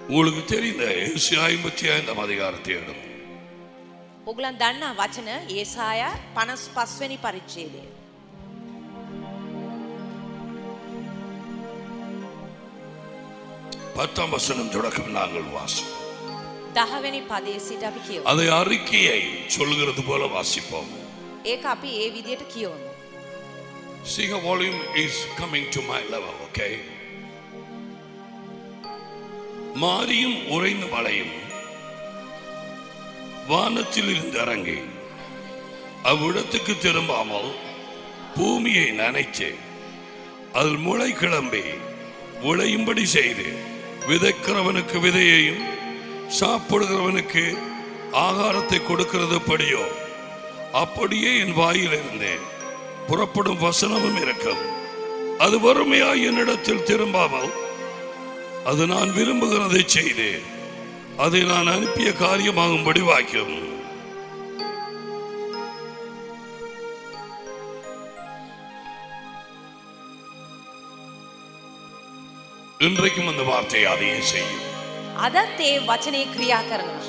உங்களுக்கு தெரிந்த ஏசி ஐம்பத்தி ஐந்தாம் அதிகாரத்தை எடுக்கும் ඔගලන් දන්න වචන ඒසාය පනස් පස්වැනි පරිච්චේදය. பத்தாம் வசனம் தொடக்கம் நாங்கள் வாசிப்போம் දහවැනි පදේ සිට අපි කියව. அதை அறிக்கையை சொல்கிறது போல வாசிப்போம் ඒක අපි ඒ විදියට කියවමු. Sing volume is coming to my level, okay? மாரியும் உறைந்த மழையும் வானத்தில் இருந்து இறங்கி அவ்விடத்துக்கு திரும்பாமல் பூமியை நனைச்சு அதில் முளை கிளம்பி விளையும்படி செய்து விதைக்கிறவனுக்கு விதையையும் சாப்பிடுகிறவனுக்கு ஆகாரத்தை கொடுக்கிறது படியோ அப்படியே என் வாயிலிருந்து புறப்படும் வசனமும் இருக்கும் அது வறுமையாய் என்னிடத்தில் திரும்பாமல் அது நான் விரும்புகிறதை செய்து அதை நான் அனுப்பிய காரியமாகும்படி வாய்க்கும் இன்றைக்கும் அந்த வார்த்தை அதையே செய்யும் අදත් ඒ වචනය ක්‍රියා කරනවා.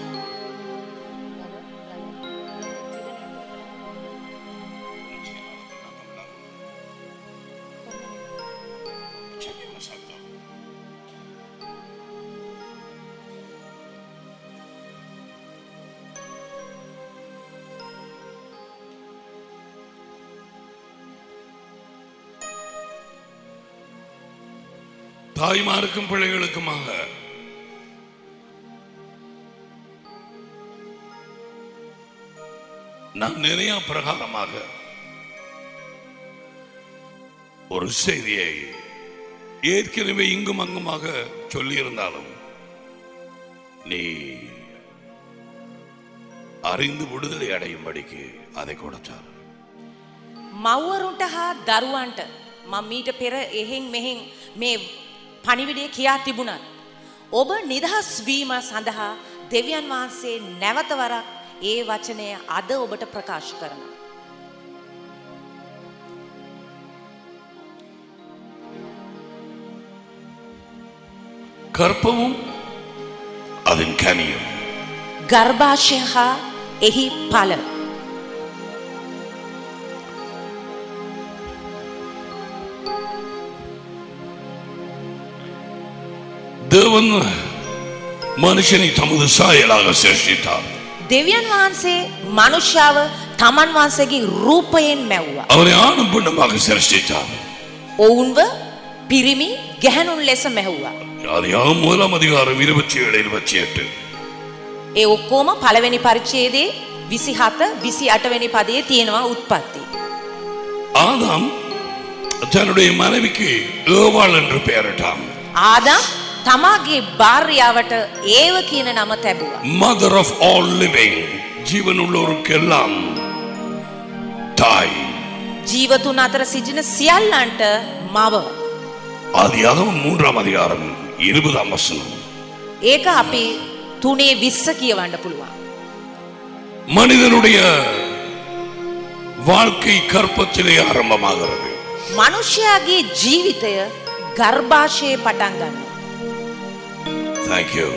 தாய்மாருக்கும் பிள்ளைகளுக்குமாக நான் நிறைய பிரகாரமாக ஒரு செய்தியை ஏற்கனவே இங்கும் அங்குமாக சொல்லியிருந்தாலும் நீ அறிந்து விடுதலை அடையும்படிக்கு அதை கொடுத்தார் මව්වරුන්ට හා දරුවන්ට මම මීට පෙර එහෙන් මෙහෙන් මේ පණිවිඩය කියා තිබුණත්. ඔබ නිදහස් වීම සඳහා දෙවියන් වහන්සේ නැවතවරක් ඒ වචනය අද ඔබට ප්‍රකාශ කරන. கற்பமும் அதன் கனியும் ගර්භාෂය හා එහි පල. தேவன் மனுஷனை தமது சாயலாக சிருஷ்டித்தார் දෙවියන් වහන්සේ මනුෂ්‍යාව තමන් වහන්සේගේ රූපයෙන් මැව්වා. அவரை ஆணும் பெண்ணுமாக சிருஷ்டித்தார் ඔවුන්ව පිරිමි ගැහැනුන් ලෙස මැහුවා. அது யாம் முதலாம் அதிகாரம் இருபத்தி ஏழு இருபத்தி எட்டு ඒ ඔක්කෝම පළවෙනි පරිච්ඡේදයේ 27 28 වෙනි පදයේ තියෙනවා උත්පත්ති. ஆதாம் தன்னுடைய மனைவிக்கு ஏவாள் என்று பெயரிட்டான் ආදම් තමාගේ භාර්යාවට ඒව කියන නම තැබුවා. மதர் ஆஃப் ஆல் லிவிங் ஜீவன் உள்ளோருக்கெல்லாம் தாய் ජීවතුන් අතර සිටින සියල්ලන්ට මව. ஆதியாகமம் மூன்றாம் அதிகாரம் இருபதாம் வசனம் ඒක අපි තුනේ විස්ස කියවන්න පුළුවන්. மனிதனுடைய வாழ்க்கை கற்பத்திலே ஆரம்பமாகிறது මනුෂ්‍යයාගේ ජීවිතය ගර්භාෂයේ පටන් ගන්න. தேங்க்யூ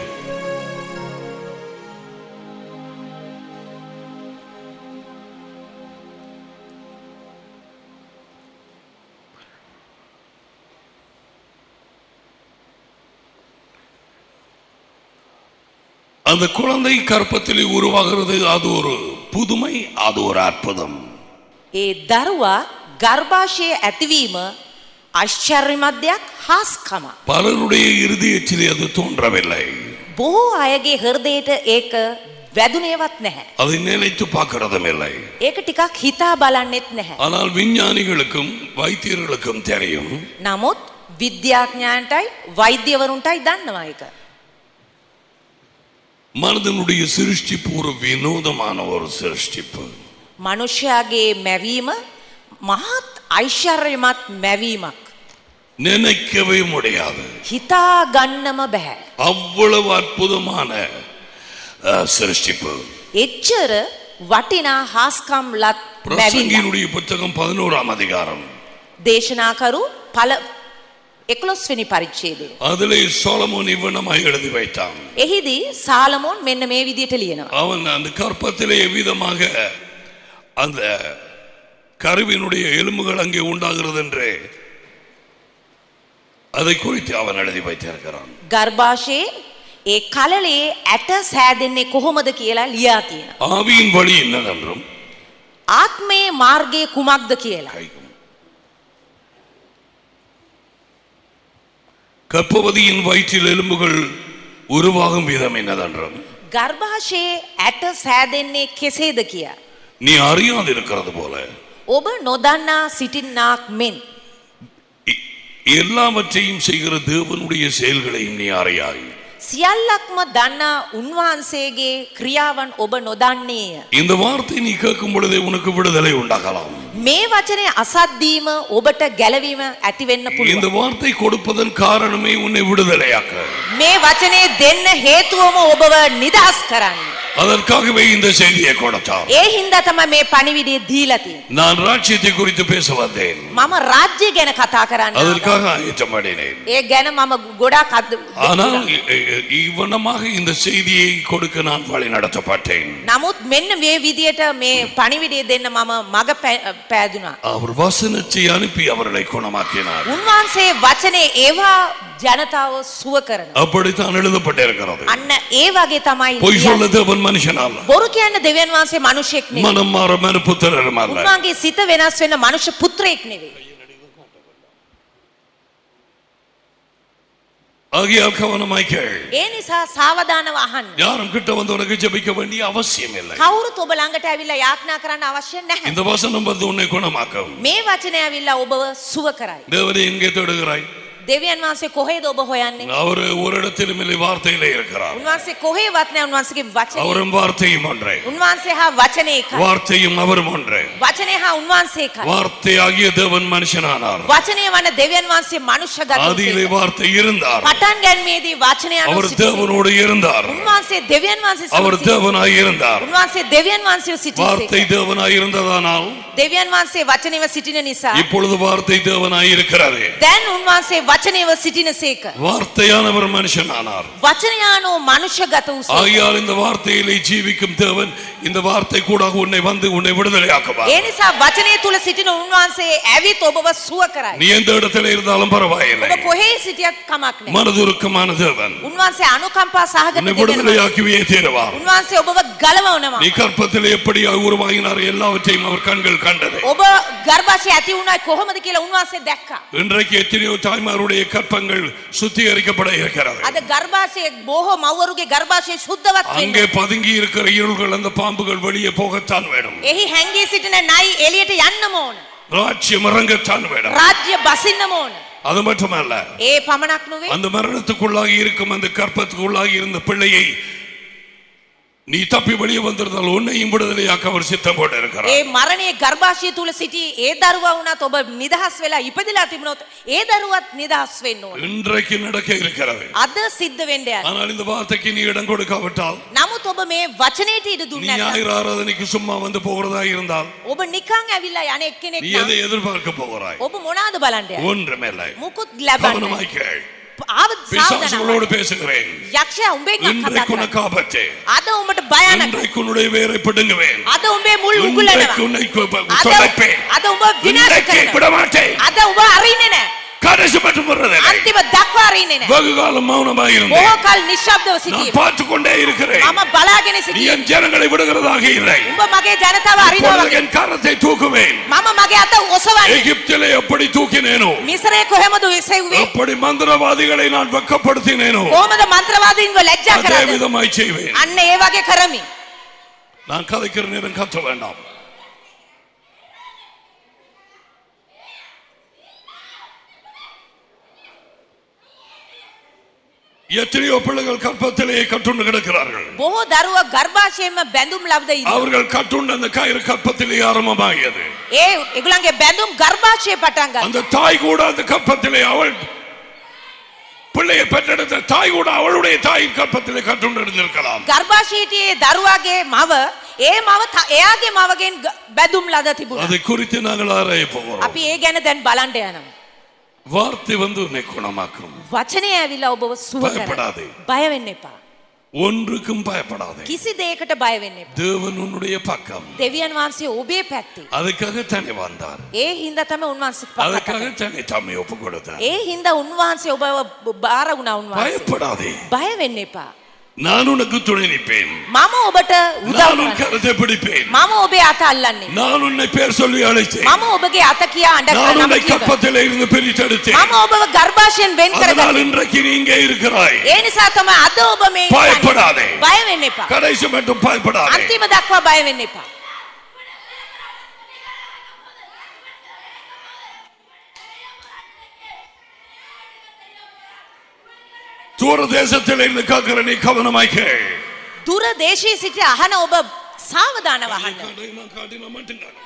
அந்த குழந்தை கற்பத்திலே உருவாகிறது அது ஒரு புதுமை அது ஒரு அற்புதம் ඒ දරුවා ගර්භාෂයේ ඇතිවීම අශ්චර්යමත් දෙයක් හාස්කම. பலருடைய இருதயத்திலே அது தோன்றவில்லை බොහෝ අයගේ හෘදයට ඒක වැදුනේවත් නැහැ. அதை நினைத்து பார்க்கிறதும் இல்லை ඒක ටිකක් හිතා බලන්නෙත් නැහැ. ஆனால் விஞ்ஞானிகளுக்கும் வைத்தியர்களுக்கும் தெரியும் නමුත් විද්‍යාඥයන්ටයි වෛද්‍යවරුන්ටයි දන්නවා එක. மனிதனுடைய சிருஷ்டிப்பு ஒரு வினோதமான ஒரு சிருஷ்டிப்பு මනුෂ්‍යයාගේ මැවීම මහත් ඓශ්චර්යමත් මැවීමක්. நினைக்கவே முடியாது හිතා ගන්නම බැහැ. அவ்வளவு அற்புதமான அஹ், சிருஷ்டிப்பு එච්චර වටිනා හාස්කම් ලත් මැවිල්ල. பிரசங்கியினுடைய புத்தகம் பதினோராம் அதிகாரம் දේශනාකරු පල එකොළොස්වෙනි පරිච්ඡේදය. அதிலே சோலமோன் இவ்வனமாய் எழுதி வைத்தான் එහිදී සාලමෝන් මෙන්න මේ විදියට ලියනවා. அவன் அந்த கற்பத்திலே எவ்விதமாக அந்த கருவினுடைய எலும்புகள் அங்கே உண்டாகிறது என்று அதை குறித்து அவன் எழுதி வைத்திருக்கிறான் ගර්භාෂයේ ඒ කලලේ ඇට සෑදෙන්නේ කොහොමද කියලා ලියා තියෙනවා. ஆவியின் வழி என்னதென்றும் ආත්මයේ මාර්ගය කුමක්ද කියලා. கைக்கும் கர்ப்பவதியின் வயிற்றில் எலும்புகள் உருவாகும் விதம் என்னதென்றும் ගර්භාෂයේ ඇට සෑදෙන්නේ කෙසේද කියා. நீ அறியாது இருக்கிறது போல ඔබ නොදන්නා සිටින්නාක් මෙන්. இ- எல்லாவற்றையும் செய்கிற தேவனுடைய செயல்களையும் நீ அறியாய் සියල්ලක්ම දන්නා උන්වහන්සේගේ ක්‍රියාවන් ඔබ නොදන්නේය. இந்த வார்த்தை நீ கேட்கும் பொழுதே உனக்கு விடுதலை உண்டாகலாம் මේ වචනය අසද්දීම ඔබට ගැලවීම ඇතිවෙන්න இந்த පුළුවන්. வார்த்தை கொடுப்பதன் காரணமே உன்னை விடுதலையாக்க මේ වචනේ දෙන්න හේතුවම ඔබව නිදහස් කරන්න. அதற்காகவே இந்த செய்தியை கொடுத்தார் ඒ හින්දා තමයි මේ පණිවිඩය දීලා තියෙන්නේ. நான் ராஜ்யத்தை குறித்து பேச வந்தேன் මම රාජ්‍ය ගැන කතා කරන්න. அதற்காக ஆயத்தமடைனேன் ඒ ගැන මම ගොඩාක් අද- ஆனால் இ- இ- இவ்வண்ணமாக இந்த செய்தியை கொடுக்க நான் வழி நடத்தப்பட்டேன் නමුත් මෙන්න මේ විදියට මේ පණිවිඩය දෙන්න මම මග පෑ- පෑදුනා. அவர் வசனத்தை அனுப்பி அவர்களை குணமாக்கினார் උන්වහන්සේ වචනේ ඒවා ජනතාව සුව කරන. அப்படித்தான் எழுதப்பட்டிருக்கிறது අන්න ඒ වගේ තමයි பொய் ලියන්නේ. சொல்ல தேவன் மனுஷனால் බොරු කියන්න දෙවියන් වහන්සේ මිනිසෙක් නෙවෙයි. மனம் மாற மனு புத்திரரும் அல்ல උන්වහන්ගේ සිත වෙනස් වෙන මනුෂ්‍ය පුත්‍රයෙක් නෙවෙයි. ஆகியால் கவனமாய் கேள் ඒ නිසා සාවධානව අහන්න. யாரும் கிட்ட வந்து உனக்கு ஜெபிக்க வேண்டிய அவசியம் இல்லை කවුරුත් ඔබ ළඟට ඇවිල්ලා යාඥා කරන්න අවශ්‍ය නැහැ. இந்த வசனம் வந்து உன்னை குணமாக்கும் මේ වචනය ඇවිල්ලා ඔබව සුව කරයි. தேவனை எங்கே தேடுகிறாய் දෙවියන් වහන්සේ කොහෙද ඔබ ஹොයන්නේ? அவர் ஒரு இடத்திலும் இல்லை வார்த்தையிலே இருக்கிறார் උන්වහන්සේ කොහෙවත් නැහැ උන්වහන්සේගේ වචනේ. அவரும் வார்த்தையும் ஒன்றே උන්වහන්සේ හා වචනේ එකයි. வார்த்தையும் அவரும் ஒன்றே වචනේ හා උන්වහන්සේ එකයි. வார்த்தையாகிய தேவன் மனுஷனானார் වචනය වන දෙවියන් වහන්සේ මනුෂ්‍ය ஆதியிலே ගත வார்த்தை இருந்தார் පටන් ගැන්මේදී වචනය අනුව அவர் සිටියේ. தேவனோடு இருந்தார் උන්වහන්සේ දෙවියන් වහන්සේ සමග அவர் සිටියේ. தேவனாய் இருந்தார் උන්වහන්සේ දෙවියන් වහන්සේව வார்த்தை සිටියේ. தேவனாய் இருந்ததானால் දෙවියන් වහන්සේ වචනේව සිටින නිසා இப்பொழுது வார்த்தை தேவனாய் இருக்கிறது දැන් උන්වහන්සේ වචනේව සිටිනසේක. வார்த்தையானவர் மனுஷனானார் වචනයානෝ මනුෂ්‍යගත වූ ஆகையால் இந்த வார்த்தையிலே ஜீவிக்கும் தேவன் இந்த வார்த்தை கூட உன்னை வந்து உன்னை விடுதலையாக்குவார் ඒ නිසා වචනය තුල සිටින උන්වහන්සේ ඇවිත් ඔබව සුව කරයි. நீ எந்த இடத்துல இருந்தாலும் பரவாயில்லை ඔබ කොහේ සිටියත් කමක් නැහැ. மனதுருக்கமான தேவன் උන්වහන්සේ අනුකම්පා සහගත உன்னை දෙවියන් වහන්සේ. விடுதலையாக்குவே தீருவார் උන්වහන්සේ ඔබව ගලවනවා. நீ கற்பத்தில் எப்படி உருவாகினார் எல்லாவற்றையும் அவர் கண்கள் கண்டது ඔබ ගර්භාෂය ඇති වුණා කොහොමද කියලා උන්වහන්සේ දැක්කා. இன்றைக்கு எத்தனையோ தாய்மாருடைய கற்பங்கள் சுத்திகரிக்கப்பட இருக்கிறது අද ගර්භාෂයේ බොහෝ මව්වරුගේ ගර්භාෂය සුද්ධවත් அங்கே වෙනවා. பதுங்கி இருக்கிற இருள்கள் அந்த பாம்புகள் வெளியே போகத்தான் வேணும் එහි හැංගී සිටින නයි එළියට යන්නම ඕන. ராஜ்யம் இறங்கத்தான் வேணும் රාජ්‍ය බසින්නම ඕන. அது மட்டுமல்ல ඒ පමණක් නොවේ. அந்த மரணத்துக்குள்ளாகி இருக்கும் அந்த கற்பத்துக்குள்ளாகி இருந்த பிள்ளையை நீ தப்பி வெளியே வந்திருந்தால் உன்னையும் விடுதலையாக்க அவர் சித்தம் போட்டு இருக்கிறார் ඒ මරණයේ ගර්භාෂය තුල සිටි ඒ දරුවා වුණත් ඔබ නිදහස් වෙලා ඉපදිලා තිබුණොත් ඒ දරුවත් නිදහස් වෙන්න ඕන. இன்றைக்கு நடக்க இருக்கிறது අද සිද්ධ වෙන්න යන. ஆனால் இந்த வார்த்தைக்கு நீ இடம் கொடுக்காவிட்டால் නමුත් ඔබ මේ වචනයට ඉඩ நீ දුන්නේ නැත්නම් ஞாயிறு ஆராதனைக்கு சும்மா வந்து போகிறதா இருந்தால் ඔබ නිකන් ඇවිල්ලා යන එක්කෙනෙක් நீ නම් எதை எதிர்பார்க்க போகிறாய் ඔබ මොනවාද බලන්න යන්නේ? ஒன்றுமில்லை මුකුත් ලබන්නේ கவனமாய் கேள் ආව பிசாசுகளோடு பேசுகிறேன் යක්ෂයා උඹෙන් කතා இன்றைக்கு කරන්නේ. உனக்கு ஆபத்து අද උඹට භයානක. இன்றைக்கு உன்னுடைய வேரை பிடுங்குவேன் අද උඹේ මුල් இன்றைக்கு උගුලනවා. உன்னை கு- අද தொலைப்பேன் අද උඹ විනාශ இன்றைக்கு කරනවා. விட மாட்டேன் අද උඹ අරින්නේ නැහැ. கடைசி மட்டும் வர்றதில்லை අන්තිම දක්වා අරින්නේ නැහැ. வெகு காலம் மௌனமாக බොහෝ இருந்தேன் කල් නිශ්ශබ්දව நான் සිටීම. பார்த்து கொண்டே இருக்கிறேன் මම බලාගෙන நீ සිටියේ. என் ஜனங்களை விடுகிறதாக இல்லை උඹ මගේ ජනතාව අරිනවා இப்பொழுது වගේ. என் கரத்தை தூக்குவேன் මම මගේ අත ඔසවන්නේ. எகிப்திலே எப்படி தூக்கினேனோ මිසරේ කොහෙමද එසෙව්වේ? அப்படி மந்திரவாதிகளை நான் வெக்கப்படுத்தினேனோ කොහොමද මන්ත්‍රවාදීන්ව ලැජ්ජා அதே කරන්නේ? விதமாய் செய்வேன் අන්න ඒ වගේ කරමි. நான் கதைக்கிற நேரம் கத்த வேண்டாம் எத்தனையோ பிள்ளைகள் கற்பத்திலேயே கட்டுண்டு கிடக்கிறார்கள் බොහෝ දරුවා ගර්භාෂයෙන්ම බැඳුම් ලබද ඉන්නවා. அவர்கள் கட்டுண்டு அந்த கயிறு கற்பத்திலே ஆரம்பமாகியது ඒ ඒගොල්ලන්ගේ බැඳුම් ගර්භාෂයේ පටන් ගත්තා. அந்த தாய் கூட அந்த கற்பத்திலே அவள் பிள்ளையை பெற்றெடுத்த தாய் கூட அவளுடைய தாயின் கற்பத்திலே கட்டுண்டு இருந்திருக்கலாம் ගර්භාෂීටියේ දරුවාගේ මව ඒ මව ත- එයාගේ මවගෙන් ග- බැඳුම් ලද තිබුණා. அதை குறித்து நாங்கள் ஆராய போகிறோம் අපි ඒ ගැන දැන් බලන්න යනවා. வார்த்தை வந்து உன்னை குணமாக்கும் වචනය ඇවිල්ලා ඔබව සුව කරයි. பயப்படாதே. බය වෙන්න එපා. ஒன்றுக்கும் பயப்படாதே කිසි දෙයකට බය වෙන්න එපා. தேவன் உன்னுடைய பக்கம் දෙවියන් වහන්සේ ඔබේ පැත්තේ. அதுக்காக தன்னை வந்தார் ඒ හින්දා තමයි උන්වහන්සේ ප- அதுக்காக කතා தன்னை தம்மை ஒப்பு கொடுத்தார் ඒ හින්දා උන්වහන්සේ ඔබව බ- බාර වුණා උන්වහන්සේ. பயப்படாதே බය වෙන්න එපා. நான் உனக்கு துணை நிற்பேன் මම ඔබට උදව් நான் உன் කරනවා. கருத்தை பிடிப்பேன் මම ඔබේ අත අල්ලන්නේ. நான் உன்னை பேர் சொல்லி அழைத்தேன் මම ඔබගේ අත කියා අඬ நான் உன்னை නම කියනවා. கப்பத்திலே இருந்து பிரித்தெடுத்தேன் මම ඔබව ගර්භාෂයෙන් වෙන් அதனால் කරගත්තා. இன்றைக்கு நீ இங்கே இருக்கிறாய் ඒ නිසා තමයි අද ඔබ මේ பயப்படாதே. ඉන්නේ. බය වෙන්න එපා. கடைசி மட்டும் பயப்படாதே අන්තිම දක්වා බය වෙන්න එපා. தூர தேசத்தில் இருந்து காக்கிற நீ கவனமாய் கேள் දුර දේශයේ සිට අහන ඔබ සාවධානව අහන්න. நான் காட்டினா மட்டும்தான்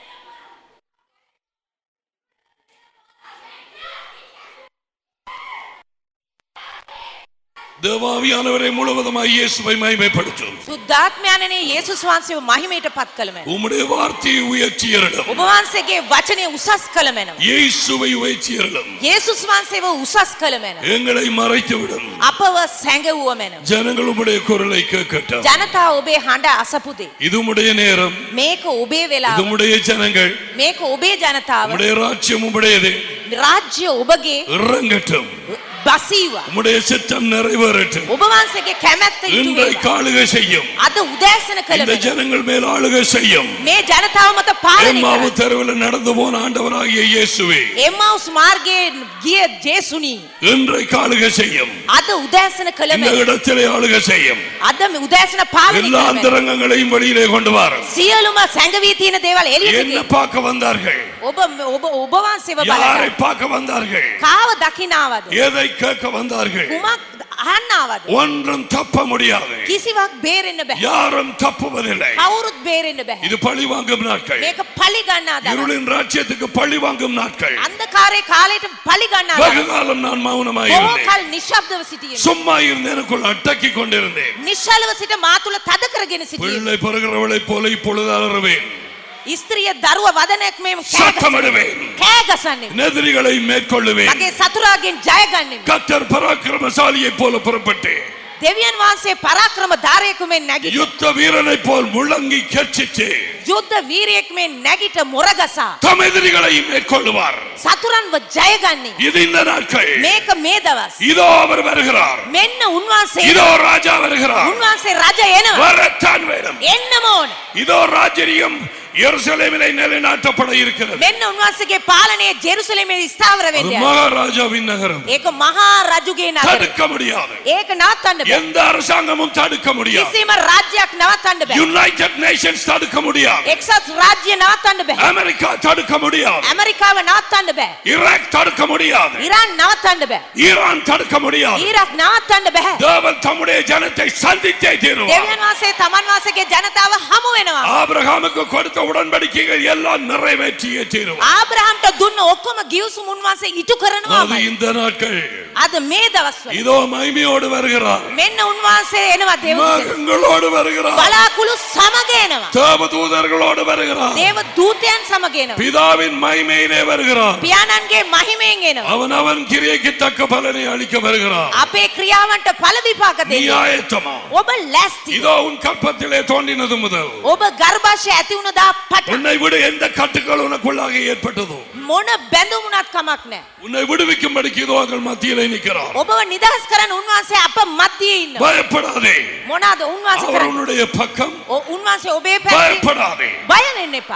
தேவாவியானவரை முழுவதுமாய் இயேசுவை மகிமைப்படுத்தும் සුද්ධාත්මයණනේ යේසුස් වහන්සේව මහිමයට පත් කළ මැන. உம்முடைய வார்த்தையை உயர்ச்சியரிடம் ඔබ වහන්සේගේ වචනය උසස් කළ මැනව. இயேசுவை உயர்ச்சியரிடம் යේසුස් වහන්සේව උසස් කළ මැන. எங்களை மறைத்துவிடும் අපව සැඟවුව මැනව. ஜனங்கள் உம்முடைய குரலை கேட்கட்டும் ජනතාව ඔබේ හඬ අසපුදේ. இது உம்முடைய நேரம் මේක ඔබේ இது වෙලා உம்முடைய ஜனங்கள் මේක ඔබේ ජනතාව உம்முடைய ராஜ்யம் உம்முடையது රාජ්‍ය ඔබගේ இறங்கட்டும் බසීවා. உம்முடைய சித்தம் நிறைவேறட்டும் ඔබ වහන්සේගේ කැමැත්ත ඉටු இன்றைக்கு වේවා. ஆளுகை செய்யும் අද උදෑසන කළ இந்த මැන. ஜனங்கள் மேல் ஆளுகை செய்யும் මේ ජනතාව මත පාලනය எம்மாவு කරන්න. தெருவில் நடந்து போன ஆண்டவராகிய இயேசுவே එම්මවුස් මාර්ගයේ ගිය ජේසුනි இன்றைக்கு ஆளுகை செய்யும் අද උදෑසන කළ இந்த මැන. இடத்திலே ஆளுகை செய்யும் අද මේ උදෑසන පාලනය எல்லா කළ මැන. அந்தரங்கங்களையும் வெளியிலே கொண்டு வாரும் සියලුම සැඟවී තියෙන දේවල් එළියට என்ன ගෙන. பார்க்க வந்தார்கள் ඔබ ඔබ ඔබ වහන්සේව யாரை බලන්න. பார்க்க வந்தார்கள் කාව දකිනාවද? எதை கேட்க வந்தார்கள் කුමක් අහන්නාවද? ஒன்றும் தப்ப முடியாது කිසිවක් බේරෙන්න බෑ. யாரும் தப்புவதில்லை කවුරුත් බේරෙන්න බෑ. இது பழி வாங்கும் நாட்கள் මේක පලි ගන්නා දවස්. இருளின் ராஜ்யத்துக்கு பழி வாங்கும் நாட்கள் අන්ධකාරයේ කාලයට පලි ගන්නා வெகு දවස්. காலம் நான் බොහෝ மௌனமாயிருந்தேன் කල් නිශ්ශබ්දව සිටියෙමි. சும்மா இருந்து எனக்குள் அடக்கி கொண்டிருந்தேன் නිශ්චලව සිට මා තුළ තද කරගෙන සිටියෙමි. பிள்ளை பிறகுறவளைப் போல இப்பொழுது அலறுவேன் ස්ත්‍රිය දරුව වදනයක් මෙම சத்தமிடுவேன் කෑ ගසන්නේ. நெதிரிகளை மேற்கொள்ளுவேன் මගේ සතුරාගෙන් ජයගන්නෙමි. கத்தர் பராக்கிரமசாலியைப் போல புறப்பட்டு දෙවියන් වහන්සේ පරාක්‍රම ධාරයෙකු මෙන් නැගිට. யுத்த வீரனைப் போல் முழங்கி கர்ச்சிச்சு යුද්ධ වීරයෙක් මෙන් නැගිට මොරගසා. தம் எதிரிகளை மேற்கொள்ளுவார் සතුරන්ව ජයගන්නේ. இது இந்த நாட்கள் මේක මේ දවස්. இதோ அவர் வருகிறார் මෙන්න උන්වහන්සේ இதோ ராஜா வருகிறார் උන්වහන්සේ රජ එනවා. வரத்தான் வேணும் එන්නම ඕන. இதோ ராஜரியம் எருசலேமிலே நிலைநாட்டப்பட இருக்கிறது මෙන්න උන්වහන්සේගේ පාලනය ජෙරුසලමේ ස්ථාවර அது වෙන්න. மகாராஜாவின் நகரம் ඒක මහා රජුගේ නගර. தடுக்க முடியாது ඒක නවත්තන්න බෑ. எந்த அரசாங்கமும் தடுக்க முடியாது කිසිම රාජ්‍යයක් නවත්තන්න බෑ. யுனைடெட் நேஷன்ஸ் தடுக்க முடியாது එක්සත් රාජ්‍ය නවත්තන්න බෑ. அமெரிக்கா தடுக்க முடியாது ඇමරිකාව නවත්තන්න බෑ. ஈராக் தடுக்க முடியாது ඉරාන් නවත්තන්න බෑ. ஈரான் தடுக்க முடியாது ඊරක් නවත්තන්න බෑ. தேவன் தம்முடைய ஜனத்தை சந்தித்தே தீருவார் දෙවියන් වහන්සේ තමන් වහන්සේගේ ජනතාව හමු වෙනවා. ஆபிரகாமுக்கு கொடுத்த உடன்படிக்கைகள் எல்லாம் நிறைவேற்றியே தீருவார் ආබ්‍රහම්ට දුන්න ඔක්කොම ගිවිසුම් උන්වහන්සේ ඉටු அது කරනවා. இந்த நாட்கள் අද මේ දවස්වල இதோ மகிமையோடு வருகிறார் මෙන්න உන්වහන්සේ එනවා දෙවියන්. மகங்களோடு வருகிறார் බලාකුළු සමග එනවා. தேவதூதர்களோடு வருகிறார் දේව දූතයන් සමග එනවා. பிதாவின் மகிமையிலே வருகிறார் පියාණන්ගේ මහිමයෙන් එනවා. அவன் அவன் கிரியைக்கு தக்க பலனை அளிக்க வருகிறார் අපේ ක්‍රියාවන්ට පළ විපාක நீ දෙන්න. ஆயத்தமா ඔබ ලැස්ති. இதோ உன் கற்பத்திலே தோன்றினது முதல் ඔබ ගර්භාෂය ඇති වුණ දා පට உன்னை விட எந்த கட்டுக்கள் உனக்குள்ளாக ஏற்பட்டதோ මොන බැඳුමුණත් කමක් නැහැ. உன்னை விடுவிக்கும்படிக்கு இதோ அங்கள் மத்தியிலே நிற்கிறார் ඔබව නිදහස් කරන්න උන්වහන්සේ අප මැදියේ ඉන්න. பயப்படாதே මොනවාද උන්වහන්සේ அவர் කරන්නේ? உன்னுடைய பக்கம் ඔ- උන්වහන්සේ ඔබේ පැත්තේ பயப்படாதே බය වෙන්න එපා.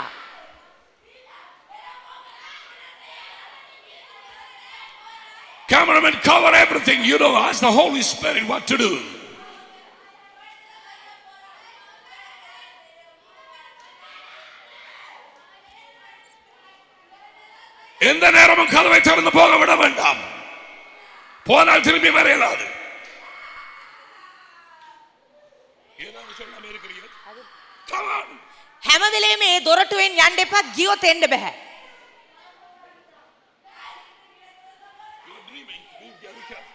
Cameraman, cover everything. You know, ask the Holy Spirit what to do. எந்த நேரமும் கதவை திறந்து போக விட வேண்டாம் போனால் திரும்பி வர இயலாது ஏதாவது சொல்லாம இருக்கிறீர்கள்? Come on. හැම වෙලේම මේ දොරටුවෙන් යන්න එපා ගියොත් එන්න බෑ. You're dreaming. Be very careful.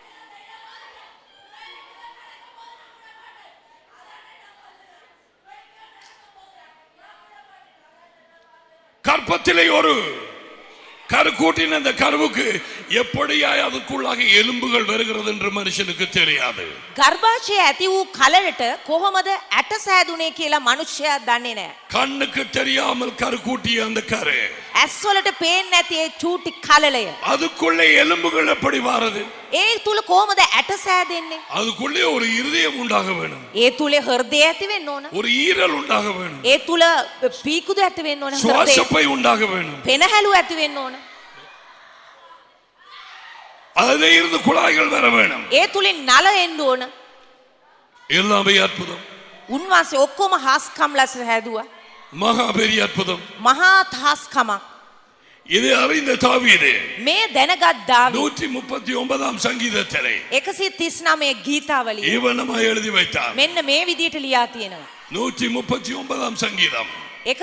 கற்பத்திலே ஒரு கருக்கூட்டின் அந்த கருவுக்கு எப்படியாய் அதுக்குள்ளாக எலும்புகள் வருகிறது என்று மனுஷனுக்கு தெரியாது ගර්භාෂය ඇති වූ කලට කොහොමද ඇට සෑදුනේ කියලා මනුෂ්‍යයා දන්නේ නෑ. கண்ணுக்கு தெரியாமல் கருக்கூட்டிய அந்த கரு ඇස්වලට පේන්නේ නැති ඒ චූටි කලලය. அதுக்குள்ளே எலும்புகள் எப்படி வாரது ඒ තුල කොහොමද ඇට සෑදෙන්නේ? அதுக்குள்ளே ஒரு இருதயம் உண்டாக வேணும் ඒ තුල හෘදය ඇති වෙන්න ඕන. ஒரு ஈரல் உண்டாக வேணும் ඒ තුල පීකුදු ඇති වෙන්න ඕන. හෘදය. சுவாசப்பை உண்டாக வேணும் පෙනහැලු ඇති වෙන්න ඕන. அதிலே இருந்து குழாய்கள் வர வேணும் ඒ තුලින් නල එන්න ඕන. எல்லாமே அற்புதம் උන්වහන්සේ ඔක්කොම හාස්කම් ලෙස හැදුවා. மகா பெரிய அற்புதம் මහා හාස්කමක්. இதை அறிந்த தாவீது මේ දැනගත් දාවි நூற்றி முப்பத்தி ஒன்பதாம் சங்கீதத்திலே 139 ගීතාවලිය ஈவனமாய் எழுதி வைத்தார் මෙන්න මේ විදියට ලියා තියෙනවා. நூற்றி முப்பத்தி ஒன்பதாம் சங்கீதம்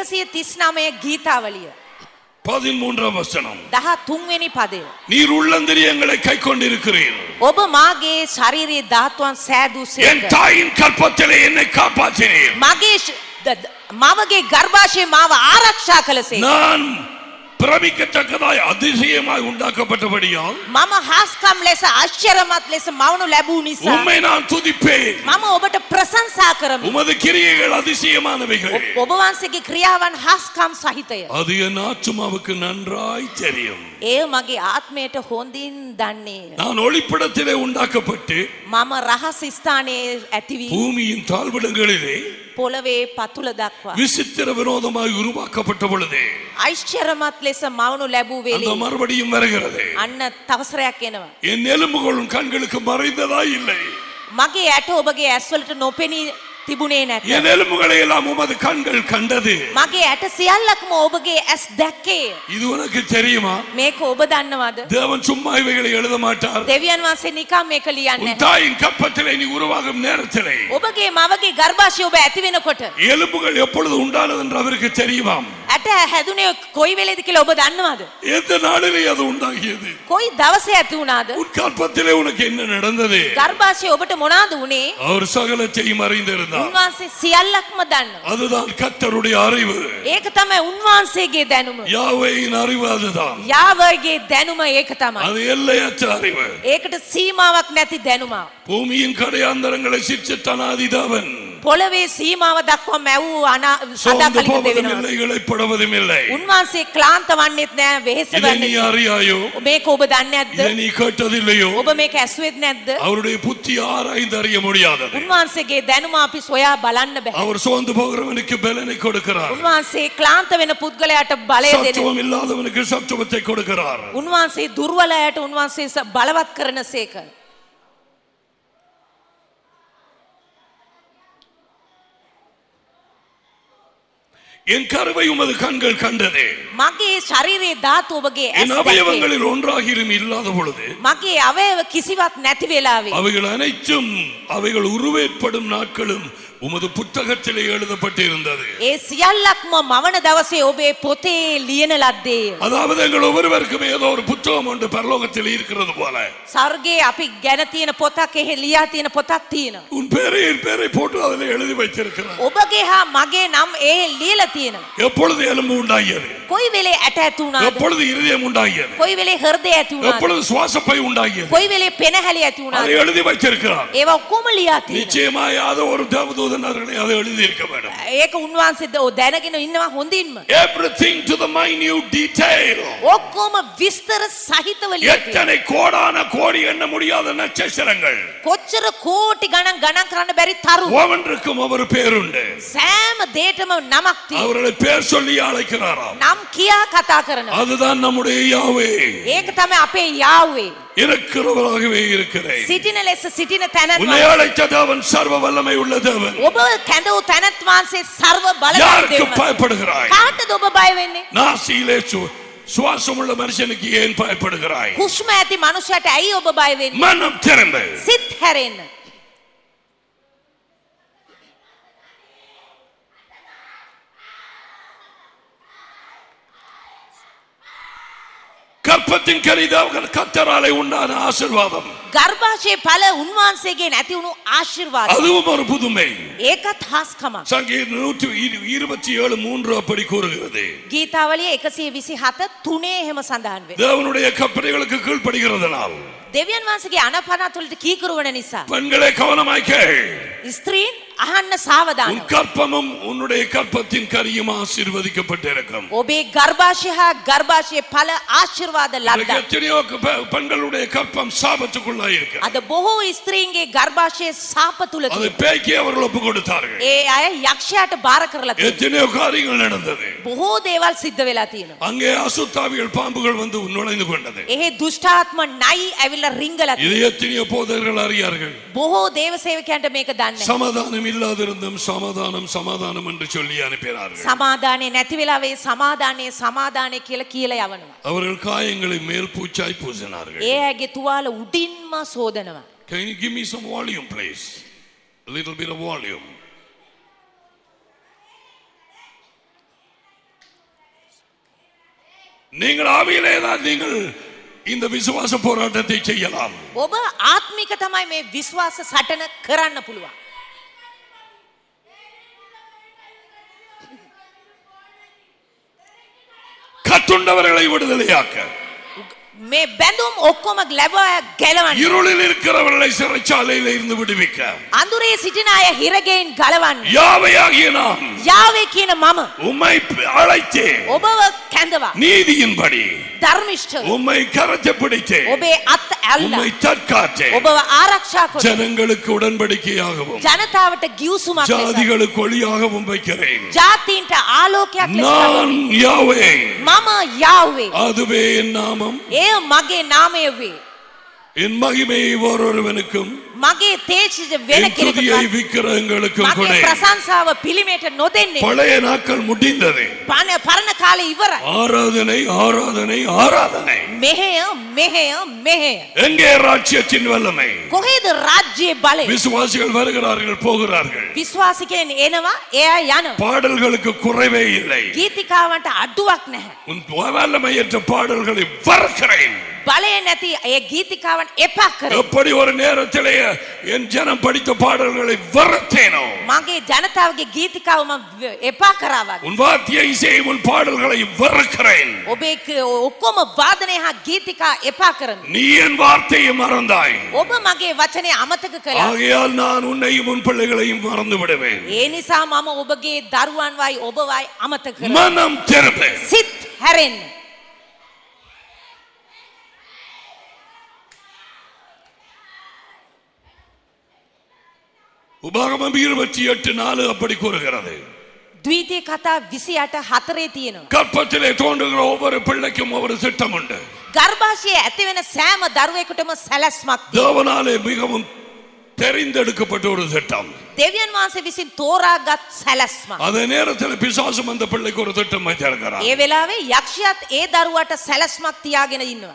139 ගීතාවලිය பதிமூன்றாம் வசனம் 13 වෙනි පදය. நீர் உள்ளந்திரியங்களை கை கொண்டிருக்கிறீர் ඔබ මාගේ ශරීරයේ ධාතුවන් සෑදූ என் සේක. தாயின் கற்பத்திலே என்னை காப்பாற்றினீர் මගේ ශ- ද- ද- මවගේ ගර්භාෂයේ මාව ආරක්ෂා කළසේ. நான் பிரமிக்கத்தக்கதாய் அதிசயமாய் உண்டாக்கப்பட்டபடியால் මම හාස්කම් ලෙස ආශ්චර්යමත් ලෙස මවනු ලැබූ නිසා உம்மை நான் துதிப்பேன் මම ඔබට ප්‍රශංසා කරමි. உமது கிரியைகள் அதிசயமானவைகள் ඔබ වහන්සේගේ ක්‍රියාවන් හාස්කම් සහිතය. அது என் ஆத்துமாவுக்கு நன்றாய் தெரியும் එය මගේ ආත්මයට හොඳින් දන්නේ. நான் ஒளிப்படத்திலே உண்டாக்கப்பட்டு මම රහස් ස්ථානයේ ඇතිවී பூமியின் தாழ்விடங்களிலே පොළවේ පතුල දක්වා. விசித்திர வினோதமாய் உருவாக்கப்பட்ட பொழுது ஐශ්චර්යමත් ලෙස මවනු ලැබූ அந்த වෙලේ மறுபடியும் வருகிறது අන්න තවසරයක් එනවා. என் எலும்புகளும் கண்களுக்கு மறைந்ததா இல்லை මගේ ඇට ඔබගේ ඇස්වලට නොපෙනී තිබුණේ නැත. என் எலும்புகளை எல்லாம் உமது கண்கள் கண்டது මගේ ඇට සියල්ලක්ම ඔබගේ ඇස් දැක්කේ. இது உனக்கு தெரியுமா මේක ඔබ දන්නවද? தேவன் சும்மா இவைகளை எழுத மாட்டார் දෙවියන් වහන්සේ නිකම් මේක உன் ලියන්නේ. නැහැ. தாயின் கப்பத்திலே நீ உருவாகும் நேரத்திலே ඔබගේ මවගේ ගර්භාෂය ඔබ ඇති වෙනකොට எலும்புகள் எப்பொழுது உண்டானது என்று அவருக்கு தெரியுமாம் ඇට හැදුනේ කොයි වෙලේද කියලා ඔබ දන්නවද? எந்த நாளிலே அது உண்டாகியது කොයි දවසේ ඇති වුණාද? உன் கற்பத்திலே உனக்கு என்ன நடந்தது ගර්භාෂය ඔබට මොනවාද වුනේ? அவர் சகலத்தையும் அறிந்திருந்தார் උන්වහන්සේ සියල්ලක්ම දන්නවා. அதுதான் கத்தருடைய அறிவு ඒක තමයි උන්වහන්සේගේ දැනුම. யாவையின் அறிவு அதுதான் යාවගේ දැනුම ඒක තමයි. அது எல்லையற்ற அறிவு ඒකට සීමාවක් නැති දැනුමක්. பூமியின் கடையாந்தரங்களை சிற்சித்தான் ஆதிதாவன் පොළවේ සීමාව දක්වා මැවූ අනා சோர்ந்து සදාකලික போவதும் දෙවෙනවා. இல்லை இழைப்படுவதும் இல்லை උන්වහන්සේ ක්ලාන්ත වන්නෙත් නෑ වෙහෙස இதை நீ වන්නෙත් அறியாயோ නෑ. මේක ඔබ දන්නේ இதை නැද්ද? நீ கேட்டதில்லையோ ඔබ මේක ඇසුවෙත් නැද්ද? அவருடைய புத்தி ஆராய்ந்து அறிய முடியாதது උන්වහන්සේගේ දැනුම අපි සොයා බලන්න බෑ. அவர் சோர்ந்து போகிறவனுக்கு பலனை கொடுக்கிறார் උන්වහන්සේ ක්ලාන්ත වෙන පුද්ගලයාට බලය දෙන. சத்துவம் இல்லாதவனுக்கு சத்துவத்தை கொடுக்கிறார் උන්වහන්සේ දුර්වලයට උන්වහන්සේ ස- බලවත් කරන සේක. என் கருவை உமது கண்கள் கண்டது මගේ ශරීරයේ ධාතු ඔබගේ என் ඇස් දැක්කේ. அவயவங்களில் ஒன்றாகிலும் இல்லாத பொழுது මගේ අවයව කිසිවක් නැති වෙලාවේ. அவைகள் அனைத்தும் அவைகள் உருவேற்படும் நாட்களும் உமது புத்தகத்திலே எழுதப்பட்டு இருந்தது ඒ සියල්ලක්ම මවන දවසේ ඔබේ පොතේ ලියන ලද්දේය. அதாவது எங்கள் ஒவ்வொருவருக்கும் ஏதோ ஒரு புத்தகம் ஒன்று பரலோகத்தில் இருக்கிறது போல සර්ගේ අපි ගැන තියෙන පොතක් එහෙ ලියා තියෙන පොතක් තියෙනවා. உன் பேரை என் பேரை போட்டு அதில் எழுதி வைத்திருக்கிறார் ඔබගේ හා මගේ නම් ඒ ලියලා තියෙනවා. எப்பொழுது எலும்பு உண்டாகியது කොයි වෙලේ ඇට ඇති වුණාද? எப்பொழுது இருதயம் உண்டாகியது කොයි වෙලේ හෘදය ඇති වුණාද? எப்பொழுது சுவாசப்பை உண்டாகியது කොයි වෙලේ පෙනහැලි ඇති அதை වුණාද? எழுதி வைத்திருக்கிறார் ඒවා ඔක්කොම ලියා තියෙනවා. நிச்சயமாய் அது ஒரு தேவதூதன் அவர்களை அதை எழுதி இருக்க வேண்டும் ඒක උන්වහන්සේ ද- දැනගෙන ඉන්නවා හොඳින්ම. everything to the minute detail ඔක්කොම විස්තර සහිතව ලියලා තියෙනවා. எத்தனை கோடான கோடி எண்ண முடியாத நட்சத்திரங்கள் කොච්චර කෝටි ගණන් ගණන් කරන්න බැරි තරු. ஒவ்வொன்றுக்கும் அவர் பேருண்டு සෑම දේටම නමක් තියෙනවා. அவர்களை பேர் சொல்லி அழைக்கிறாராம் නම් කියා කතා කරනවා. அதுதான் நம்முடைய யாவே ඒක තමයි අපේ යාවේ. இருக்கிறவராகவே இருக்கிறேன் සිටින ලෙස සිටින තැනත් உன்னை அழைத்த தேவன் சர்வ வல்லமை உள்ள தேவன் ඔබ කැඳවූ තැනත් වහන්සේ සර්ව බලධාරී யாருக்கு දෙවියන්. பயப்படுகிறாய் කාටද ඔබ බය වෙන්නේ? நாசியிலே சு- சுவாசம் உள்ள மனுஷனுக்கு ஏன் பயப்படுகிறாய் හුස්ම ඇති මනුෂ්‍යයට ඇයි ඔබ බය වෙන්නේ? மனம் திறந்து සිත් හැරෙන්න. கற்ப கற்பத்தின் கரிதாக கத்தராலே உண்டான ஆசிர்வாதம் ගර්භාෂයේ පල උන්වහන්සේගේ නැතිවුණු ආශිර්වාද. அதுவும் ஒரு புதுமை ඒකත් හාස්කමක්. சங்கீத நூற்றி இரு- இருபத்தி ஏழு மூன்று அப்படி கூறுகிறது ගීතාවලිය එකසිය විසි හත තුනේ එහෙම සඳහන් වේ. தேவனுடைய கற்பனைகளுக்கு கீழ்ப்படுகிறதுனால் දෙවියන් වහන්සගේ අනපනතුළට කීකරුවන නිසා. பெண்களை கவனமாய் கேள் ස්ත්‍රීන් අහන්න உன் සාවධාන. கற்பமும் உன்னுடைய கற்பத்தின் கரியும் ஆசீர்வதிக்கப்பட்டிருக்கும் ඔබේ ගර්භාෂය හා ගර්භාෂය පල ආශිර්වාද இன்றைக்கு ලද්දා. எத்தனையோ பெ- பெண்களுடைய கற்பம் சாபத்துக்குள்ளாய் இருக்கு අද බොහෝ ස්ත්‍රීන්ගේ ගර්භාෂය සාප තුළ அதை තියෙනවා. பேக்கி அவர்கள் ஒப்பு கொடுத்தார்கள் ඒ අය යක්ෂයාට බාර කරලා තියෙනවා. எத்தனையோ காரியங்கள் நடந்தது බොහෝ දේවල් සිද්ධ වෙලා තියෙනවා. அங்கே அசுத்தாவிகள் பாம்புகள் வந்து நுழைந்து கொண்டது එහෙ දුෂ්ටාත්ම නයි ඇවිල්ල රිංගල இது எத்தனையோ போதர்கள் அறியார்கள் බොහෝ දේවසේවකයන්ට මේක දන්න. சமாதானம் இல்லாதிருந்தும் சமாதானம் சமாதானம் என்று சொல்லி அனுப்பினார்கள் සමාධානය නැති වෙලාවේ සමාධානය සමාධානය කියල කියල යවනවා. அவர்கள் காயங்களை மேல் பூச்சாய் பூசினார்கள் ඒ ඇගේ තුවාල උඩින්ම සෝදනවා. Can you give me some volume, please? A little bit of volume. நீங்கள் ஆவியிலே தான் நீங்கள் இந்த விசுவாச போராட்டத்தை செய்யலாம் ඔබ ආත්මික තමයි මේ විශ්වාස සටන කරන්න පුළුවන්. கத்துண்டவர்களை விடுதலையாக்க මේ බැඳුම් ඔක්කොම ලැබ ගැලවන්න. இருளில் இருக்கிறவர்களை சிறைச்சாலையில இருந்து விடுவிக்க අඳුරේ සිටින අය හිරගෙයින් ගලවන්න. யாவையாகிய நான் යාවේ කියන මම உம்மை அழைத்தே ඔබව කැඳවා. நீதியின்படி ධර්මිෂ්ඨ உம்மை கரத்தை பிடித்தே ඔබේ අත් ඇල්ල உம்மை தற்காத்தே ඔබව ආරක්ෂා කොට ஜனங்களுக்கு உடன்படிக்கையாகவும் ජනතාවට ගියවසුමක් ලෙස ஜாதிகளுக்கு ஒளியாகவும் வைக்கிறேன் ජාතීන්ට ආලෝකයක් ලෙස நான் யாவே මම යාවේ அதுவே என் நாமம் ඒ මගේ නාමය වේ என் மகிமையை ஓரொருவனுக்கும் මගේ තේජ වෙන என் துதியை කෙනෙකුට விக்கிரகங்களுக்கும் මගේ கொடை ප්‍රශංසාව පිළිමයට නොදෙන්නේ பழைய நாட்கள் முடிந்தது පන පරණ කාලේ ඉවරයි ஆராதனை ஆராதனை ஆராதனை මෙහෙය මෙහෙය මෙහෙය எங்கே ராஜ்யத்தின் வல்லமை කොහේද රාජ්‍යයේ බලය விசுவாசிகள் வருகிறார்கள் போகிறார்கள் විශ්වාසිකයන් එනවා එයා යනවා பாடல்களுக்கு குறைவே இல்லை ගීතිකාවන්ට අඩුවක් නැහැ உன் வல்லமையற்ற பாடல்களை வறுக்கிறேன் බලය නැති ඒ ගීතිකාවන් එපා කර எப்படி ஒரு நேரத்திலே என் ஜனம் படித்த பாடல்களை வறுத்தேனோ මගේ ජනතාවගේ ගීතිකාවම එපා කරාවගේ உன் வாத்திய இசையும் உன் பாடல்களை வறுக்கிறேன் ඔබේ ක- ඔක්කොම වාදනය හා ගීතිකා එපා කරන நீ என் வார்த்தையை மறந்தாய் ඔබ මගේ වචනය අමතක කළා ஆகையால் நான் உன்னையும் உன் பிள்ளைகளையும் மறந்து விடுவேன் ඒ නිසා මම ඔබගේ දරුවන්වයි ඔබවයි අමතක කර மனம் திரும்ப සිත් හැරෙන්න உபாகமம் இருபத்தி எட்டு நாலு அப்படி கூறுகிறது ද්වීතය කතා විසි අට හතරේ තියෙනවා. கற்பத்திலே தோன்றுகிற ஒவ்வொரு பிள்ளைக்கும் ஒவ்வொரு திட்டம் உண்டு ගර්භාෂය ඇතිවෙන සෑම දරුවෙකුටම සැලස්මක් තියෙනවා. தேவனாலே மிகவும் தெரிந்தெடுக்கப்பட்ட ஒரு திட்டம் දෙවියන් වහන්සේ විසින් තෝරාගත් සැලස්මක්. அதே நேரத்தில் பிசாசும் அந்த பிள்ளைக்கு ஒரு திட்டம் வைத்திருக்கிறார் ඒ වෙලාවේ යක්ෂයත් ඒ දරුවට සැලස්මක් තියාගෙන ඉන්නවා.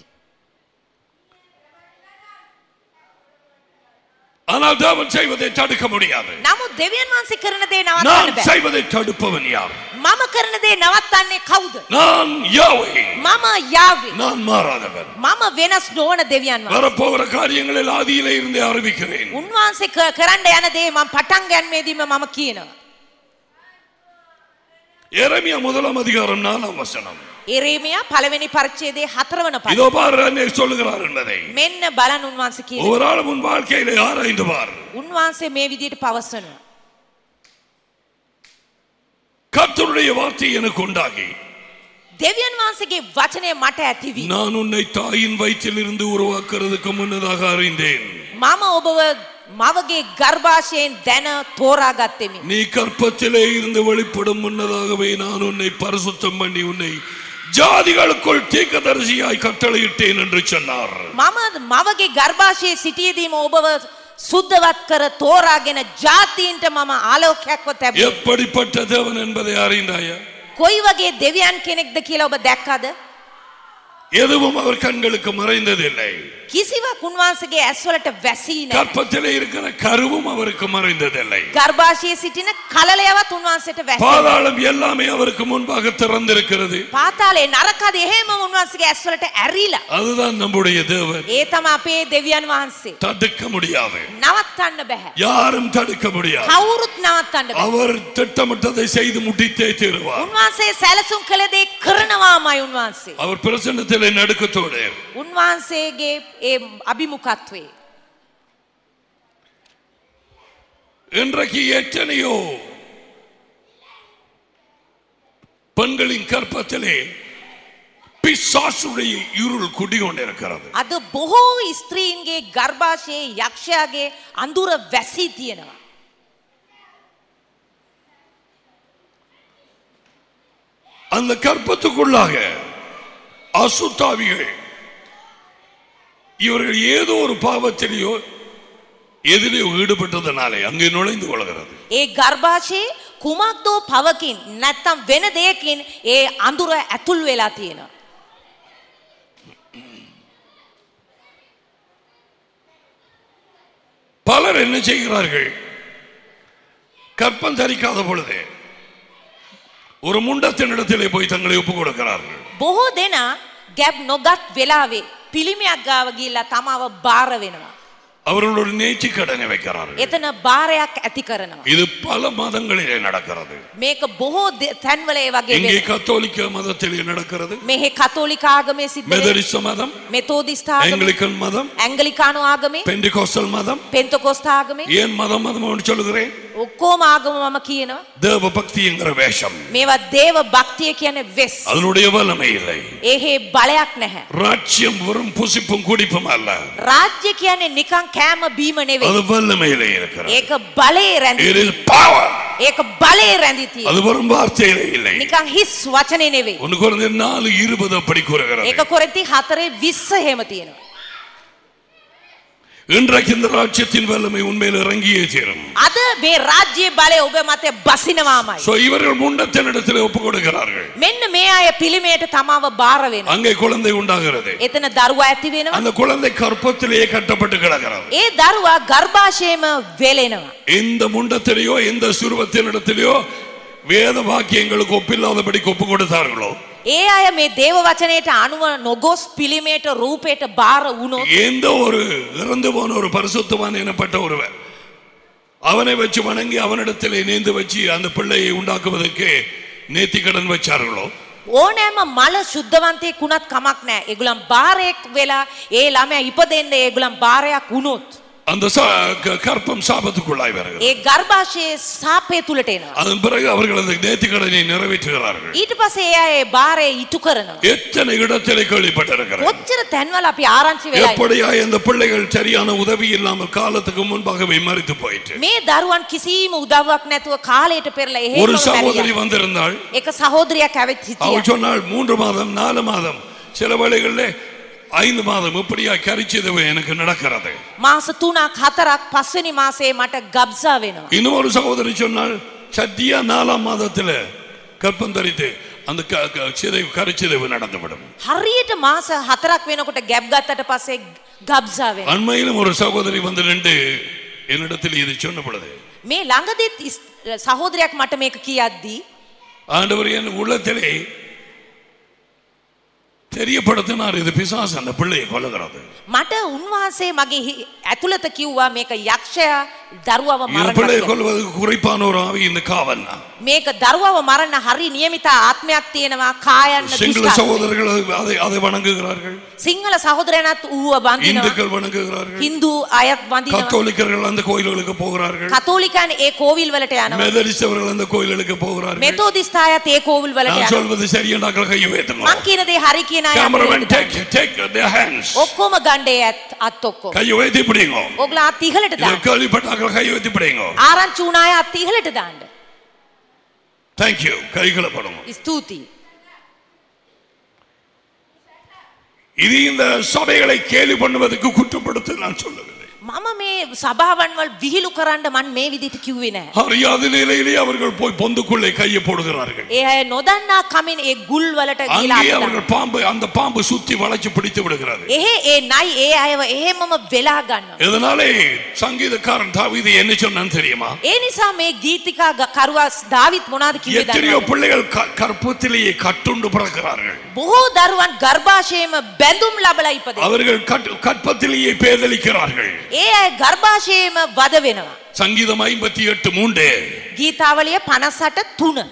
ஆனால் தேவன் செய்வதை தடுக்க முடியாது නමුත් දෙවියන් වහන්සේ කරන දේ නවත්තන්න நான் බෑ. செய்வதை தடுப்பவன் யார் මම කරන දේ නවත්තන්නේ කවුද? நான் யாவை මම යාවේ. நான் மாறாதவன் මම වෙනස් නොවන දෙවියන් වහන්සේ. வரப்போகிற காரியங்களில் ஆதியிலே இருந்தே அறிவிக்கிறேன் උන්වහන්සේ ක- කරන්න යන දේ මම පටන් ගැන්මේදීම මම කියනවා. எரேமியா முதலாம் அதிகாரம் நாலாம் வசனம் එරේමියා පළවෙනි පරිච්ඡේදයේ හතරවන පද. இதோ பாரு என்னை சொல்லுகிறார் என்பதை මෙන්න බලන් උන්වහන්සේ කියන. ஒவ்வொரு ஆளும் உன் வாழ்க்கையிலே ஆராய்ந்து பார் උන්වහන්සේ මේ විදිහට පවසනවා. கர்த்தருடைய வார்த்தை எனக்கு உண்டாகி දෙවියන් වහන්සේගේ වචනය මට ඇතිවී. நான் உன்னை தாயின் வயிற்றில் இருந்து உருவாக்குறதுக்கு முன்னதாக அறிந்தேன் මම ඔබව මවගේ ගර්භාෂයෙන් දැන තෝරාගත්තෙමි. நீ கற்பத்திலே இருந்து வெளிப்படும் முன்னதாகவே நான் உன்னை பரிசுத்தம் பண்ணி உன்னை ஜாதிகளுக்குள் தீர்க்கதரிசியாய் கட்டளையிட்டேன் என்று சொன்னார் මම මවගේ ගර්භාෂයේ සිටියදීම ඔබව සුද්ධවත් කර තෝරාගෙන ජාතීන්ට මම ආලෝකයක්ව තැබ. எப்படிப்பட்ட தேவன் என்பதை அறிந்தாயா කොයි වගේ දෙවියන් කෙනෙක්ද කියලා ඔබ දැක්කද? எதுவும் அவர் கண்களுக்கு மறைந்ததில்லை කිසිවක් උන්වහන්සේගේ ඇස්වලට වැසී නැහැ. கற்பத்திலே இருக்கிற கருவும் அவருக்கு மறைந்ததில்லை ගර්භාෂයේ සිටින කලලයවත් උන්වහන්සේට වැසී பாதாளம் எல்லாமே அவருக்கு முன்பாக திறந்திருக்கிறது පාතාලේ නරකද එහෙම උන්වහන්සේගේ ඇස්වලට ඇරිලා. அதுதான் நம்முடைய தேவன் ඒ තම අපේ දෙවියන් වහන්සේ. தடுக்க முடியாது නවත්තන්න බැහැ. யாரும் தடுக்க முடியாது කවුරුත් නවත්තන්න බැහැ. அவர் திட்டமிட்டதை செய்து முடித்தே தீருவார் උන්වහන්සේ සැලසුම් කළ දේ කරනවාමයි උන්වහන්සේ. அவர் பிரசன்னத்திலே நடுக்கத்தோடு උන්වහන්සේගේ ඒ අභිමුඛත්වේ. இன்றைக்கு எத்தனையோ பெண்களின் கற்பத்திலே பிசாசுடைய இருள் குடிகொண்டிருக்கிறது අද බොහෝ ස්ත්‍රීන්ගේ ගර්භාෂයේ යක්ෂයාගේ අඳුර වැසී තියෙනවා. அந்த கற்பத்துக்குள்ளாக அசுத்தாவிகள் இவர்கள் ஏதோ ஒரு பாவத்திலேயோ எதிலேயோ ஈடுபட்டதனாலே அங்கே நுழைந்து கொள்கிறது ඒ ගර්භාෂයේ කුමක්දෝ පවකින් නැත්තම් වෙන දෙයකින් ඒ අඳුර ඇතුල් වෙලා තියෙනවා. பலர் என்ன செய்கிறார்கள் கற்பம் தரிக்காத பொழுது ஒரு முண்டத்தினிடத்திலே போய் தங்களை ஒப்புக் கொடுக்கிறார்கள் බොහෝ දෙනා ගැබ් නොගත් වෙලාවේ පිළිමයක් ගාව ගිහිල්ලා තමාව බාර වෙනවා. அவர்களோட நேர்ச்சி கடனை வைக்கிறார்கள் එතන බාරයක් ඇති කරනවා. இது பல மதங்களிலே நடக்கிறது මේක බොහෝ දෙ- තැන්වල ඒ වගේ இங்கே වෙනවා. கத்தோலிக்க மதத்திலே நடக்கிறது මෙහෙ කතෝලික ආගමේ සිද්ධ වෙනවා. மெதரிஸ்த மதம் මෙතෝදිස්ථ ආගමේ எங்கிலிக்கன் மதம் ඇංගලිකානු ආගමේ பெண்டிகோஸ்டல் மதம் පෙන්තකොස්ථ ආගමේ ஏன் மதம் மதம் என்று சொல்லுகிறேன் ඔක්කොම ආගම මම කියනවා. தேவ பக்திங்கிற வேஷம் මේවා දේව භක්තිය කියන්නේ වෙස්. அதனுடைய வல்லமை இல்லை ඒහේ බලයක් නැහැ. ராஜ்யம் வெறும் புசிப்பும் குடிப்பும் அல்ல රාජ්‍ය කියන්නේ නිකන් කෑම බීම නෙවෙයි. அது வல்லமையிலே இருக்கிறது ඒක බලේ රැඳී. It is power. ඒක බලේ රැඳී තියෙන. அது வெறும் வார்த்தையிலே இல்லை නිකන් හිස් වචනේ නෙවෙයි. ஒன்று குறைந்த நாலு இருபது அப்படி கூறுகிறது ඒක කොරන්ති 4 20 එහෙම තියෙනවා. இன்றைக்கு இந்த ராஜ்யத்தின் வல்லமை உண்மையில் இறங்கியே தீரும் අද මේ රාජ්‍යයේ බලය ඔබ මත බසිනවාමයි. சோ இவர்கள் முண்டத்தினிடத்தில் ஒப்புக் கொடுக்கிறார்கள் මෙන්න මේ අය පිළිමයට තමාව බාර වෙනවා. அங்கே குழந்தை உண்டாகிறது එතන දරුවා ඇති වෙනවා. அந்த குழந்தை கற்பத்திலேயே கட்டப்பட்டு கிடக்கிறது ඒ දරුවා ගර්භාෂයේම වෙලෙනවා. எந்த முண்டத்திலேயோ எந்த சுருவத்தினிடத்திலேயோ வேத வாக்கியங்களுக்கு ஒப்பில்லாதபடி ஒப்பு கொடுத்தார்களோ ඒ අය මේ දේව වචනයට අනුව නොගොස් පිළිමයට රූපයට බාර වුණොත් எந்த ஒரு இறந்து போன ஒரு பரிசுத்தவான் எனப்பட்ட ஒருவர் அவனை வச்சு வணங்கி அவனிடத்தில் இணைந்து வச்சு அந்த பிள்ளையை உண்டாக்குவதற்கு நேர்த்தி கடன் வச்சார்களோ ඕනෑම මල ශුද්ධවන්තයෙක් වුණත් කමක් නෑ. ඒගොල්ලන් බාරයක් වෙලා ඒ ළමයා ඉපදෙන්න ඒගොල්ලන් බාරයක් වුණොත් அந்த சா- க- கற்பம் சாபத்துக்குள்ளாய் வருகிறது ඒ ගර්භාෂයේ සාපය තුලට එනවා. அதன் பிறகு அவர்கள் அந்த நேர்த்தி கடனை நிறைவேற்றுகிறார்கள் ඊට පස්සේ ඒ අය ඒ බාරය ඉටු කරනවා. எத்தனை இடத்திலே கேள்விப்பட்டிருக்கிறார்கள் කොච්චර තැන්වල අපි ආරංචි වෙලා ඉන්නවා. எப்படியா இந்த பிள்ளைகள் சரியான உதவி இல்லாமல் காலத்துக்கு முன்பாகவே மறித்து போயிட்டு මේ දරුවන් කිසිම උදව්වක් නැතුව කාලයට පෙරලා එහෙම ஒரு சகோதரி வந்திருந்தாள் එක සහෝදරයක් ඇවිත් அவள் හිටියා. சொன்னாள் மூன்று மாதம் நாலு மாதம் சில வேளைகளில் ஐந்து மாதம் இப்படியா கரிச்சது எனக்கு நடக்கிறது මාස 3ක් 4ක් පස්වෙනි මාසයේ මට ගබ්සා වෙනවා. இன்னும் ஒரு சகோதரி சொன்னாள் சத்தியா நாலாம் மாதத்துல கற்பம் தரித்து அந்த க- க- சிதைவு கரிச்சிதைவு நடந்துவிடும் හරියට මාස 4ක් වෙනකොට ගැබ් ගත්තට පස්සේ ගබ්සා වෙනවා. அண்மையிலும் ஒரு சகோதரி வந்து நின்று என்னிடத்தில் இது சொன்ன பொழுது මේ ළඟදිත් ඉස්- සහෝදරයක් මට මේක කියද්දී ஆண்டவர் என் உள்ளத்திலே தெரியப்படுத்தினார் இது பிசாசு அந்த பிள்ளையை கொல்லுகிறது මට උන්වහන්සේ මගේ හි- ඇතුළත කිව්වා මේක යක්ෂයා දරුවව இந்த මරන්න பிள்ளையை කියලා. கொல்வதற்கு குறிப்பான ஒரு ஆவி இந்த காவல் මේක දරුවව මරන්න හරි නියමිත ආත්මයක් තියෙනවා කායන්න சிங்கள දුෂ්කරයි. சகோதரர்கள் அதை அதை வணங்குகிறார்கள் සිංහල සහෝදරයනත් ඌව බඳිනවා இந்துக்கள் வணங்குகிறார்கள் හින්දු අයත් බඳිනවා கத்தோலிக்கர்கள் அந்த கோயில்களுக்கு போகிறார்கள் කතෝලිකයන් ඒ කෝවිල් වලට යනවා மெதரிஸ்தவர்கள் அந்த கோயில்களுக்கு போகிறார்கள் මෙතෝදිස්ථ අයත් ඒ කෝවිල් වලට நான் යනවා சொல்வது சரியென்றாக்கள் கையை உயர்த்துங்க මං කියන දේ හරි කියන අය கேமராமேன் අත් டேக் டேக் their hands ඔක්කොම ගණ්ඩේ ඇත් අත් ඔක්කොම கையை உயர்த்தி பிடிங்க ඔගලා අත් ඉහලට இதை දාන්න கேள்விப்பட்டாக்கள் கையை உயர்த்தி பிடிங்க ආරංචි වුණ අය අත් ඉහලට දාන්න தேங்க்யூ கைகளை படுங்க ස්තුතියි இது இந்த சபைகளை கேலி பண்ணுவதற்கு குற்றப்படுத்த நான் சொல்லவில்லை මම මේ සභාවන් වල විහිළු කරන්න මන් මේ විදිහට කිව්වේ නෑ. அறியாத நிலையிலே அவர்கள் போய் பொந்துக்குள்ளே கையை போடுகிறார்கள் ඒ අය නොදන්නා කමින් ඒ ගුල් වලට ගිලා அங்கே අත அவர்கள் பாம்பு அந்த பாம்பு சுத்தி வளைச்சு பிடித்து விடுகிறது එහෙ ඒ නයි ඒ අයව එහෙමම වෙලා ගන්නවා. இதனாலே சங்கீதக்காரன் தாவீது என்ன சொன்னான்னு தெரியுமா ඒ නිසා මේ ගීතිකා ග- කරුවා දාවිත් මොනාද කිව්වේ எத்தனையோ දන්නවද? பிள்ளைகள் க- கற்பத்திலேயே கட்டுண்டு பிறக்கிறார்கள் බොහෝ දරුවන් ගර්භාෂයේම බැඳුම් ලබලා ඉපදෙනවා. அவர்கள் கட்- கற்பத்திலேயே பேதலிக்கிறார்கள் ඒ අය ගර්භාෂයේම වද වෙනවා. சங்கீதம் ஐம்பத்தி எட்டு மூன்று ගීතාවලිය 58 3.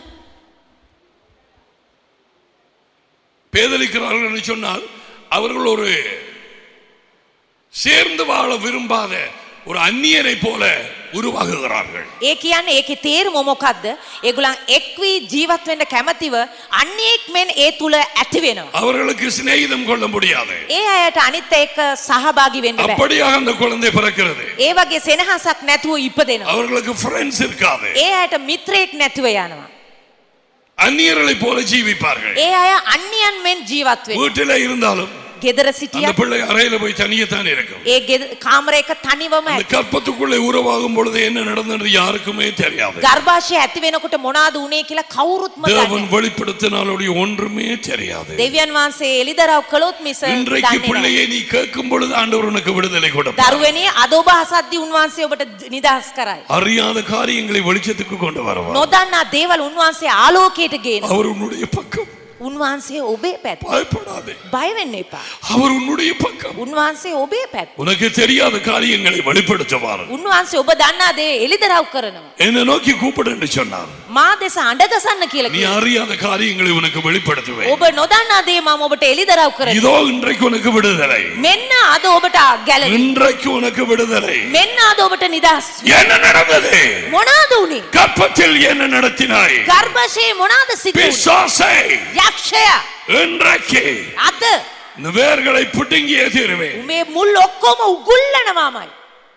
பேதலிக்கிறார்கள் என்று சொன்னால் அவர்கள் ஒரு சேர்ந்து வாழ விரும்பாத ஒரு அந்நியரை போல உருவாகுகிறார்கள் ඒ කියන්නේ ඒකේ තේරුම මොකක්ද? ඒගොල්ලන් එක් වී ජීවත් වෙන්න කැමැතිව අන්‍යයෙක් මෙන් ඒ තුල ඇති වෙනවා. அவர்களுக்கு சிநேகிதம் கொள்ள முடியாது ඒ අයට අනිත් එක්ක සහභාගී වෙන්න බෑ. அப்படியாக அந்த குழந்தை பிறக்கிறது ඒ වගේ සෙනහසක් නැතුව ඉපදෙනවා. அவர்களுக்கு ஃப்ரெண்ட்ஸ் இருக்காது ඒ අයට මිත්‍රයෙක් නැතුව යනවා. அந்நியர்களை போல ஜீவிப்பார்கள் ඒ අය අන්‍යයන් මෙන් ජීවත් වෙනවා. வீட்டில இருந்தாலும் ගෙදර அந்த සිටියා பிள்ளை அறையில போய் தனியத்தான் இருக்கும் ඒ ගෙද- කාමරයක තනිවම அந்த ඇති. கற்பத்துக்குள்ளே உருவாகும் பொழுது என்ன நடந்தது யாருக்குமே தெரியாது ගර්භාෂය ඇති වෙනකොට මොනවාද උනේ කියලා කවුරුත්ම தேவன் දන්නේ வெளிப்படுத்தினாலுடைய ஒன்றுமே தெரியாது දෙවියන් වහන්සේ එළිදරව් කළොත් මිස இன்றைக்கு දන්නේ නැහැ. பிள்ளையை நீ கேட்கும் பொழுது ஆண்டவர் உனக்கு விடுதலை கொடுப்பார் දරුවනේ අද ඔබ අසද්දි උන්වහන්සේ ඔබට නිදහස් කරයි. அறியாத காரியங்களை வெளிச்சத்துக்கு கொண்டு வருவார் නොදන්නා දේවල් උන්වහන්සේ ආලෝකයට ගේන. அவர் உன்னுடைய பக்கம் උන්වහන්සේ ඔබේ පැත්. பயப்படாதே බය වෙන්න එපා. அவர் உன்னுடைய பக்கம் උන්වහන්සේ ඔබේ පැත්. உனக்கு தெரியாத காரியங்களை வெளிப்படுத்துவார் උන්වහන්සේ ඔබ දන්නා දේ එළිදරව් කරනවා. என்னை நோக்கி கூப்பிடு என்று சொன்னார் මා දෙස අඬගසන්න කියලා நீ කිව්වා. அறியாத காரியங்களை உனக்கு வெளிப்படுத்துவேன் ඔබ නොදන්නා දේ මම ඔබට එළිදරව් කරනවා. இதோ இன்றைக்கு உனக்கு விடுதலை මෙන්න අද ඔබට ගැලවි. இன்றைக்கு உனக்கு விடுதலை මෙන්න අද ඔබට නිදහස්. என்ன நடந்தது මොනාද උනේ? கற்பத்தில் என்ன நடத்தினாய் ගර්භෂයේ මොනාද සිදු වුනේ? பிசாசை යක්ෂයා இன்றைக்கு අද இந்த வேர்களை பிடுங்கியே தீருவேன் උමේ මුල් ඔක්කොම උගුල්ලනවාමයි.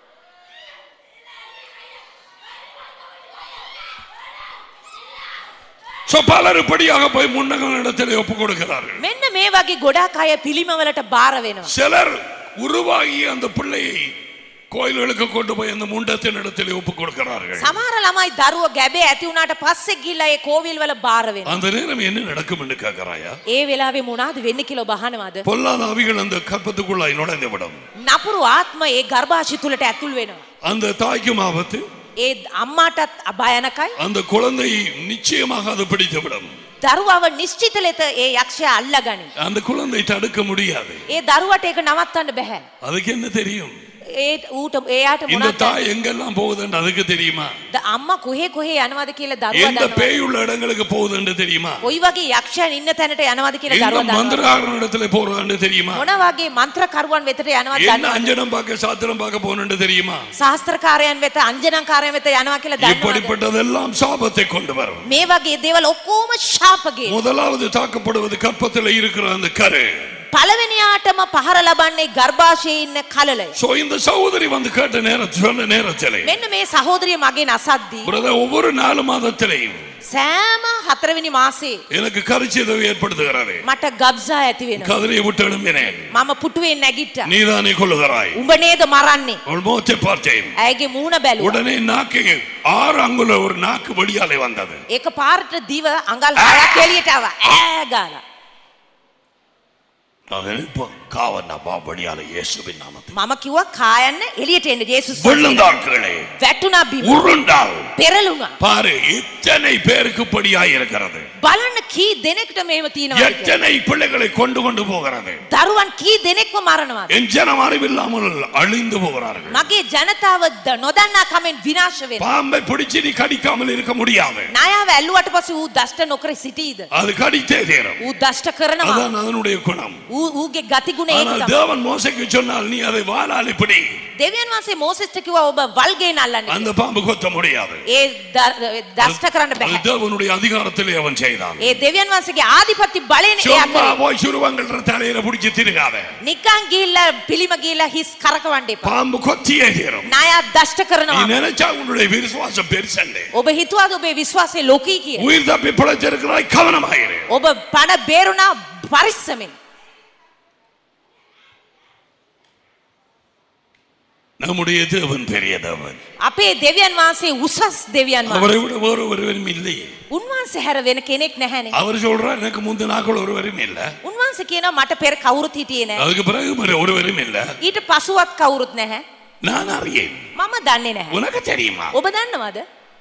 சோ பலர் இப்படியாக போய் முன்னகல் இடத்தில் ஒப்பு கொடுக்கிறார்கள் මෙන්න මේ වගේ ගොඩාක් අය පිළිමවලට බාර වෙනවා. சிலர் உருவாகி அந்த பிள்ளையை கோயில்களுக்கு கொண்டு போய் அந்த முண்டத்தின் இடத்தில் ஒப்பு கொடுக்கிறார்கள் සමහර ළමයි දරුව ගැබේ ඇති වුණාට පස්සේ ගිහලා ඒ කෝවිල් වල බාර වෙනවා. அந்த நேரம் என்ன நடக்கும் என்று கேட்கிறாயா ඒ වෙලාවේ මොනවාද වෙන්නේ කියලා බහනවාද? பொல்லாத ஆவிகள் அந்த கற்பத்துக்குள்ளாய் நுழைந்து விடும் නපුරු ආත්ම ඒ ගර්භාෂය තුලට ඇතුල් වෙනවා. அந்த தாய்க்கும் ஆபத்து ඒ අම්මාටත් අභයනකයි அந்த குழந்தை நிச்சயமாக அது பிடித்து விடும் දරුවව නිශ්චිත ලෙස ඒ යක්ෂයා අල්ලගනි. அந்த குழந்தை தடுக்க முடியாது ඒ දරුවට ඒක නවත්තන්න බෑ. அதுக்கு என்ன தெரியும் ඒ ඌට එයාට இந்த මොනවද? தாய் எங்கெல்லாம் போகுதுன்னு அதுக்கு தெரியுமா ද- අම්මා කොහේ කොහේ යනවද කියලා දරුවා எந்த දන්නවා. பேய் உள்ள இடங்களுக்கு போகுதுன்னு தெரியுமா කොයි වගේ යක්ෂයන් ඉන්න තැනට යනවද කියලා எந்த දරුවා දන්නවා. மந்திரகாரன் இடத்துல போறான்னு தெரியுமா මොන වගේ මන්ත්‍රකරුවන් වෙතට යනවද என்ன දන්නවද? அஞ்சனம் பார்க்க சாத்திரம் பார்க்க போகணும்னு தெரியுமா ශාස්ත්‍රකාරයන් වෙත අංජනකාරයන් වෙත යනවා කියලා දන්නවද? இப்படிப்பட்டதெல்லாம் சாபத்தை கொண்டு வரும் මේ වගේ දේවල් ඔක්කොම ශාපගේ. முதலாவது தாக்கப்படுவது கற்பத்தில் இருக்கிற அந்த கரு පළවෙනියාටම පහර ලබන්නේ ගර්භාෂයේ ඉන්න කලලය. சோ இந்த சகோதரி வந்து கேட்ட நேரத்தில் சொன்ன நேரத்திலே මෙන්න මේ සහෝදරිය මගෙන් අසද්දී பிரதர் ஒவ்வொரு நாலு மாதத்திலையும் සෑම හතරවෙනි මාසේ எனக்கு கரிச்சிதவு ஏற்படுத்துகிறது මට ගබ්සා ඇති වෙනවා. கதிரையை விட்டு எழும்பினேன் මම පුටුවෙන් නැගිට්ටා. நீதானே கொள்ளுகிறாய் උඹ නේද මරන්නේ? அவள் முகத்தை பார்த்தேன் ඇයගේ මූණ බැලුවා. உடனே நாக்கு ஆறு அங்குல ஒரு நாக்கு வழியாலே வந்தது ඒක පාරට දිව අඟල් හයක් එළියට ආවා. ඈ ගාලා. நான் நினைப்பேன் காவனப்பா வழியால இயேசுவின் நாமத்தில் මම කිව්වා කායන්න එළියට එන්න ජේසුස් වහන්සේ. விழுந்தாள் கீழே වැටුණා බිම. உருண்டாள் පෙරළුණා. பாரு இத்தனை பேருக்கு படியாய் இருக்கிறது බලන්න කී දෙනෙක්ට මෙහෙම තියෙනවද කියලා. எத்தனை பிள்ளைகளை கொண்டு கொண்டு போகிறது දරුවන් කී දෙනෙක්ව මරනවාද? என் ஜனம் அறிவில்லாமல் அழிந்து போகிறார்கள் මගේ ජනතාව ද- නොදන්නා කමෙන් විනාශ වෙනවා. பாம்பை பிடிச்சு நீ கடிக்காமல் இருக்க முடியாது නායාව ඇල්ලුවට පස්සේ ඌ දෂ්ට නොකර සිටීද? அது கடித்தே தீரும் ඌ දෂ්ට කරනවා. அதான் அதனுடைய குணம் ඌ ඌගේ ගතිගුණ ඒක ஆனால் තමයි. தேவன் மோசைக்கு சொன்னால் நீ அதை வாழால் இப்படி දෙවියන් වහන්සේ මෝසෙස්ට කිව්වා ඔබ වල්ගෙන් අල්ලන්න. அந்த பாம்பு கொத்த முடியாது ඒ ද- දෂ්ට කරන්න அது බෑ. தேவனுடைய அதிகாரத்திலே அவன் செய்தான் ඒ දෙවියන් වහන්සේගේ ආධිපත්‍ය බලයෙන් එයා சும்மா කරේ. போய் சுருவங்கள்ன்ற தலையில பிடிச்சு திரிகாத නිකන් ගිහිල්ලා පිළිම ගිහිල්ලා හිස් කරකවන්න එපා. பாம்பு கொத்தியே தீரும் නායා දෂ්ට நீ කරනවා. நினைச்சா உன்னுடைய விசுவாசம் பெருசல்லே ඔබ හිතුවාද ඔබේ විශ්වාසය ලෝකී කියලා? உயிர் தப்பி பிழைச்சிருக்கிறாய் கவனமாயிரு ඔබ පණ බේරුණා පරිස්සමෙන්. நம்முடைய தேவன் பெரிய தேவன் අපේ දෙවියන් වහන්සේ උසස් දෙවියන් அவரை වහන්සේ. விட வேறு ஒருவரும் இல்லையே උන්වහන්සේ හැර වෙන කෙනෙක් නැහැනේ. அவர் சொல்றார் எனக்கு முந்தின நாட்கள் ஒருவரும் இல்ல උන්වහන්සේ කියනවා මට පෙර කවුරුත් හිටියේ නැහැ. அதுக்கு பிறகு ஒரு- ஒருவரும் இல்ல ඊට පසුවත් කවුරුත් නැහැ. நான் அறியேன் මම දන්නේ නැහැ. உனக்கு தெரியுமா ඔබ දන්නවද?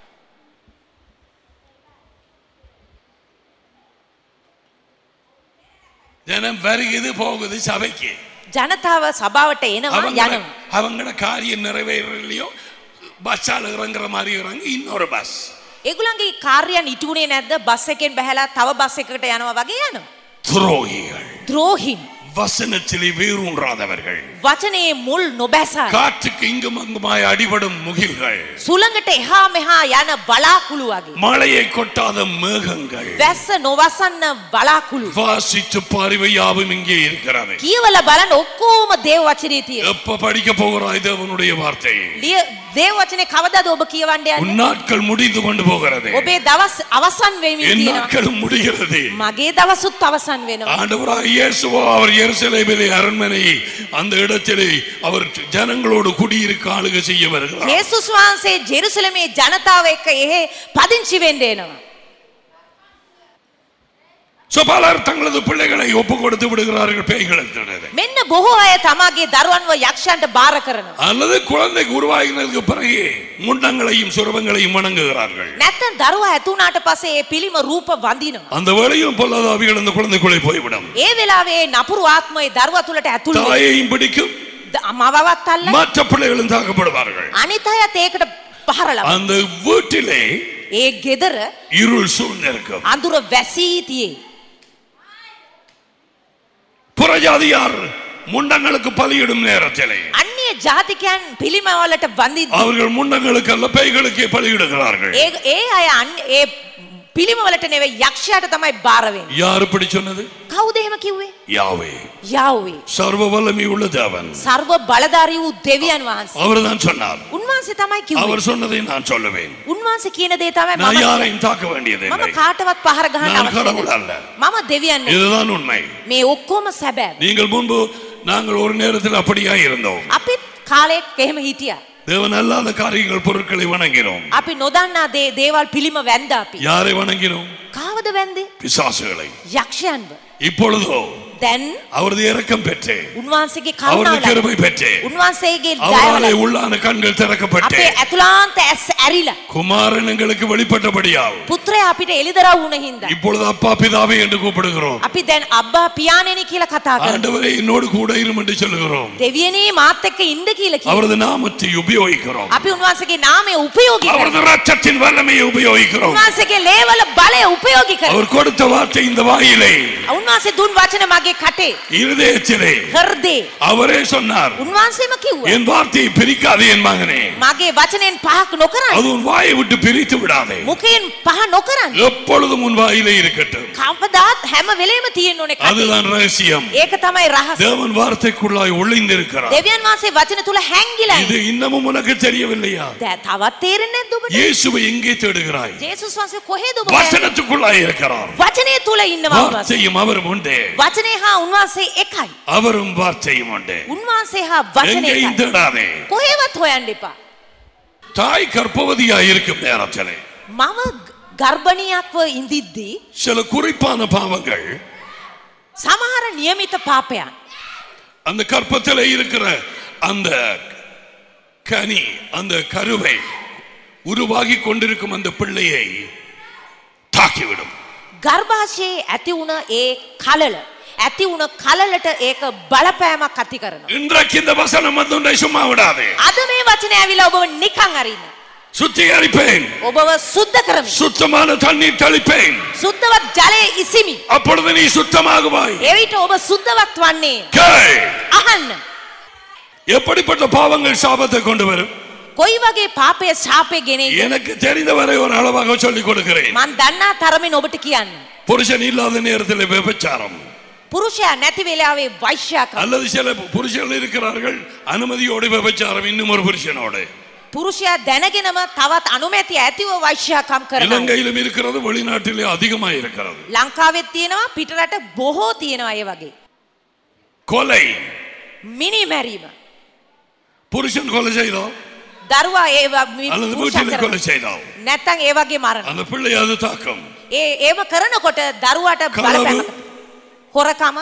ஜனம் வருகிறது போகுது சபைக்கு ජනතාව සභාවට එනවා அவங்கள යනවා. அவங்கள காரியம் நிறைவேறலையோ பஸ்ஸால் இறங்குற மாதிரி இறங்கி இன்னொரு பஸ் ඒගොල්ලන්ගේ කාර්යයන් ඉටුනේ නැද්ද? බස් එකෙන් බහැලා තව බස් එකකට යනවා වගේ යනවා. துரோகிகள் ද්‍රෝහින් வசனத்திலே வேரூன்றாதவர்கள் වචනයේ මුල් නොබැසයි. காற்றுக்கு இங்கும் அங்குமாய் அடிபடும் முகில்கள் සුළඟට එහා මෙහා යන බලාකුළු වගේ. மழையை கொட்டாத மேகங்கள் වැස්ස නොවසන්න බලාකුළු. வாசித்து பார்வை யாவும் இங்கே இருக்கிறது කියවල බලන්න ඔක්කොම දේව වචනේ තියෙන. எப்ப படிக்க போகிறாய் தேவனுடைய வார்த்தை ලිය- දේව වචනේ කවදාද ඔබ කියවන්න உன் යන්නේ? நாட்கள் முடிந்து கொண்டு போகிறது ඔබේ දවස් අවසන් වෙමින් என் තියෙනවා. நாட்களும் முடிகிறது මගේ දවසුත් අවසන් වෙනවා. ஆண்டவராக இயேசுவோ அவர் எருசலேமிலே அரண்மனையை அந்த இடத்திலே அவர் ஜனங்களோடு குடியிருக்க ஆளுகை செய்ய வருகிறார் යේසුස් වහන්සේ ජෙරුසලමේ ජනතාව එක්ක එහෙ පදිංචි වෙන්න එනවා. So, பலர் தங்களது பிள்ளைகளை ஒப்பு கொடுத்து விடுகிறார்கள் பேய்களுக்கு මෙන්න බොහෝ අය තමාගේ දරුවන්ව යක්ෂයන්ට බාර කරනවා. அல்லது குழந்தைக்கு உருவாகினதுக்கு பிறகு முண்டங்களையும் சுரபங்களையும் வணங்குகிறார்கள் නැත්තම් දරුවා ඇතුණාට පස්සේ ඒ පිළිම ரூප වඳිනවා. அந்த வேளையும் பொல்லாதாவிகள் அந்த குழந்தைக்குள்ளே போய்விடும் ඒ වෙලාවේ නපුරු ආත්මය දරුවා තුලට ඇතුල් වෙනවා. தாயையும் பிடிக்கும் ද- මවවත් අල්ල மற்ற பிள்ளைகளும் தாக்கப்படுவார்கள் අනිත් අයත් ඒකට පහරලව. அந்த வீட்டிலே ඒ ගෙදර இருள் சூழ்ந்திருக்கும் අඳුර වැසී තියේ. புறஜாதியார் முண்டங்களுக்கு பலியிடும் நேரத்திலே අන්‍ය ජාතිකයන් පිළිමවලට වඳිද්දී அவர்கள் முண்டங்களுக்கு அல்ல பேய்களுக்கே பலியிடுகிறார்கள் ඒ ඒ අය අන්‍ය ඒ පිළිමවලට නෙවෙයි යක්ෂයාට තමයි බාර වෙන්නේ. யார் இப்படி சொன்னது කවුද එහෙම කිව්වේ? யாவே යාවේ. சர்வ வல்லமை உள்ள தேவன் සර්ව බලධාරී වූ දෙවියන් වහන්සේ. அவர்தான் சொன்னார் උන්වහන්සේ තමයි කිව්වේ. அவர் சொன்னதை நான் சொல்லுவேன் උන්වහන්සේ කියන දේ තමයි நான் මම யாரையும் தாக்க வேண்டியது මම இல்லை කාටවත් පහර ගහන්න நான் අවශ්‍ය கடவுள் නැහැ. அல்ல මම දෙවියන් නෙවෙයි. இதுதான் உண்மை මේ ඔක්කොම සැබෑ. நீங்கள் முன்பு நாங்கள் ஒரு நேரத்தில் அப்படியா இருந்தோம் අපිත් කාලයක් එහෙම හිටියා. தேவன் அல்லாத காரியங்கள் பொருட்களை வணங்கினோம் අපි නොදන්නා දේ දේවල් පිළිම වැන්ද අපි. யாரை வணங்கினோம் කාවද වැන්දේ? பிசாசுகளை යක්ෂයන්ව. இப்பொழுதோ දැන් அவரது இரக்கம் பெற்று උන්වහන්සේගේ அவரது කරුණාව கிருபை பெற்று උන්වහන්සේගේ அவராலே දයාව உள்ளான கண்கள் திறக்கப்பட்டு අපේ ඇතුලාන්ත ඇස් ඇරිලා குமாரன் எங்களுக்கு வெளிப்பட்டபடியால் පුත්‍රයා අපිට එළිදරව් වුණ හින්දා இப்பொழுது அப்பா பிதாவே என்று கூப்பிடுகிறோம் අපි දැන් අබ්බා පියාණෙනි කියලා කතා කරනවා ஆண்டவரே என்னோடு கூட இரும் என்று சொல்லுகிறோம் දෙවියනේ මාත් එක්ක ඉන්න කියලා කියනවා அவரது நாமத்தை உபயோகிக்கிறோம் අපි උන්වහන්සේගේ නාමය උපයෝගී කරනවා அவரது ரத்தத்தின் வல்லமையை உபயோகிக்கிறோம் උන්වහන්සේගේ ලේවල බලය උපයෝගී කරනවා அவர் கொடுத்த வார்த்தை இந்த வாயிலே උන්වහන්සේ දුන් වචන මගේ කටේ இருதயத்திலே හෘදේ அவரே சொன்னார் උන්වහන්සේම කිව්වා என் வார்த்தையை பிரிக்காதே என் மகனே මගේ වචනෙන් පහක් නොකරන්න அது உன் வாயை விட்டு பிரித்து விடாதே මුඛයෙන් පහ නොකරන්න எப்பொழுதும் உன் வாயிலே இருக்கட்டும் කවදාත් හැම වෙලේම තියෙන්න ඕනේ කටේ அதுதான் ரகசியம் ඒක තමයි රහස தேவன் வார்த்தைக்குள்ளாய் ஒளிந்திருக்கிறார் දෙවියන් වහන්සේ වචන තුල හැංගිලා இது இன்னமும் உனக்கு தெரியவில்லையா දැන් තවත් තේරෙන්නේ නැද්ද ඔබට இயேசுவை எங்கே தேடுகிறாய் ජේසුස් වහන්සේ කොහෙද ඔබ හොයන්නේ? வசனத்துக்குள்ளாய் இருக்கிறார் වචනය තුල ඉන්නවා උන්වහන්සේ. வார்த்தையும் அவரும் உண்டு වචනේ හා උන්වහන්සේ එකයි. அவரும் வார்த்தையும் உண்டு උන්වහන්සේ හා වචනේ எங்கேயும் එකයි. தேடாதே කොහෙවත් හොයන්න එපා. தாய் கர்ப்பவதியா இருக்கும் நேரத்திலே මම ගර්භණියක්ව ඉඳිද්දී சில குறிப்பான பாவங்கள் සමහර નિયમિත පාපයන් அந்த கற்பத்திலே இருக்கிற அந்த கனி அந்த கருவை உருவாகி கொண்டிருக்கும் அந்த பிள்ளையை தாக்கிவிடும் ගර්භාෂයේ ඇති වුණ ඒ කලල ඇති වුණ කලලට ඒක බලපෑමක් ඇති කරනවා. இன்றைக்கு இந்த வசனம் வந்து உன்னை சும்மா விடாதே අද මේ වචනේ ඇවිල්ලා ඔබව නිකන් අරින්න. சுத்திகரிப்பேன் ඔබව සුද්ධ කරමි. சுத்தமான தண்ணீர் தெளிப்பேன் සුද්ධවත් ජලයේ ඉසිමි. அப்பொழுது நீ சுத்தமாகுவாய் එවිට ඔබ සුද්ධවත් වන්නේ. கேள். අහන්න. எப்படிப்பட்ட பாவங்கள் சாபத்தை கொண்டு வரும் කොයි වගේ පාපය ශාපය ගෙනෙයිද? எனக்கு தெரிந்தவரை ஒரு அளவாக சொல்லிக் கொடுக்கிறேன் මන් දන්නා තරමින් ඔබට කියන්න. புருஷன் இல்லாத நேரத்தில் விபச்சாரம் පුරුෂයා නැති වෙලාවේ වෛශ්‍යකම. அல்லது சில புருஷர்கள் இருக்கிறார்கள் அனுமதியோடு விபச்சாரம் இன்னும் ஒரு புருஷனோடு පුරුෂයා දැනගෙනම තවත් අනුමැති ඇතිව වෛශ්‍යකම් කරනවා. இலங்கையிலும் இருக்கிறது வெளிநாட்டிலே அதிகமாக இருக்கிறது ලංකාවෙත් තියෙනවා පිටරට බොහෝ තියෙනවා ඒ වගේ. கொலை මිනි මැරීම. புருஷன் கொலை செய்தால் දරුවා ඒ ව- මි- அல்லது පුරුෂයා வீட்டில் කරන- கொலை செய்தால் නැත්තම් ඒ වගේ මරණ. அந்த பிள்ளை அது தாக்கும் ඒ ඒව කරනකොට දරුවාට களவு. බලපෑම. හොරකම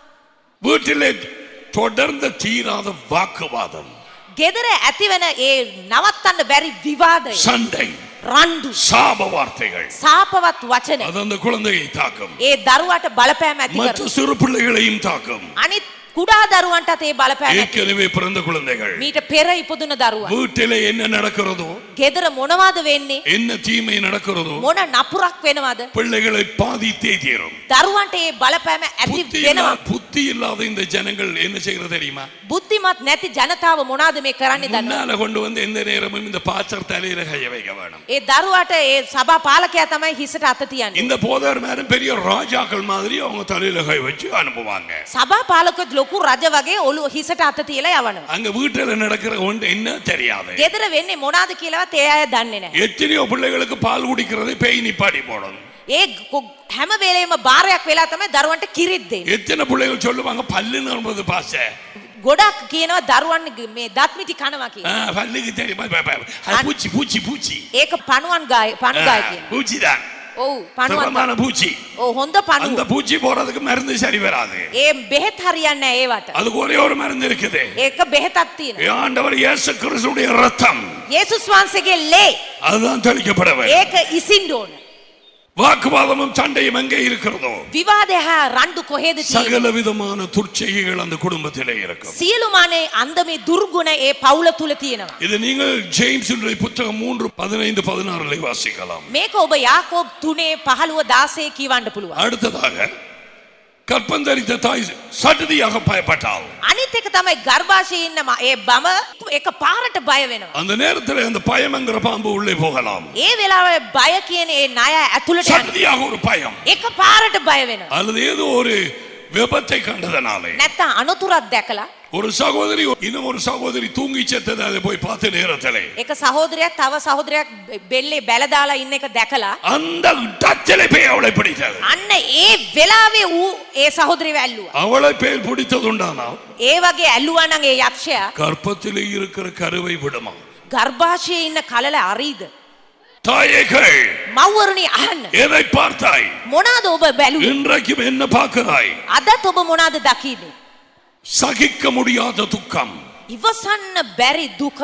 வீட்டிலே தொடர்ந்த தீராத வாக்குவாதம் ගෙදර ඇතිවෙන ඒ නවත්තන්න බැරි විවාදය சண்டை රණ්ඩු சாப வார்த்தைகள் සාපවත් වචන அது அந்த குழந்தையை தாக்கும் ඒ දරුවාට බලපෑම ඇති மற்ற කර. சிறு பிள்ளைகளையும் தாக்கும் අනිත් කුඩා දරුවන්ටත් ඒ බලපෑම ඇති. ஏற்கனவே பிறந்த குழந்தைகள் මීට පෙර ඉපදුන දරුවා. வீட்டிலே என்ன நடக்கிறதோ ගෙදර මොනවද වෙන්නේ? என்ன தீமை நடக்கிறதோ මොන නපුරක් වෙනවද? பிள்ளைகளை பாதித்தே தீரும் දරුවන්ට ඒ බලපෑම ඇති புத்தி වෙනවා. இல்லா- புத்தி இல்லாத இந்த ஜனங்கள் என்ன செய்கிறது தெரியுமா බුද්ධිමත් නැති ජනතාව මොනවද මේ කරන්නේ දන්නවද? முன்னால கொண்டு வந்து எந்த நேரமும் இந்த பாச்சர் தலையில கைய வைக்க வேணும் ඒ දරුවාට ඒ සභා පාලකයා තමයි හිසට අත තියන්නේ. இந்த போதார் மேலும் பெரிய ராஜாக்கள் மாதிரி அவங்க தலையில கை வச்சு அனுப்புவாங்க සභා පාලකත් ලොකු රජ වගේ ඔලු හිසට අත තියලා යවනවා. அங்க வீட்டுல நடக்கிற ஒன்று என்ன தெரியாது ගෙදර වෙන්නේ මොනවද කියලාවත් ඒ අය දන්නේ නැහැ. எத்தனையோ பிள்ளைகளுக்கு பால் குடிக்கிறதை பேய் நிப்பாட்டி போடணும் ඒ ගො- හැම වෙලේම බාරයක් වෙලා තමයි දරුවන්ට කිරිත් දෙන්නේ. எத்தனை பிள்ளைகள் சொல்லுவாங்க பல்லு நம்பது பாச ගොඩක් කියනවා දරුවන් මේ දත්මිටි කනවා ஆ, කියලා. பல்லுக்கு தெரியும் ப- ப- ப- அது பூச்சி பூச்சி பூச்சி ඒක පණුවන් ගාය ஆ, පණුගාය කියන. பூச்சி தான் ඔව් පණුවන්. சுகமான பூச்சி ඔව් හොඳ அந்த පණුව. பூச்சி போறதுக்கு மருந்து சரி வராது ඒ බෙහෙත් හරියන්නේ නැහැ ඒවට. அதுக்கு ஒரே ஒரு மருந்து இருக்குது ඒක බෙහෙතක් තියෙනවා. ஆண்டவர் இயேசு கிறிஸ்துடைய ரத்தம் යේසුස් වහන්සේගේ ලේ அதுதான் தெளிக்கப்பட வேண்டும் ඒක ඉසින්න ඕන. வாக்குவாதமும் சண்டையும் எங்கே இருக்கிறதோ විවාදය හා රණ්ඩු කොහෙද තියෙන්නේ? சகல விதமான துர்ச்செய்கைகள் அந்த குடும்பத்திலே இருக்கும் සියලුමානේ අන්දමේ දුර්ගුණ ඒ පවුල තුල තියෙනවා. இது நீங்கள் ஜேம்ஸ் புத்தகம் மூன்று பதினைந்து பதினாறுல வாசிக்கலாம் මේක ඔබ යාකෝබ් 3 15 16 කියවන්න පුළුවන්. அடுத்ததாக கற்பந்தரித்த தாய் சடுதியாக பயப்பட்டாள் අනිත් එක තමයි ගර්භාෂයේ ඉන්න ම- ඒ බම එක පාරට බය වෙනවා. அந்த நேரத்தில் அந்த பயம்ங்கிற பாம்பு உள்ளே போகலாம் ඒ වෙලාවේ බය කියන ඒ ණය ඇතුළට යන சடுதியாக ஒரு பயம் එක පාරට බය වෙනවා. அல்லது ஏதோ ஒரு விபத்தை கண்டதனாலே නැත්තම් අනතුරක් දැකලා ஒரு சகோதரி இன்னும் ஒரு சகோதரி தூங்கி செத்ததை அதை போய் பார்த்த நேரத்திலே එක සහෝදරයක් තව සහෝදරයක් බෙල්ලේ බැල දාලා ඉන්න එක දැකලා அந்த இடத்திலே போய் அவளை பிடித்தது අන්න ඒ වෙලාවේ ඌ ඒ සහෝදරිය ඇල්ලුවා. அவளை பேர் பிடித்ததுண்டானால் ඒ වගේ ඇල්ලුවා නම් ඒ යක්ෂයා கற்பத்திலே இருக்கிற கருவை விடுமா ගර්භාෂයේ ඉන්න කලල අරීද? தாயேகள் මව්වරුනි අහන්න. எதை பார்த்தாய் මොනවාද ඔබ බැලුවේ? இன்றைக்கும் என்ன பார்க்கிறாய் අදත් ඔබ මොනවාද දකින්නේ? சகிக்க முடியாத துக்கம் ඉවසන්න බැරි දුක.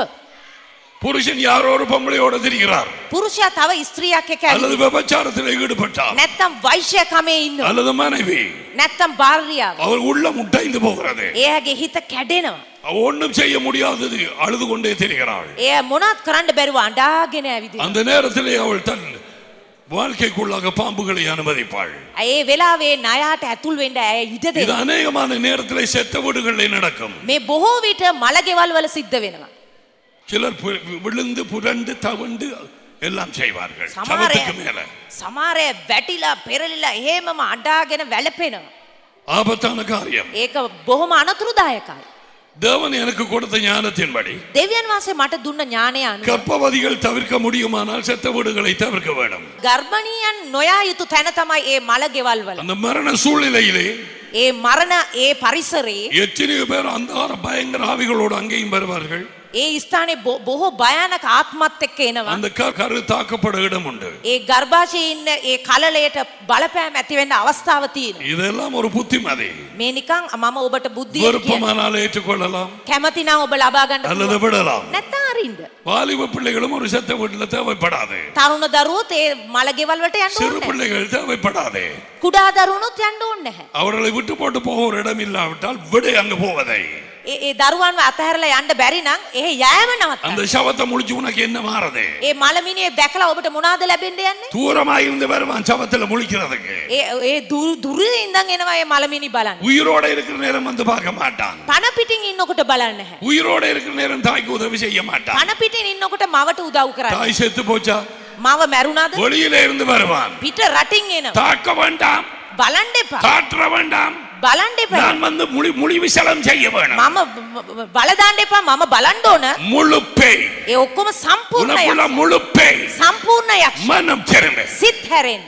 புருஷன் யாரோ ஒரு பொம்பளையோட திரிகிறார் පුරුෂයා තව ස්ත්‍රියක් එක්ක அல்லது ඇවිත් விபச்சாரத்தில் ஈடுபட்டார் නැත්තම් වෛශ්‍යකමේ ඉන්නවා. அல்லது மனைவி නැත්තම් භාර්යාව. அவர் உள்ள முட்டைந்து போகிறது එයාගේ හිත කැඩෙනවා. அவ ஒண்ணும் செய்ய முடியாதது அழுது கொண்டே திரிகிறாள் එය මොනවත් කරන්න බැරුව අඬාගෙන ඇවිදිනවා. அந்த நேரத்திலே அவள் தன் வாழ்க்கைக்குள்ளாக பாம்புகளை அனுமதிப்பாள் ඒ වෙලාවේ ණයාට ඇතුල් වෙන්න ඇය ඉඩ இது දෙනවා. அநேகமான நேரத்திலே செத்த வீடுகளில் நடக்கும் මේ බොහෝ විට මලගෙවල් වල සිද්ධ වෙනවා. சிலர் பு- விழுந்து புரண்டு தவண்டு எல்லாம் செய்வார்கள் සමහරය சவத்துக்கு மேல සමහරය වැටිලා පෙරලිලා එහෙමම අඬාගෙන වැළපෙනවා. ஆபத்தான காரியம் ඒක බොහොම අනතුරුදායකයි. தேவன் எனக்கு கொடுத்த ஞானத்தின்படி දෙවියන් වහන්සේ මට දුන්න ඥානය අනුව கர்ப்பவதிகள் தவிர்க்க முடியுமானால் செத்த வீடுகளை தவிர்க்க வேண்டும் ගර්භණීයන් නොයා යුතු තැන තමයි ඒ මලගෙවල් වල. அந்த மரண சூழ்நிலையிலே ඒ මරණ ඒ පරිසරේ எத்தனையோ பேர் அந்தார பயங்கர ஆவிகளோடு அங்கேயும் வருவார்கள் ඒ ස්ථානයේ බො- බොහෝ භයානක ආත්මත් එක්ක එනවා. அந்த க- கரு தாக்கப்பட இடம் உண்டு ඒ ගර්භාෂයේ ඉන්න ඒ කලලයට බලපෑම් ඇති වෙන්න අවස්ථාව තියෙනවා. இதெல்லாம் ஒரு புத்திமதி මේ නිකන් මම ඔබට බුද්ධිය කියන விருப்பமானால் ஏற்றுக்கொள்ளலாம் කැමති නම් ඔබ ලබා ගන්න அல்லது පුළුවන්. விடலாம் නැත්නම් අරින්න. வாலிப பிள்ளைகளும் ஒரு செத்த வீட்டுல தேவைப்படாது තරුණ දරුවෝත් ඒ මලගෙවල් වලට යන්න சிறு ඕනේ. නැහැ. பிள்ளைகள் தேவைப்படாது කුඩා දරුවනුත් යන්න ඕනේ නැහැ. அவர்களை விட்டு போட்டு போக ஒரு இடம் இல்லாவிட்டால் விடு அங்க போவதை ඒ ඒ දරුවන්ව අතහැරලා යන්න බැරි නම් එහේ යෑම නවත්තන්න. அந்த சவத்தை முடிச்சு உனக்கு என்ன மாறுது ඒ මලමිනිය දැකලා ඔබට මොනවද ලැබෙන්න යන්නේ? தூரமாக இருந்து வருவான் சவத்துல முழிக்கிறதுக்கு ඒ ඒ දුර දුරේ ඉඳන් එනවා ඒ මලමිනි බලන්න. உயிரோட இருக்கிற நேரம் வந்து பார்க்க மாட்டான் පණ පිටින් ඉන්නකොට බලන්නේ නැහැ. உயிரோட இருக்கிற நேரம் தாய்க்கு உதவி செய்ய மாட்டான் පණ පිටින් ඉන්නකොට මවට උදව් කරන්නේ. தாய் செத்து போச்சா මව මැරුණාද? வெளியில இருந்து வருவான் පිට රටින් එනවා. தாக்க வேண்டாம் බලන්න එපා. தாற்ற வேண்டாம் බලන්න එපා. நான் வந்து முழி முழி விசலம் செய்ய வேணும் මම බල දාන්න එපා. මම බලන්න ඕන. முழு பேய் ඒ ඔක්කොම සම්පූර්ණ உனக்குள்ள යක්ෂ. முழு பேய் සම්පූර්ණ යක්ෂ. மனம் திரும்ப සිත් හැරෙන්න.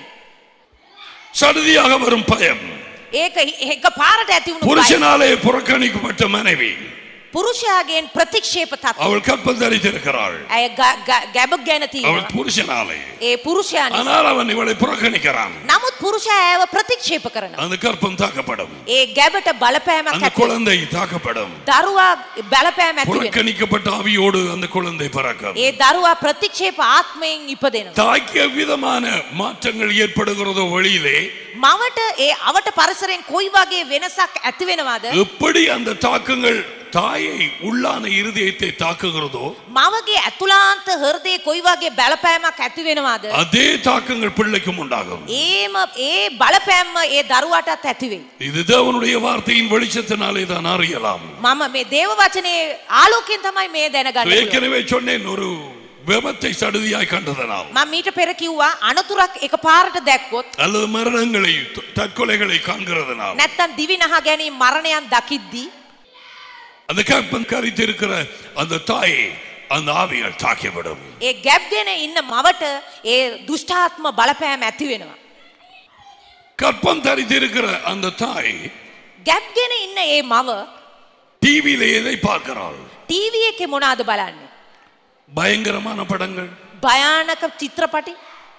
சடுதியாக வரும் பயம் ඒක එක පාරට ඇති වුණු බය. புருஷனாலே புறக்கணிக்கப்பட்ட மனைவி පුරුෂයාගෙන් ප්‍රතික්ෂේප තත්ත්ව. அவள் கற்பம் தரித்திருக்கிறாள் ඇය ග- ග- ගැබක් ගැන அவள் තියෙනවා. புருஷனாலே ඒ පුරුෂයා නිසා. ஆனால் அவன் இவளை புறக்கணிக்கிறான் නමුත් පුරුෂයා ඇව ප්‍රතික්ෂේප කරනවා. அந்த கற்பம் தாக்கப்படும் ඒ ගැබට බලපෑමක් அந்த ඇති. குழந்தை தாக்கப்படும் දරුවා බලපෑම ඇති වෙනවා. புறக்கணிக்கப்பட்ட ஆவியோடு அந்த குழந்தை பிறக்கும் ඒ දරුවා ප්‍රතික්ෂේප ආත්මයෙන් ඉපදෙනවා. தாக்கிய விதமான மாற்றங்கள் ஏற்படுகிறதோ வழியிலே මවට ඒ අවට පරිසරයෙන් කොයි වගේ වෙනසක් ඇති වෙනවද? எப்படி அந்த தாக்கங்கள் தாயை உள்ளான இருதயத்தை தாக்குகிறதோ මවගේ ඇතුලාන්ත හෘදයේ කොයි වගේ බලපෑමක් ඇති වෙනවද? அதே தாக்கங்கள் பிள்ளைக்கும் உண்டாகும் ඒම ඒ බලපෑම්ම ඒ දරුවාටත් ඇති වෙයි. இது தேவனுடைய வார்த்தையின் வெளிச்சத்தினாலே தான் அறியலாம் මම මේ දේව වචනේ ආලෝකයෙන් තමයි මේ දැනගන්න. පුළුවන්. ஏற்கனவே சொன்னேன் ஒரு விபத்தை சடுதியாய் கண்டதனால் මම මීට පෙර කිව්වා අනතුරක් එක පාරට දැක්කොත් அல்லது மரணங்களை த- தற்கொலைகளை காண்கிறதுனால் නැත්තම් දිවි නහා ගැනීම මරණයන් දකිද්දී அந்த கற்பம் கரித்து இருக்கிற அந்த தாயை அந்த ஆவிகள் தாக்கிவிடும் ඒ ගැබ්ගෙන ඉන්න මවට ඒ දුෂ්ටාත්ම බලපෑම ඇති වෙනවා. கற்பம் தரித்து இருக்கிற அந்த தாய் ගැබ්ගෙන ඉන්න ඒ මව டிவியில எதை பார்க்கிறாள் ටීවී එකේ මොනවාද බලන්නේ? பயங்கரமான படங்கள் භයානක චිත්‍රපටි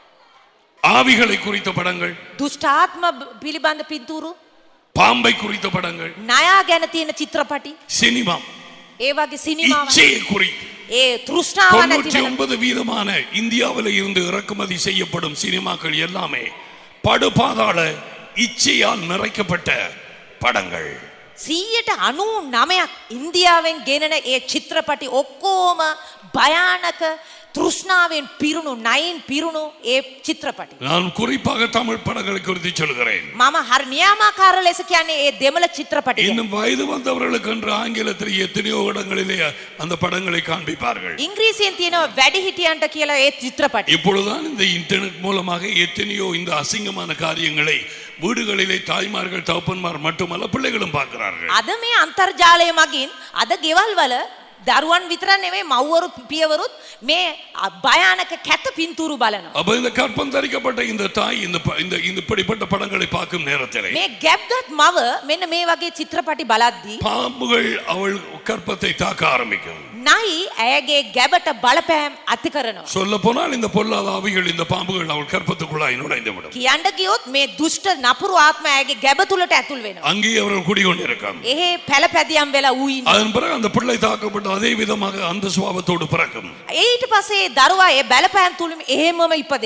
ஆவிகளை குறித்த படங்கள் දුෂ්ටාත්ම පිළිබඳ පින්තූරු பாம்பை குறித்த படங்கள் නයා ගැන තියෙන චිත්‍රපටි சினிமா ඒ වගේ සිනිමාව இச்சையை குறித்து ඒ තෘෂ්ණාව தொண்ணூற்றி නැති වෙන ஒன்பது வீதமான இந்தியாவில் இருந்து இறக்குமதி செய்யப்படும் சினிமாக்கள் எல்லாமே படுபாதாள இச்சையால் நிறைக்கப்பட்ட படங்கள் සීයට අනු නමයක් ඉන්දියාවෙන් ගෙනන ඒ චිත්‍රපටි ඔක්කෝම භයානක තෘෂ්ණාවෙන් පිරුණු නයින් පිරුණු ඒ චිත්‍රපටි. நான் குறிப்பாக தமிழ் படங்களை குறித்து சொல்கிறேன் මම හරි නියාමාකාර ලෙස කියන්නේ ඒ දෙමළ චිත්‍රපටි. ගැන. இன்னும் வயது வந்தவர்களுக்கு என்று ஆங்கிலத்தில் எத்தனையோ இடங்களிலே அந்த படங்களை காண்பிப்பார்கள் ඉංග්‍රීසියෙන් තියෙනවා වැඩිහිටියන්ට කියලා ඒ චිත්‍රපටි. இப்பொழுதுதான் இந்த இன்டர்நெட் மூலமாக எத்தனையோ இந்த அசிங்கமான காரியங்களை வீடுகளிலே தாய்மார்கள் தகப்பன்மார் மட்டுமல்ல பிள்ளைகளும் பார்க்கிறார்கள் අද මේ අන්තර්ජාලය මගින් අද ගෙවල් වල දරුවන් විතර නෙවෙයි මව්වරු පියවරුත් මේ භයානක කැත පින්තූරු බලනවා. அப்ப இந்த கற்பம் தரிக்கப்பட்ட இந்த தாய் இந்த ப- இந்த இந்த இப்படிப்பட்ட படங்களை பார்க்கும் நேரத்திலே මේ ගැබ්ගත් මව මෙන්න මේ වගේ චිත්‍රපටි බලද්දී பாம்புகள் அவள் கற்பத்தை தாக்க ஆரம்பிக்கும் නයි ඇයගේ ගැබට බලපෑම් අති කරනවා. சொல்ல போனால் இந்த பொல்லாத ஆவிகள் இந்த பாம்புகள் அவள் கற்பத்துக்குள்ளாய் நுழைந்து விடும் කියන්න ගියොත් මේ දුෂ්ට නපුරු ආත්ම ඇගේ ගැබ තුළට ඇතුල් වෙනවා. அங்கேயே அவர்கள் குடிகொண்டிருக்காங்க එහෙ පැළපැදියම් වෙලා ඌයින්. அதன் பிறகு அந்த பிள்ளை தாக்கப்பட்டு அதே விதமாக அந்த சுவாபத்தோடு பிறக்கும் ඊට පසේ දරුවා ඒ බැලපෑම් තුළින් එහෙමම ඉපදේ.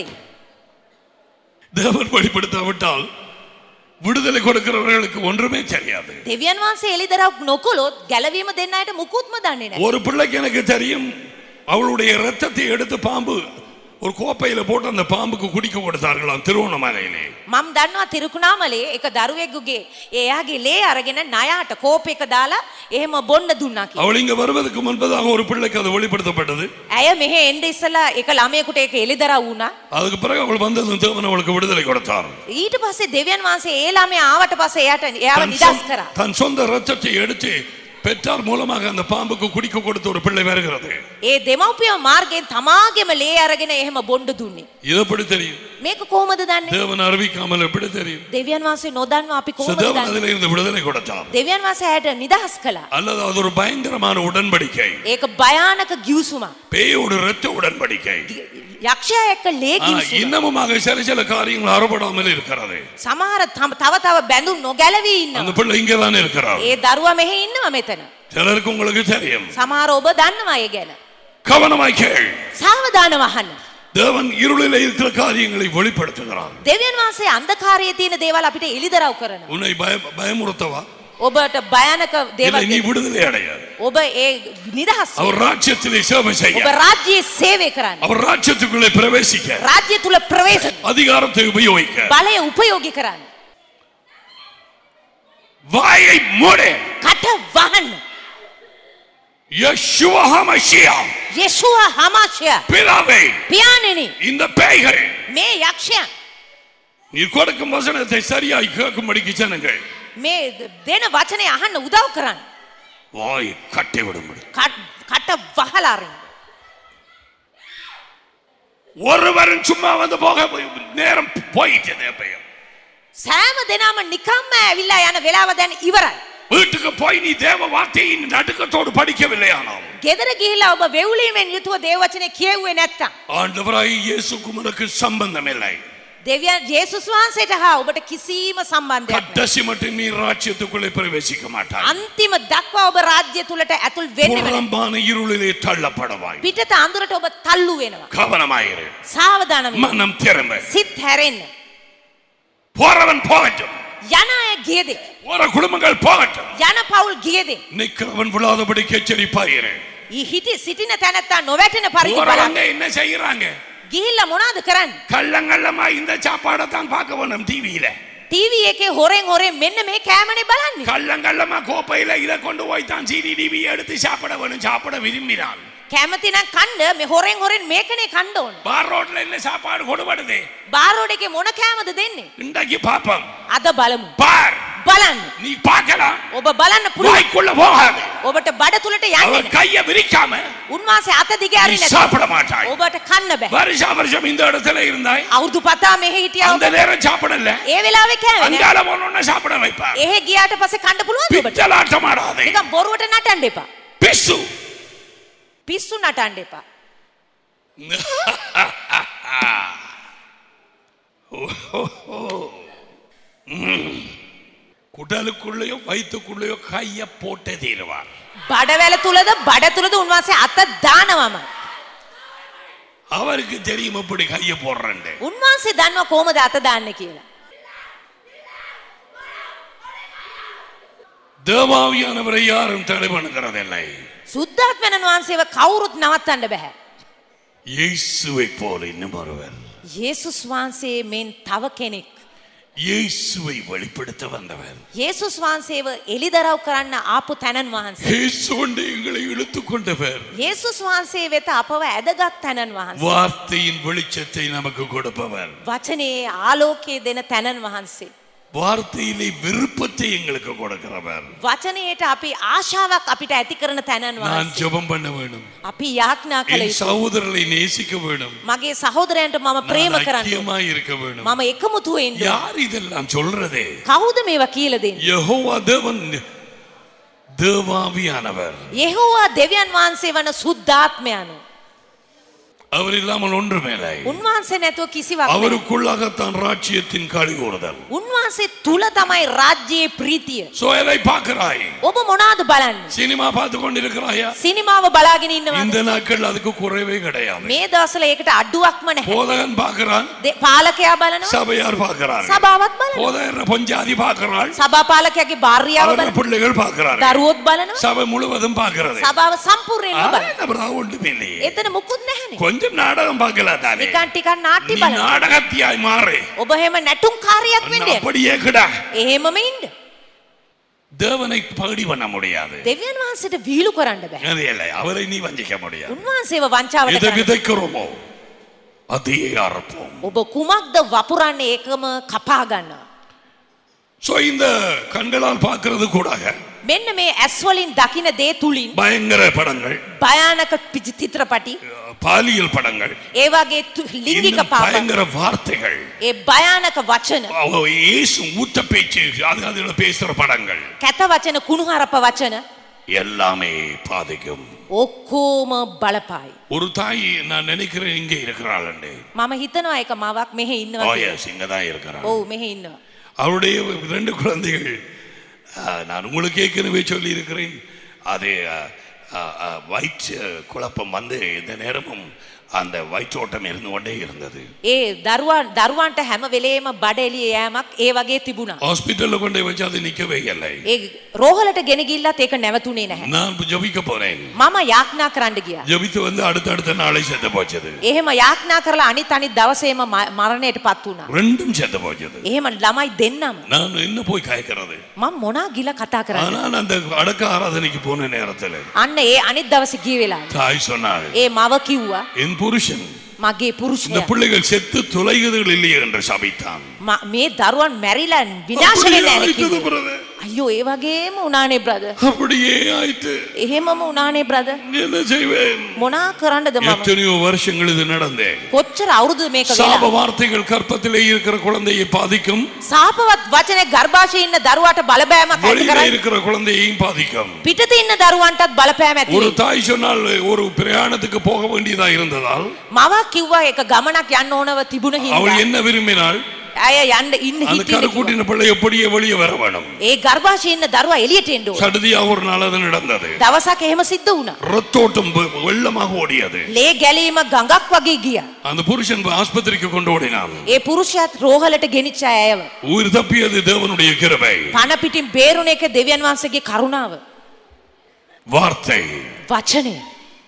தேவன் வெளிப்படுத்தாவிட்டால் விடுதலை கொடுக்கிறவர்களுக்கு ஒன்றுமே தெரியாது දෙවියන් වහන්සේ එළිදරව් නොකොළොත් ගැලවීම දෙන්න අයට මුකුත්ම දන්නේ නැහැ. ஒரு பிள்ளைக்கு எனக்கு தெரியும் அவளுடைய ரத்தத்தை எடுத்து பாம்பு ஒரு கோப்பையில போட்டு அந்த பாம்புக்கு குடிக்க கொடுத்தார்களாம் திருவண்ணாமலையிலே මම දන්නවා තිරුකුණාමලේ එක දරුවෙකුගේ එයාගේ ලේ අරගෙන නයාට කෝප එක දාලා එහෙම බොන්න දුන්නා කියලා. அவள் இங்க வருவதற்கு முன்பதாக ஒரு பிள்ளைக்கு அது வெளிப்படுத்தப்பட்டது ඇය මෙහෙ එන්න ඉස්සලා එක ළමයෙකුට ඒක එළිදරව් වුණා. அதுக்கு பிறகு அவள் வந்ததும் தேவன் அவளுக்கு விடுதலை கொடுத்தார் ඊට පස්සේ දෙවියන් වහන්සේ ඒ ළමයා ආවට පස්සේ එයාට එයාව தன் නිදහස් சொந்த- කරා. தன் சொந்த ரத்தத்தை எடுத்து பெற்றார் மூலமாக அந்த பாம்புக்கு குடிக்க கொடுத்த ஒரு பிள்ளை வருகிறது ඒ දෙමව්පිය මාර්ගයෙන් තමාගේම ලේ අරගෙන එහෙම බොණ්ඩ දුන්නේ. இது எப்படி தெரியும் මේක කොහොමද දන්නේ? தேவன் அறிவிக்காமல் எப்படி தெரியும் දෙවියන් වහන්සේ නොදන්නවා අපි So, කොහොමද தேவன் දන්නේ? அதில் இருந்து விடுதலை கொடுத்தார் දෙවියන් වහන්සේ ඇයට නිදහස් කළා. அல்லது அது ஒரு பயங்கரமான உடன்படிக்கை ඒක භයානක ගිවිසුමක්. பேயோடு இரத்த உடன்படிக்கை යක්ෂයා එක්ක ලේ ஆனா, ගිවිසුම. இன்னமுமாக சில சில காரியங்கள் அறப்படாமல் இருக்கிறது සමහර තම- තව තව බැඳුම් නොගැලවී அந்த ඉන්නවා. பிள்ளை இங்கதான் இருக்கிறார் ඒ දරුවා මෙහෙ ඉන්නවා මෙතන. சிலருக்கு உங்களுக்கு தெரியும் සමහර ඔබ දන්නවා ඒ ගැන. கவனமாய் கேள் සාවධාන වහන්න. தேவன் இருளில் இருக்கிற காரியங்களை வெளிப்படுத்துகிறார் දෙවියන් වහන්සේ අන්ධකාරයේ තියෙන දේවල් අපිට එළිදරව් කරනවා. உன்னை பய பயமுறுத்தவா ඔබට භයානක இல்லை දේවල් நீ දෙන්න. விடுதலை அடைய ඔබ ඒ නිදහස් වෙන්න. அவர் ராஜ்யத்திலே சேவை செய்ய ඔබ රාජ්‍යයේ සේවය කරන්න. அவர் ராஜ்யத்துக்குள்ளே பிரவேசிக்க රාජ්‍ය තුල ප්‍රවේශ அதிகாரத்தை உபயோகிக்க බලය උපයෝගී කරන්න. வாயை மூடு කට වහන්න. யெஷுவா ஹமஷியா යේසුව හමාශය பிதாவே පියාණෙනි இந்த பேய்கள் මේ යක්ෂයන් நீ கொடுக்கும் வசனத்தை சரியாய் கேட்கும்படிக்கு ஜனங்கள் මේ දෙන වචනය අහන්න උදව් කරන්න. வாய் கட்டி விடும்படி කට කට වහලාරින්. ஒருவரும் சும்மா வந்து போக நேரம் போயிட்டு பையன் සෑම දෙනාම නිකම්ම ඇවිල්ලා යන වෙලාව දැන් ඉවරයි. வீட்டுக்கு போய் நீ தேவ வார்த்தையை நடுக்கத்தோடு படிக்கவில்லை ஆனால் ගෙදර ගිහිල්ලා ඔබ වෙවුලීමෙන් යුතුව දේව වචනේ කියවුවේ නැත්තම් ஆண்டவராய் இயேசுக்கும் உனக்கு சம்பந்தம் இல்லை දෙවියන් ජේසුස් වහන්සේට හා ඔබට කිසිම සම්බන්ධයක් නැහැ. கடைசி மட்டும் நீ ராஜ்யத்துக்குள்ளே பிரவேசிக்க மாட்டாய் අන්තිම දක්වා ඔබ රාජ්‍ය තුලට ඇතුල් වෙන්නේ නැහැ. புறம்பான இருளிலே தள்ளப்படவாய் පිටත අඳුරට ඔබ තල්ලු වෙනවා. கவனமாயிரு සාවධානම වෙන්න. மனம் திறம்ப සිත් හැරෙන්න. போறவன் போகட்டும் යන අය ගියදේ. போற குடும்பங்கள் போகட்டும் යන පවුල් ගියදේ. நிக்கிறவன் விழாதபடிக்கு எச்சரிப்பாயிரு ඊ හිටි සිටින තැනැත්තා නොවැටෙන පරිදි බලන්න. போறவங்க என்ன செய்யறாங்க ගිහිල්ලා මොනවද කරන්නේ? கள்ளங்கள்ளமா இந்த சாப்பாடை தான் பார்க்க வேணும் டிவியில ටීවී එකේ හොරෙන් හොරෙන් මෙන්න මේ කෑමනේ බලන්නේ. கள்ளங்கள்ளமா கோப்பையில இதை கொண்டு போய் தான் சிடி டிவி எடுத்து சாப்பிட வேணும் சாப்பிட விரும்பினான் කැමති නම් කන්න මේ හොරෙන් හොරෙන් මේකනේ කන්න ඕන. பார் ரோட்ல என்ன சாப்பாடு கொடுபடுது බාරෝඩ එකේ මොන කෑමද දෙන්නේ? இன்றைக்கு பாப்போம் අද බලමු. பார் බලන්න. நீ பார்க்கலாம் ඔබ බලන්න පුළුවන්. வாய்க்குள்ள போகாது ඔබට බඩ තුලට යන්නේ அவன் නැහැ. கைய விரிக்காம උන්වහන්සේ අත දිග நீ අරින්නේ නැත. சாப்பிட மாட்டாய் ඔබට කන්න බෑ. வருஷா வருஷம் இந்த இடத்துல இருந்தாய் අවුරුදු පතා මෙහෙ හිටියා அந்த ඔබ. நேரம் சாப்பிடல ඒ වෙලාවේ කෑවේ නෑ. அங்கால போனோன்னு சாப்பிட வைப்பார் එහෙ ගියාට පස්සේ කන්න පුළුවන්ද ඔබට? பித்தலாட்டம் ஆடாதே නිකන් බොරුවට නටන්න එපා. பிசு පිස්සු නටන්න එපා. குடலுக்குள்ளேயோ வயிற்றுக்குள்ளேயோ கைய போட்டே தீருவார் බඩවැල තුලද බඩ තුලද උන්වහන්සේ අත දානවම. அவருக்கு தெரியும் எப்படி கைய போடுறேன் උන්වහන්සේ දන්නවා කොහොමද අත දාන්නේ කියලා. தேவாவியானவரை யாரும் தடை பண்ணுகிறதில்லை සුද්ධාත්මයන් වහන්සේව කවුරුත් නවත්තන්න බෑ. இயேசுவை போல இன்னும் ஒருவர் යේසුස් වහන්සේ මෙන් තව කෙනෙක්. இயேசுவை வெளிப்படுத்த வந்தவர் යේසුස් වහන්සේව එලිදරව් කරන්න ආපු තැනන් වහන්සේ. இயேசு கொண்டு எங்களை இழுத்து கொண்டவர் යේසුස් වහන්සේ වෙත අපව ඇදගත් තැනන් වහන්සේ. வார்த்தையின் வெளிச்சத்தை நமக்கு கொடுப்பவர் වචනයේ ආලෝකයේ දෙන තැනන් වහන්සේ. வார்த்தையிலே விருப்பத்தை எங்களுக்கு கொடுக்கிறவர் වචනයට අපි ආශාවක් අපිට ඇති කරන තැනන් நான் වහන්සේ. ஜெபம் பண்ண வேணும் අපි යාඥා කළ என் යුතු. சகோதரரை நேசிக்க வேணும் මගේ සහෝදරයන්ට මම ප්‍රේම நான் කරන්න. ஐக்கியமாய் இருக்க வேணும் මම එකමුතුව ඉන්න. யார் இதெல்லாம் சொல்றதே කවුද මේවා කියල දෙන්න. யெகோவா தேவன் தேவாவியானவர் යෙහෝවා දෙවියන් වහන්සේ වන සුද්ධාත්මයනු. அவர் இல்லாமல் ஒன்றுமேலை උන්වහන්සේ නැතුව කිසිවක් නැහැ. அவருக்குள்ளாகத்தான் ராஜ்யத்தின் களி கூறுதல் උන්වහන්සේ තුල තමයි රාජ්‍යයේ ප්‍රීතිය. சோ எதை பார்க்கிறாய் ඔබ මොනාද බලන්න. சினிமா பார்த்து கொண்டிருக்கிறாயா සිනිමාව බලාගෙන ඉන්නවා. இந்த நாட்கள் அதுக்கு குறைவே கிடையாது මේ දවසල ඒකට අඩුවක්ම නැහැ. போதகன் பார்க்கிறான் දෙ- පාලකයා බලනවා. சபையார் பார்க்கிறார்கள் සභාවත් බලනවා. போதகர் பொஞ்சாதி பார்க்கிறாள் සභාපාලකයාගේ භාර්යාව அவர்கள் බලනවා. பிள்ளைகள் பார்க்கிறார்கள் දරුවොත් බලනවා. சபை முழுவதும் பார்க்கிறது සභාව සම්පූර්ණයෙන්ම ஆனா, බලනවා. நம்ம தான் ஒன்றுமே இல்லையே එතන මුකුත් නැහැනේ. கொஞ்சம் நாடகம் பார்க்கலாம் தானே නිකන් ටිකක් නාට්‍ය நீ බලන්න. நாடகத்தியாய் மாறு ඔබ එහෙම නැටුම් කාර්යයක් වෙන්න. යන්න. அப்படியே கிடா එහෙමම ඉන්න. தேவனை பகடி பண்ண முடியாது දෙවියන් වහන්සේට වීලු කරන්න බෑ. அது இல்லை அவரை நீ வஞ்சிக்க முடியாது උන්වහන්සේව වංචාවට எதை කරන්න. விதைக்கிறோமோ அதையே அறுப்போம் ඔබ කුමක්ද වපුරන්නේ ඒකම කපා ගන්නවා. சோ இந்த கண்களால் பார்க்கிறது கூடாக මෙන්න මේ ඇස් වලින් දකින දේ තුලින් பயங்கர படங்கள் භයානක පිචි චිත්‍රපටි பாலியல் படங்கள் ඒ වගේ තු- ලිංගික இன்னும் පාප பயங்கர வார்த்தைகள் ඒ භයානක වචන அவ இயேசு ஊத்த பேச்சு அது அதுல பேசுற படங்கள் කැත වචන කුණුහරප වචන எல்லாமே பாதிக்கும் ඔක්කෝම බලපායි. ஒரு தாய் நான் நினைக்கிறேன் இங்கே இருக்கிறாள் මම හිතනවා එක මවක් මෙහෙ ඉන්නවා. කියලා. ஓயஸ் இங்க தான் இருக்கிறாள் ඔව් මෙහෙ ඉන්නවා. அவருடைய ரெண்டு குழந்தைகள் ஆ, நான் உங்களுக்கு ஏற்கனவே சொல்லி இருக்கிறேன் அது வயிற்று குழப்பம் வந்து இந்த நேரமும் அந்த வயிற்றோட்டம் இருந்து கொண்டே இருந்தது ඒ දරුවන් දරුවන්ට හැම වෙලේම බඩ එළිය යෑමක් ඒ වගේ තිබුණා. ஹாஸ்பிட்டல்ல கொண்டு வச்சு அது நிக்கவே இல்லை ඒ රෝහලට ගෙන ගිල්ලත් ඒක නැවතුනේ නැහැ. நான் ஜபிக்க போறேன் මම යාඥා කරන්න ගියා. ஜபித்து வந்து அடுத்தடுத்த நாளை செத்து போச்சது එහෙම යාඥා කරලා අනිත් අනිත් දවසේම ම- මරණයට පත් වුණා. ரெண்டும் செத்து போச்சது එහෙම ළමයි දෙන්නම நான் என்ன போய் காய்க்கிறது මම මොනා ගිල කතා කරන්නේ. ஆனால் அந்த அடக்க ஆராதனைக்கு போன நேரத்துல අන්න ඒ அනිත් දවසේ ගිය වෙලාවේ தாய் சொன்னாள் ඒ මව කිව්වා என் புருஷன் මගේ இந்த පුරුෂයා பிள்ளைகள் செத்து தொலைகிறது இல்லையே என்று சபித்தான் "ම- මේ දරුවන් මැරිලා විනාශ அப்படியே වෙන්න ඇති ஆயிட்டது කිව්වා. brother. අයියෝ ඒ වගේම උනානේ බ්‍රද. அப்படியே ஆயிட்டு එහෙමම උනානේ බ්‍රද. என்ன செய்வேன் මොනා කරන්නද මම? எத்தனையோ வருஷங்கள் இது நடந்தேன் කොච්චර අවුරුදු මේක சாப වෙලා. வார்த்தைகள் கற்பத்திலே இருக்கிற குழந்தையை பாதிக்கும் සාපවත් වචනේ ගර්භාෂයේ ඉන්න දරුවාට බලපෑමක් ඇති வெளியில කරයි. இருக்கிற குழந்தையையும் பாதிக்கும் පිටත ඉන්න දරුවන්ටත් බලපෑම ඇති ஒரு වෙයි. தாய் சொன்னால் ஒரு பிரயாணத்துக்கு போக வேண்டியதா இருந்ததால் මවක් කිව්වා එක ගමනක් යන්න ඕනව තිබුණ அவள் හින්දා. என்ன விரும்பினாள் ඇය යන්න ඉන්න அந்த හිටියේ කිව්වා. கருக்கூட்டின பிள்ளை எப்படியே வெளியே வர வேணும் ඒ ගර්භාෂයේ ඉන්න දරුවා එළියට එන්න ඕන. சடுதியா ஒரு நாள் அது நடந்தது දවසක් එහෙම සිද්ධ වුණා. ரத்தோட்டம் வெ- வெள்ளமாக ஓடியது ලේ ගැලීම ගඟක් වගේ ගියා. அந்த புருஷன் ஆஸ்பத்திரிக்கு கொண்டு ஓடினான் ඒ පුරුෂයාත් රෝහලට ගෙනිච්ච අයව. உயிர் தப்பியது தேவனுடைய கிருபை පණ පිටින් බේරුණ එක දෙවියන් වහන්සේගේ කරුණාව. வார்த்தை වචනය.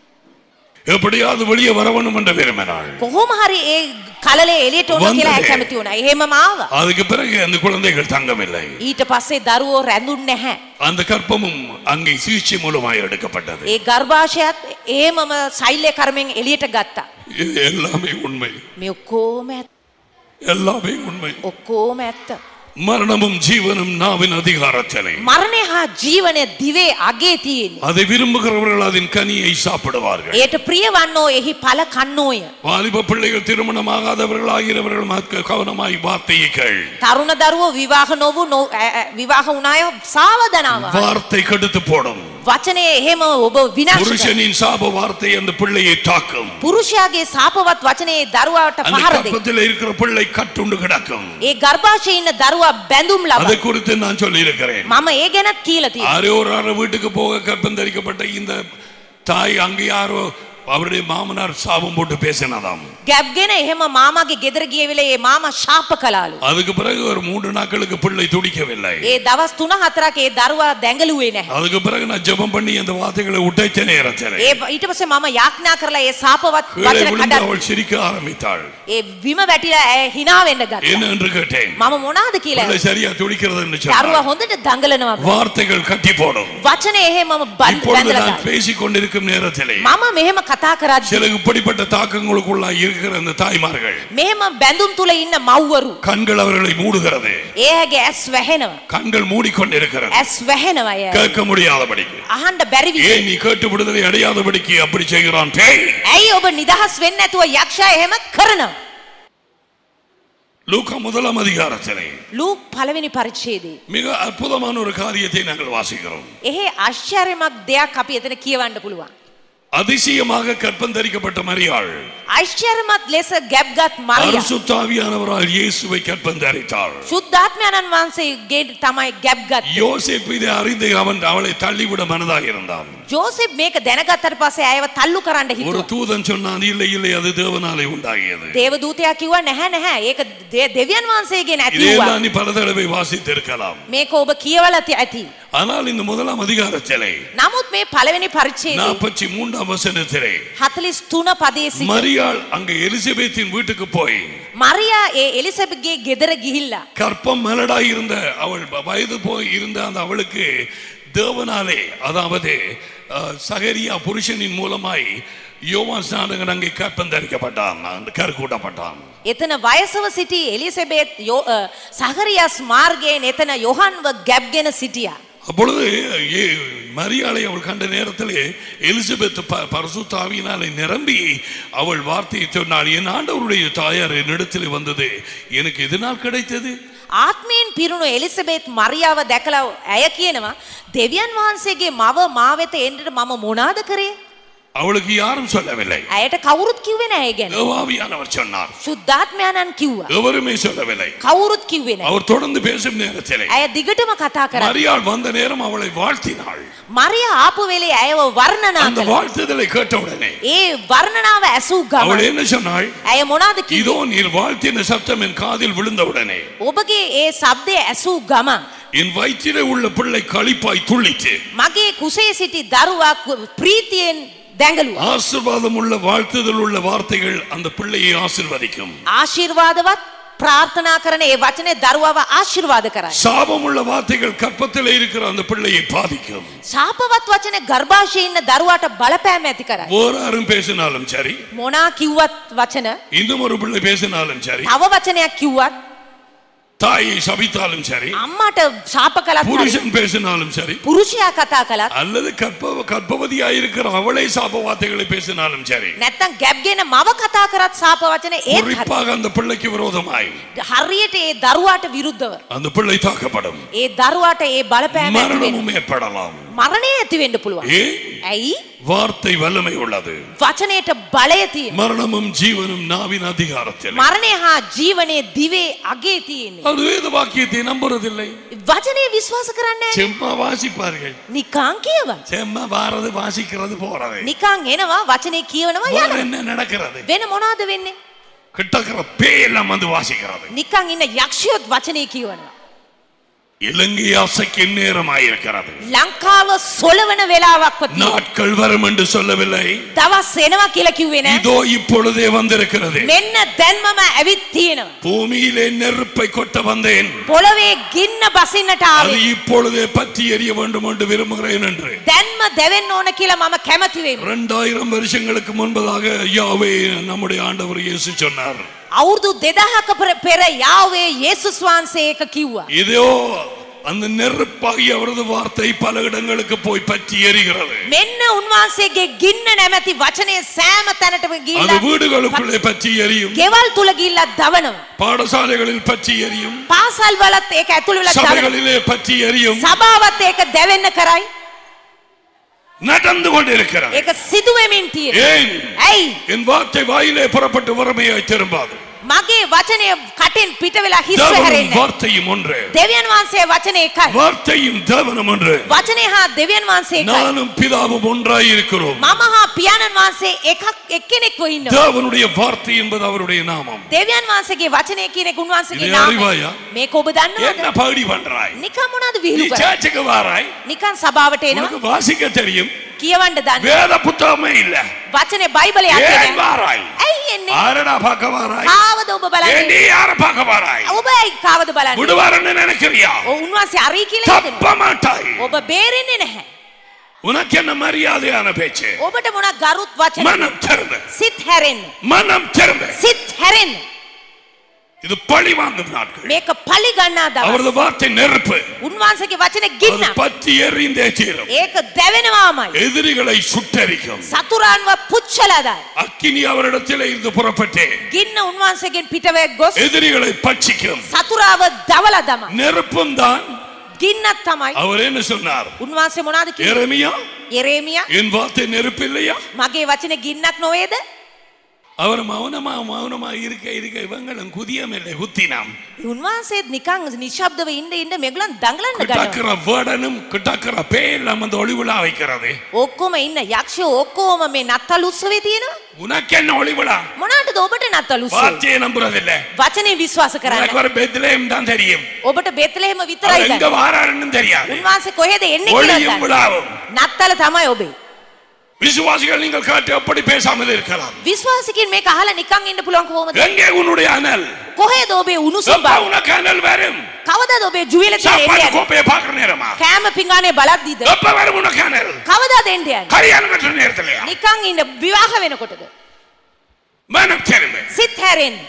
எப்படியாவது வெளியே வர வேணும் என்று விரும்பினாள் කොහොම හරි ඒ කලලේ එළියට ඕන කියලා ඇය වන්දනේ. කැමති වුණා. එහෙමම ආවා. அதுக்கு பிறகு அந்த குழந்தைகள் தங்கவில்லை ඊට පස්සේ දරුවෝ රැඳුන්නේ නැහැ. அந்த கற்பமும் அங்கே சிகிச்சை மூலமாய் எடுக்கப்பட்டது ඒ ගර්භාෂයත් ඒමම සෛල්‍ය කර්මෙන් එළියට ගත්තා. இது எல்லாமே உண்மை මේ ඔක්කොම ඇත්ත. எல்லாமே உண்மை ඔක්කොම ඇත්ත. மரணமும் ஜீவனும் நாவின் அதிகாரத்திலே මරණය හා ජීවනය දිවේ අගේ තියෙන්නේ. அதை விரும்புகிறவர்கள் அதன் கனியை சாப்பிடுவார்கள் ඒට ප්‍රියවන්නෝ එහි පල කන්නෝය. வாலிப பிள்ளைகள் திருமணமாகாதவர்கள் ஆகிறவர்கள் மக்க- கவனமாய் வார்த்தையை கேள் තරුණ දරුවෝ විවාහ නොවූ නො- ඈ- ඈ විවාහ වුණාය සාවධනාව. வார்த்தை கெடுத்து போடும் වචනය එහෙම ඔබ විනාශ කරනවා. புருஷனின் சாப வார்த்தை அந்த பிள்ளையை தாக்கும் පුරුෂයාගේ සාපවත් වචනේ දරුවාට அந்த පහර දෙයි. கற்பத்தில் இருக்கிற பிள்ளை கட்டுண்டு கிடக்கும் ඒ ගර්භාෂයේ ඉන්න දරුවා බැඳුම් அதை ලබ. குறித்து நான் சொல்லி இருக்கிறேன் මම ඒ ගැනත් කියලා තියෙනවා. யாரோ ஒரு ஆறு வீட்டுக்கு போக கற்பம் தரிக்கப்பட்ட இந்த தாய் அங்கே யாரோ அவருடைய மாமனார் சாபம் போட்டு பேசினதாம் ගැබ්ගෙන එහෙම මාමගේ ගෙදර ගිය වෙලේ ඒ මාමා ශාප කළාලු. அதுக்கு பிறகு ஒரு மூன்று நாட்களுக்கு பிள்ளை துடிக்கவில்லை ඒ දවස් 3 4ක් ඒ දරුවා දැඟලුවේ නැහැ. அதுக்கு பிறகு நான் ஜெபம் பண்ணி அந்த வார்த்தைகளை உடைச்ச நேரத்தில் ඒ ඊට පස්සේ මම යාඥා කරලා ඒ සාපවත් கீழே වචන விழுந்து කඩ அவள் சிரிக்க ஆரம்பித்தாள் ඒ විම වැටිලා ඇය hina වෙන්න ගත්තා. என்ன என்று கேட்டேன் මම මොනවාද කියලා. பிள்ளை சரியா துடிக்கிறது என்று දරුවා சொன்னாள் හොඳට දඟලනවා. வார்த்தைகள் கட்டி போடும் වචනේ එහෙමම බන් இப்பொழுது බැඳලා நான் ගන්නවා. பேசிக் கொண்டிருக்கும் நேரத்திலே මම මෙහෙම කතා කරද්දී சில இப்படிப்பட்ட தாக்கங்களுக்குள்ள இருக்கிற அந்த தாய்மார்கள் මෙහෙම බැඳුම් තුල ඉන්න මව්වරු கண்கள் அவர்களை மூடுகிறது එයාගේ ඇස් වැහෙනවා. கண்கள் மூடிக்கொண்டிருக்கிறது ඇස් වැහෙනවා එයා. கேட்க முடியாதபடிக்கு අහන්න බැරි විදිහ. ஏன் நீ கேட்டு விடுதலை அடையாதபடிக்கு அப்படி செய்கிறான் பேய் ඇයි ඔබ නිදහස් වෙන්නේ නැතුව යක්ෂයා එහෙම කරනවා? லூக்கா முதலாம் அதிகாரத்திலே ලූක් පළවෙනි පරිච්ඡේදයේ மிக அற்புதமான ஒரு காரியத்தை நாங்கள் வாசிக்கிறோம் එහේ ආශ්චර්යමත් දෙයක් අපි එතන කියවන්න පුළුවන්. அதிசயமாக கற்பந்தரிக்கப்பட்ட மரியாள் ආශ්චර්යමත් ලෙස ගැබ්ගත් මරියා பரிசுத்தாவியானவரால் இயேசுவை கற்பந்தரித்தாள் ශුද්ධාත්මයණන් වහන්සේගේ තමයි ගැබ්ගත්. யோசேப்பு இதை அறிந்து அவன் அவளை தள்ளிவிட மனதாக இருந்தான் ජෝසෙප් මේක දැනගත්තට පස්සේ අයව තල්ලු කරන්න ஒரு හිතුවා. தூதன் சொன்னான் இல்லை இல்லை அது தேவனாலே உண்டாகியது දේවදූතයා කිව්වා නැහැ නැහැ ඒක දේ- දෙවියන් වහන්සේගේ නැතිවා. இதையெல்லாம் நீ பல தடவை வாசித்திருக்கலாம் මේක ඔබ කියවලා ති- ඇති. ஆனால் இந்த முதலாம் அதிகாரத்திலே නමුත් මේ පළවෙනි පරිච්ඡේදයේ நாற்பத்தி மூன்றாம் வசனத்திலே 43 පදයේ සිට மரியாள் அங்க எலிசபெத்தின் வீட்டுக்கு போய் මරියා ඒ එලිසබෙත්ගේ ගෙදර ගිහිල්ලා கற்பம் மலடாய் இருந்த அவள் வ- வயது போய் இருந்த அந்த அவளுக்கு தேவனாலே அதாவது அஹ், சகரியா புருஷனின் மூலமாய் யோவான் ஸ்நானகன் அங்கே கற்பந்தரிக்கப்பட்டான் அந்த கருக்கூட்டப்பட்டான் එතන වයසව සිටි එලිසබෙත් යෝ- අ, සහරියස් මාර්ගයෙන් එතන යොහන්ව ගැබ්ගෙන සිටියා. அப்பொழுது ஏ- மரியாளை அவள் கண்ட நேரத்திலே எலிசபெத் ப- பரிசுத்தாவியினாலே நிரம்பி அவள் வார்த்தையை சொன்னாள் என் ஆண்டவருடைய தாயார் என்னிடத்தில் வந்தது எனக்கு எதனால் கிடைத்தது ආත්මයෙන් පිරුණු එලිසබෙත් මරියාව දැකලා ඇය කියනවා දෙවියන් වහන්සේගේ මව මා වෙත එන්නට මම මොනාද කරේ? அவளுக்கு யாரும் சொல்லவில்லை ඇයට කවුරුත් කිව්වේ නැහැ ඒ ගැන. தேவாவியானவர் சொன்னார் ශුද්ධාත්මයන්න් කිව්වා. எவருமே சொல்லவில்லை කවුරුත් කිව්වේ නැහැ. அவர் தொடர்ந்து பேசும் நேரத்திலே ඇය දිගටම කතා කරා. மரியாள் வந்த நேரம் அவளை வாழ்த்தினாள் මරියා ආපු වෙලේ ඇයව වර්ණනා அந்த කළා. வாழ்த்துதலை கேட்டவுடனே ඒ වර්ණනාව ඇසූ அவள் ගමන් என்ன சொன்னாள் ඇය මොනාද කිව්වේ? இதோ நீர் வாழ்த்தின சத்தம் என் காதில் விழுந்தவுடனே ඔබගේ ඒ ශබ්දය ඇසූ ගමන් என் வயிற்றிலே உள்ள பிள்ளை களிப்பாய் துள்ளிச்சு මගේ කුසේ සිටි දරුවා කු- ප්‍රීතියෙන් දැඟලුවා. ஆசிர்வாதம் உள்ள வாழ்த்துதல் உள்ள வார்த்தைகள் அந்த பிள்ளையை ஆசிர்வதிக்கும் ආශිර්වාදවත් ප්‍රාර්ථනා කරන ඒ වචනේ දරුවව ආශිර්වාද කරයි. சாபம் உள்ள வார்த்தைகள் கற்பத்திலே இருக்கிற அந்த பிள்ளையை பாதிக்கும் ශාපවත් වචනේ ගර්භාෂයේ ඉන්න දරුවාට බලපෑම ඇති කරයි. வேற யாரும் பேசினாலும் சரி මොනා කිව්වත් වචන இன்னும் ஒரு பிள்ளை பேசினாலும் சரி තව වචනයක් කිව්වත් தாயை சபித்தாலும் சரி අම්මට ශාප කළත් හරි, புருஷன் பேசினாலும் சரி පුරුෂයා කතා කළත් அல்லது கற்ப கர்ப்பவதியா இருக்கிற அவளை சாப வார்த்தைகளை பேசினாலும் சரி නැත්තම් ගැබ්ගෙන මව කතා කරත් ශාප වචන ඒත් හරි. குறிப்பாக அந்த பிள்ளைக்கு விரோதமாய் හරියට ඒ දරුවාට විරුද්ධව அந்த பிள்ளை தாக்கப்படும் ඒ දරුවාට ඒ බලපෑම ඇති වෙන්න. மரணமும் ஏற்படலாம் මරණය ඇති වෙන්න පුළුවන් ஏன் ඇයි வார்த்தை வல்லமை உள்ளது වචනයට බලය තියෙන மரணமும் ஜீவனும் நாவின் அதிகாரத்தில் මරණය හා ජීවනය දිවේ අගේ තියෙන්නේ அது வேத வாக்கியத்தை நம்புறதில்லை වචනය විශ්වාස කරන්න නැහැ. செம்மா வாசிப்பார்கள் නිකං කියව செம்மா வாரது வாசிக்கிறது போறது නිකං එනවා වචනය කියවනවා வேற යන என்ன நடக்கிறது වෙන මොනාද වෙන්නේ கிட்டக்கிற பேயெல்லாம் வந்து வாசிக்கிறது නිකං ඉන්න යක්ෂයොත් වචනය කියවනවා இலங்கை ஆசைக்கு நேரமாயிருக்கிறது ලංකාව සොලවන වෙලාවක්ව තියෙනවා. நாட்கள் வரும் என்று சொல்லவில்லை දවස් එනවා කියලා කිව්වේ නෑ இதோ இப்பொழுதே வந்திருக்கிறது මෙන්න දැන්මම ඇවිත් තියෙනවා பூமியிலே நெருப்பை கொட்ட வந்தேன் පොළවේ ගින්න බසින්නට அது ආවේ இப்பொழுதே பற்றி எறிய வேண்டும் என்று விரும்புகிறேன் என்று දැන්ම දෙවෙන්න ඕන කියලා මම කැමති වෙමි இரண்டாயிரம் வருஷங்களுக்கு முன்பதாக யாவே நம்முடைய ஆண்டவர் இயேசு சொன்னார் අවුරුදු දෙදහක පෙර- පෙර යාවේ යේසුස් වහන්සේ එක කිව්වා இதோ அந்த நெருப்பாகி அவரது வார்த்தை பல இடங்களுக்கு போய் பற்றி எரிகிறது මෙන්න උන්වහන්සේගේ ගින්න නැමැති වචනය සෑම තැනටම அது ගිහිල්ලා வீடுகளுக்குள்ளே பற்றி எரியும் ගෙවල් තුල ගිහිල්ලා දවනවා பாடசாலைகளில் பற்றி எரியும் පාසල් වලත් ඒක ඇතුළු වෙලා දවනවා சபைகளிலே பற்றி எரியும் සභාවත් ඒක දැවෙන්න කරයි நடந்து கொண்டிருக்கிறது ඒක සිදුවෙමින් තියෙනවා ஏன் ඇයි என் வார்த்தை வாயிலே புறப்பட்டு வறுமையாய் திரும்பாது මගේ වචනය කටින් පිට වෙලා හිස්ව தேவனும் හැරෙන්නේ வார்த்தையும் ஒன்று දෙවියන් වහන්සේ වචනය එකයි வார்த்தையும் தேவனும் ஒன்று වචනය හා දෙවියන් වහන්සේ එකයි நானும் பிதாவும் ஒன்றாய் இருக்கிறோம் මම හා පියාණන් වහන්සේ එකක් එක්කෙනෙක්ව ඉන්නවා தேவனுடைய வார்த்தை என்பது அவருடைய நாமம் දෙවියන් වහන්සේගේ වචනය කියන එක උන්වහන්සේගේ ඉතින් නාමය அறிவாயா? මේක ඔබ දන්නවද என்ன பகுடி பண்றாய் නිකන් මොනවද நீ විහිළු කරන්නේ சேர்ச்சுக்கு வாராய் නිකන් සභාවට එනවා உனக்கு வாசிக்க தெரியும் කියවන්න දන්න வேத புத்தகமே இல்ல වචනේ බයිබලේ ஏன் අතේ නැහැ வாராய் ඇයි එන්නේ ஆரடா பார்க்க வாராய் කාවද ඔබ ஏன் நீ බලන්නේ யார பார்க்க வாராய் ඔබ ඇයි කාවද බලන්නේ விடுவாருன்னு நினைக்கிறியா ඔව් උන්වහන්සේ අරයි කියලා தப்ப හිතනවා மாட்டாய் ඔබ බේරෙන්නේ නැහැ உனக்கு என்ன மரியாதையான பேச்சு ඔබට මොන ගරුත් වචන மனம் திறந்த සිත් හැරෙන්න மனம் திறந்த සිත් හැරෙන්න இது பழி வாங்கும் நாட்கள் මේක පලි ගන්නා දවස් அவரது வார்த்தை நெருப்பு උන්වහන්සේගේ වචන அது ගින්න பற்றி எறிந்தே தீரும் ඒක දැවෙනවාමයි எதிரிகளை சுட்டரிக்கும் සතුරන්ව පුච්චලදායි அக்கினி அவரிடத்தில் இருந்து புறப்பட்டு ගින්න උන්වහන්සේගෙන් පිටවේ ගොස් எதிரிகளை பட்சிக்கும் සතුරාව දවල දම நெருப்பும் தான் ගින්නත් තමයි அவர் என்ன சொன்னார் උන්වහන්සේ මොනාද කිව්වේ எரேமியா යෙරේමියා என் வார்த்தை நெருப்பு இல்லையா මගේ වචන ගින්නක් නොවේද அவர் மௌனமா மௌனமா இருக்க இருக்க இவங்களும் குதியமில்லை குத்தினாம் උන්වහන්සේත් නිකන් නිශ්ශබ්දව ඉන්න ඉන්න මෙගලන් දඟලන්න ගන්නවා கிட்டக்கிற வேடனும் கிட்டக்கிற பேயெல்லாம் அந்த ஒளிவிழா வைக்கிறது ඔක්කොම ඉන්න යක්ෂ ඔක්කොම මේ නත්තල් උත්සවේ තියෙනවා உனக்கு என்ன ஒளிவிழா මොනාටද ඔබට නත්තල් උත්සවේ வார்த்தையை நம்புறதில்ல වචනේ විශ්වාස எனக்கு කරන්න ஒரு பெத்லேம் தான் தெரியும் ඔබට බෙතලෙහෙම அவர் විතරයි எங்க දන්නේ. வாராருன்னு தெரியாது උන්වහන්සේ කොහෙද එන්නේ කියලා ஒளியும் දන්නේ. விழாவும் නත්තල තමයි ඔබේ விசுவாசிகள் நீங்கள் காட்டு எப்படி பேசாமல் இருக்கலாம் විශ්වාසිකින් මේක අහලා නිකන් ඉන්න පුළුවන් කොහොමද எங்கே உன்னுடைய அனல் කොහෙද ඔබේ උණුසුම් எப்ப බව உனக்கு அனல் வரும் කවදාද ඔබේ ජුවල சாப்பாடு තියෙන්නේ கோப்பையை பார்க்கிற நேரமா කෑම පිඟානේ බලද්දිද எப்ப வரும் உனக்கு அனல் කවදාද එන්නේ යන්නේ கல்யாணம் கட்டுற நேரத்திலயா නිකන් ඉන්න විවාහ වෙනකොටද மனம் திரும்ப සිත් හැරෙන්න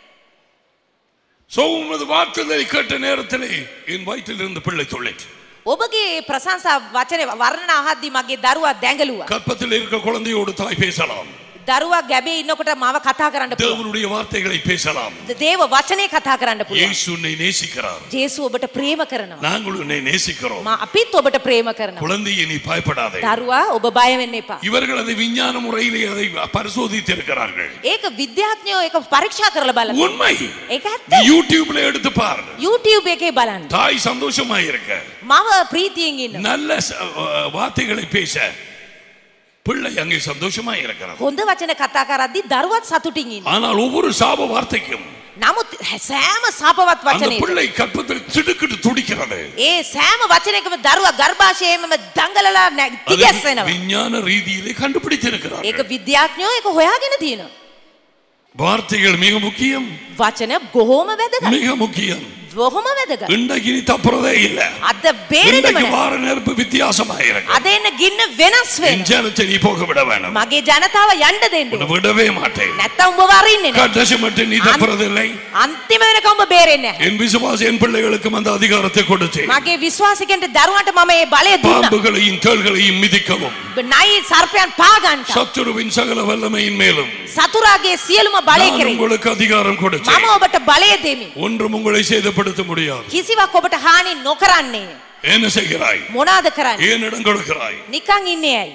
சோ உமது வார்த்தைகளை கேட்ட நேரத்திலே என் வயிற்றில் இருந்து பிள்ளை தொழில் ඔබගේ ප්‍රශංසා වචනේ වර්ණන අහද්දි මගේ දරුවා දැඟලුවා கற்பத்தில் இருக்க குழந்தையோடு தாய் பேசலாம் දරුවා ගැබේ ඉන්නකොට මාව කතා කරන්න පුළුවන් தேவனுடைய வார்த்தைகளை பேசலாம் දේව වචනේ කතා කරන්න පුළුවන් இயேசு உன்னை நேசிக்கிறார் ජේසු ඔබට ප්‍රේම කරනවා நாங்கள் உன்னை நேசிக்கிறோம் මා අපිත් ඔබට ප්‍රේම කරනවා குழந்தையை நீ பயப்படாதே දරුවා ඔබ බය වෙන්න එපා இவர்கள் அதை விஞ்ஞான முறையிலே அதை பரிசோதித்து இருக்கிறார்கள் ඒක විද්‍යාඥයෝ ඒක පරීක්ෂා කරලා බලන්න உண்மை ඒක நீ ඇත්ත யூடியூப்ல எடுத்து பாரு YouTube එකේ බලන්න தாய் சந்தோஷமா இருக்க මව ප්‍රීතියෙන් ඉන්න நல்ல ச- அஹ் வார்த்தைகளை பேச பிள்ளை அங்கே சந்தோஷமா இருக்கிறார் හොඳ වචන කතා කරද්දි දරුවත් සතුටින් ඉන්න ஆனால் ஒவ்வொரு சாப வார்த்தைக்கும் නමුත් සෑම සාපවත් அந்த වචනේ பிள்ளை கற்பத்தில் திடுக்கிட்டு துடிக்கிறது ඒ සෑම වචනයකම දරුවා ගර්භාෂයේම දඟලලා නැ- அதை තිගැස්සෙනවා விஞ்ஞான ரீதியிலே கண்டுபிடித்திருக்கிறார் ඒක විද්‍යාඥයෝ ඒක හොයාගෙන තියෙනවා வார்த்தைகள் மிக முக்கியம் වචන බොහෝම වැදගත් மிக முக்கியம் බොහොම වැදගත්. இன்றைக்கு நீ தப்புறதே இல்ல අද බේරෙනම இன்றைக்கு නැහැ. வார நெருப்பு வித்தியாசமா இருக்கு අද එන්න ගින්න වෙනස් என் වෙන. ஜனத்தை நீ போக விட வேணும் මගේ ජනතාව යන්න දෙන්න. உன்னை விடவே மாட்டேன் නැත්තම් උඹ වරින්නේ නැහැ. கடைசி மட்டும் நீ தப்புறதில்லை අන්තිම වෙනකම් උඹ බේරෙන්නේ නැහැ. என் விசுவாசி என் பிள்ளைகளுக்கும் அந்த அதிகாரத்தை கொடுத்தேன் මගේ විශ්වාසිකයන්ට දරුවන්ට මම මේ බලය දුන්නා. பாம்புகளையும் தேள்களையும் மிதிக்கவும் නයි සර්පයන් පාගන්ට. சத்துருவின் சகல வல்லமையின் மேலும் සතුරාගේ සියලුම බලය நான் කෙරේ. உங்களுக்கு அதிகாரம் මම கொடுத்தேன் ඔබට බලය දෙමි. ஒன்றும் உங்களை சேதப்படுத்த முடியாது කිසිවක් ඔබට හානි නොකරන්නේ. என்ன செய்கிறாய் මොනාද කරන්නේ? ஏன் இடம் கொடுக்கிறாய் නිකං ඉන්නේ ඇයි?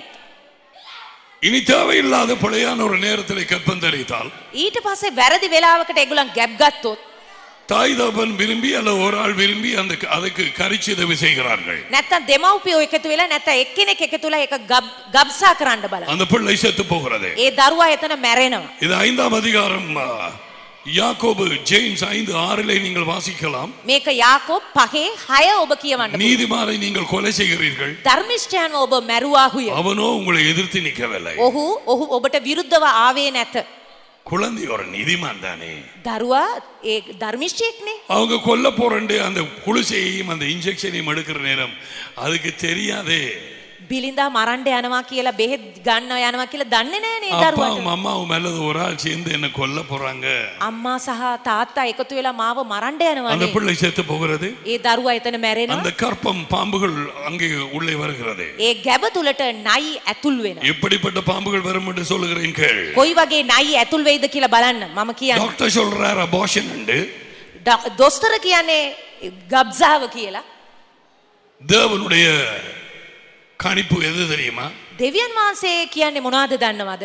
இனி தேவையில்லாத பிழையான ஒரு நேரத்தில் கற்பந்தரித்தால் ඊට පස්සේ වැරදි වෙලාවකට ඒගොල්ලන් ගැබ් ගත්තොත් தாய் தகப்பன் விரும்பி அல்ல ஒரு ஆள் விரும்பி அந்த அதுக்கு கரிச்சிதவி செய்கிறார்கள் නැත්තම් දෙමව්පියෝ එකතු වෙලා නැත්තම් එක්කෙනෙක් එකතු වෙලා ඒක ගබ් ගබ්සා කරන්න බලන්න. அந்த பிள்ளை செத்து போகிறது ඒ දරුවා එතන මැරෙනවා. இது ஐந்தாம் அதிகாரம் ஆ, யாக்கோபு ஜேம்ஸ் ஐந்து ஆறிலே நீங்கள் வாசிக்கலாம் මේක යාකෝබ් පහේ හය ඔබ කියවන්න. පුළුවන්. நீதிமானை நீங்கள் கொலை செய்கிறீர்கள் ධර්මිෂ්ඨයන්ව ඔබ මැරුවාහුය. அவனோ உங்களை எதிர்த்து நிற்கவில்லை ඔහු ඔහු ඔබට විරුද්ධව ආවේ නැත. குழந்தை ஒரு நீதிமான் தானே දරුවා ඒ ධර්මිෂ්ඨයෙක්නේ. அவங்க கொல்ல போறண்டு அந்த குளிசையையும் அந்த இன்ஜெக்ஷனையும் எடுக்கிற நேரம் அதுக்கு தெரியாதே බිලිඳා මරණ්ඩ යනවා කියලා බෙහෙත් ගන්න යනවා කියලා දන්නේ නෑනේ ඒ දරුවාට. அப்பாவும் அம்மாவும் அல்லது ஒரு ஆள் சேர்ந்து என்ன கொல்ல போறாங்க අම්මා සහ තාත්තා එකතු වෙලා මාව මරණ්ඩ அந்த යනවානේ. பிள்ளை செத்து போகிறது ඒ දරුවා එතන මැරෙනවා. அந்த கற்பம் பாம்புகள் அங்கே உள்ளே வருகிறது ඒ ගැබ තුලට නයි ඇතුල් වෙනවා. எப்படிப்பட்ட பாம்புகள் வரும் என்று சொல்லுகிறேன் கேள் කොයි වගේ නයි ඇතුල් වෙයිද කියලා බලන්න මම කියන්න. டாக்டர் சொல்றார் அபாஷன் உண்டு ඩ- දොස්තර කියන්නේ ගබ්සාව කියලා. தேவனுடைய கணிப்பு எது தெரியுமா දෙවියන් වහන්සේ කියන්නේ මොනවද දන්නවද?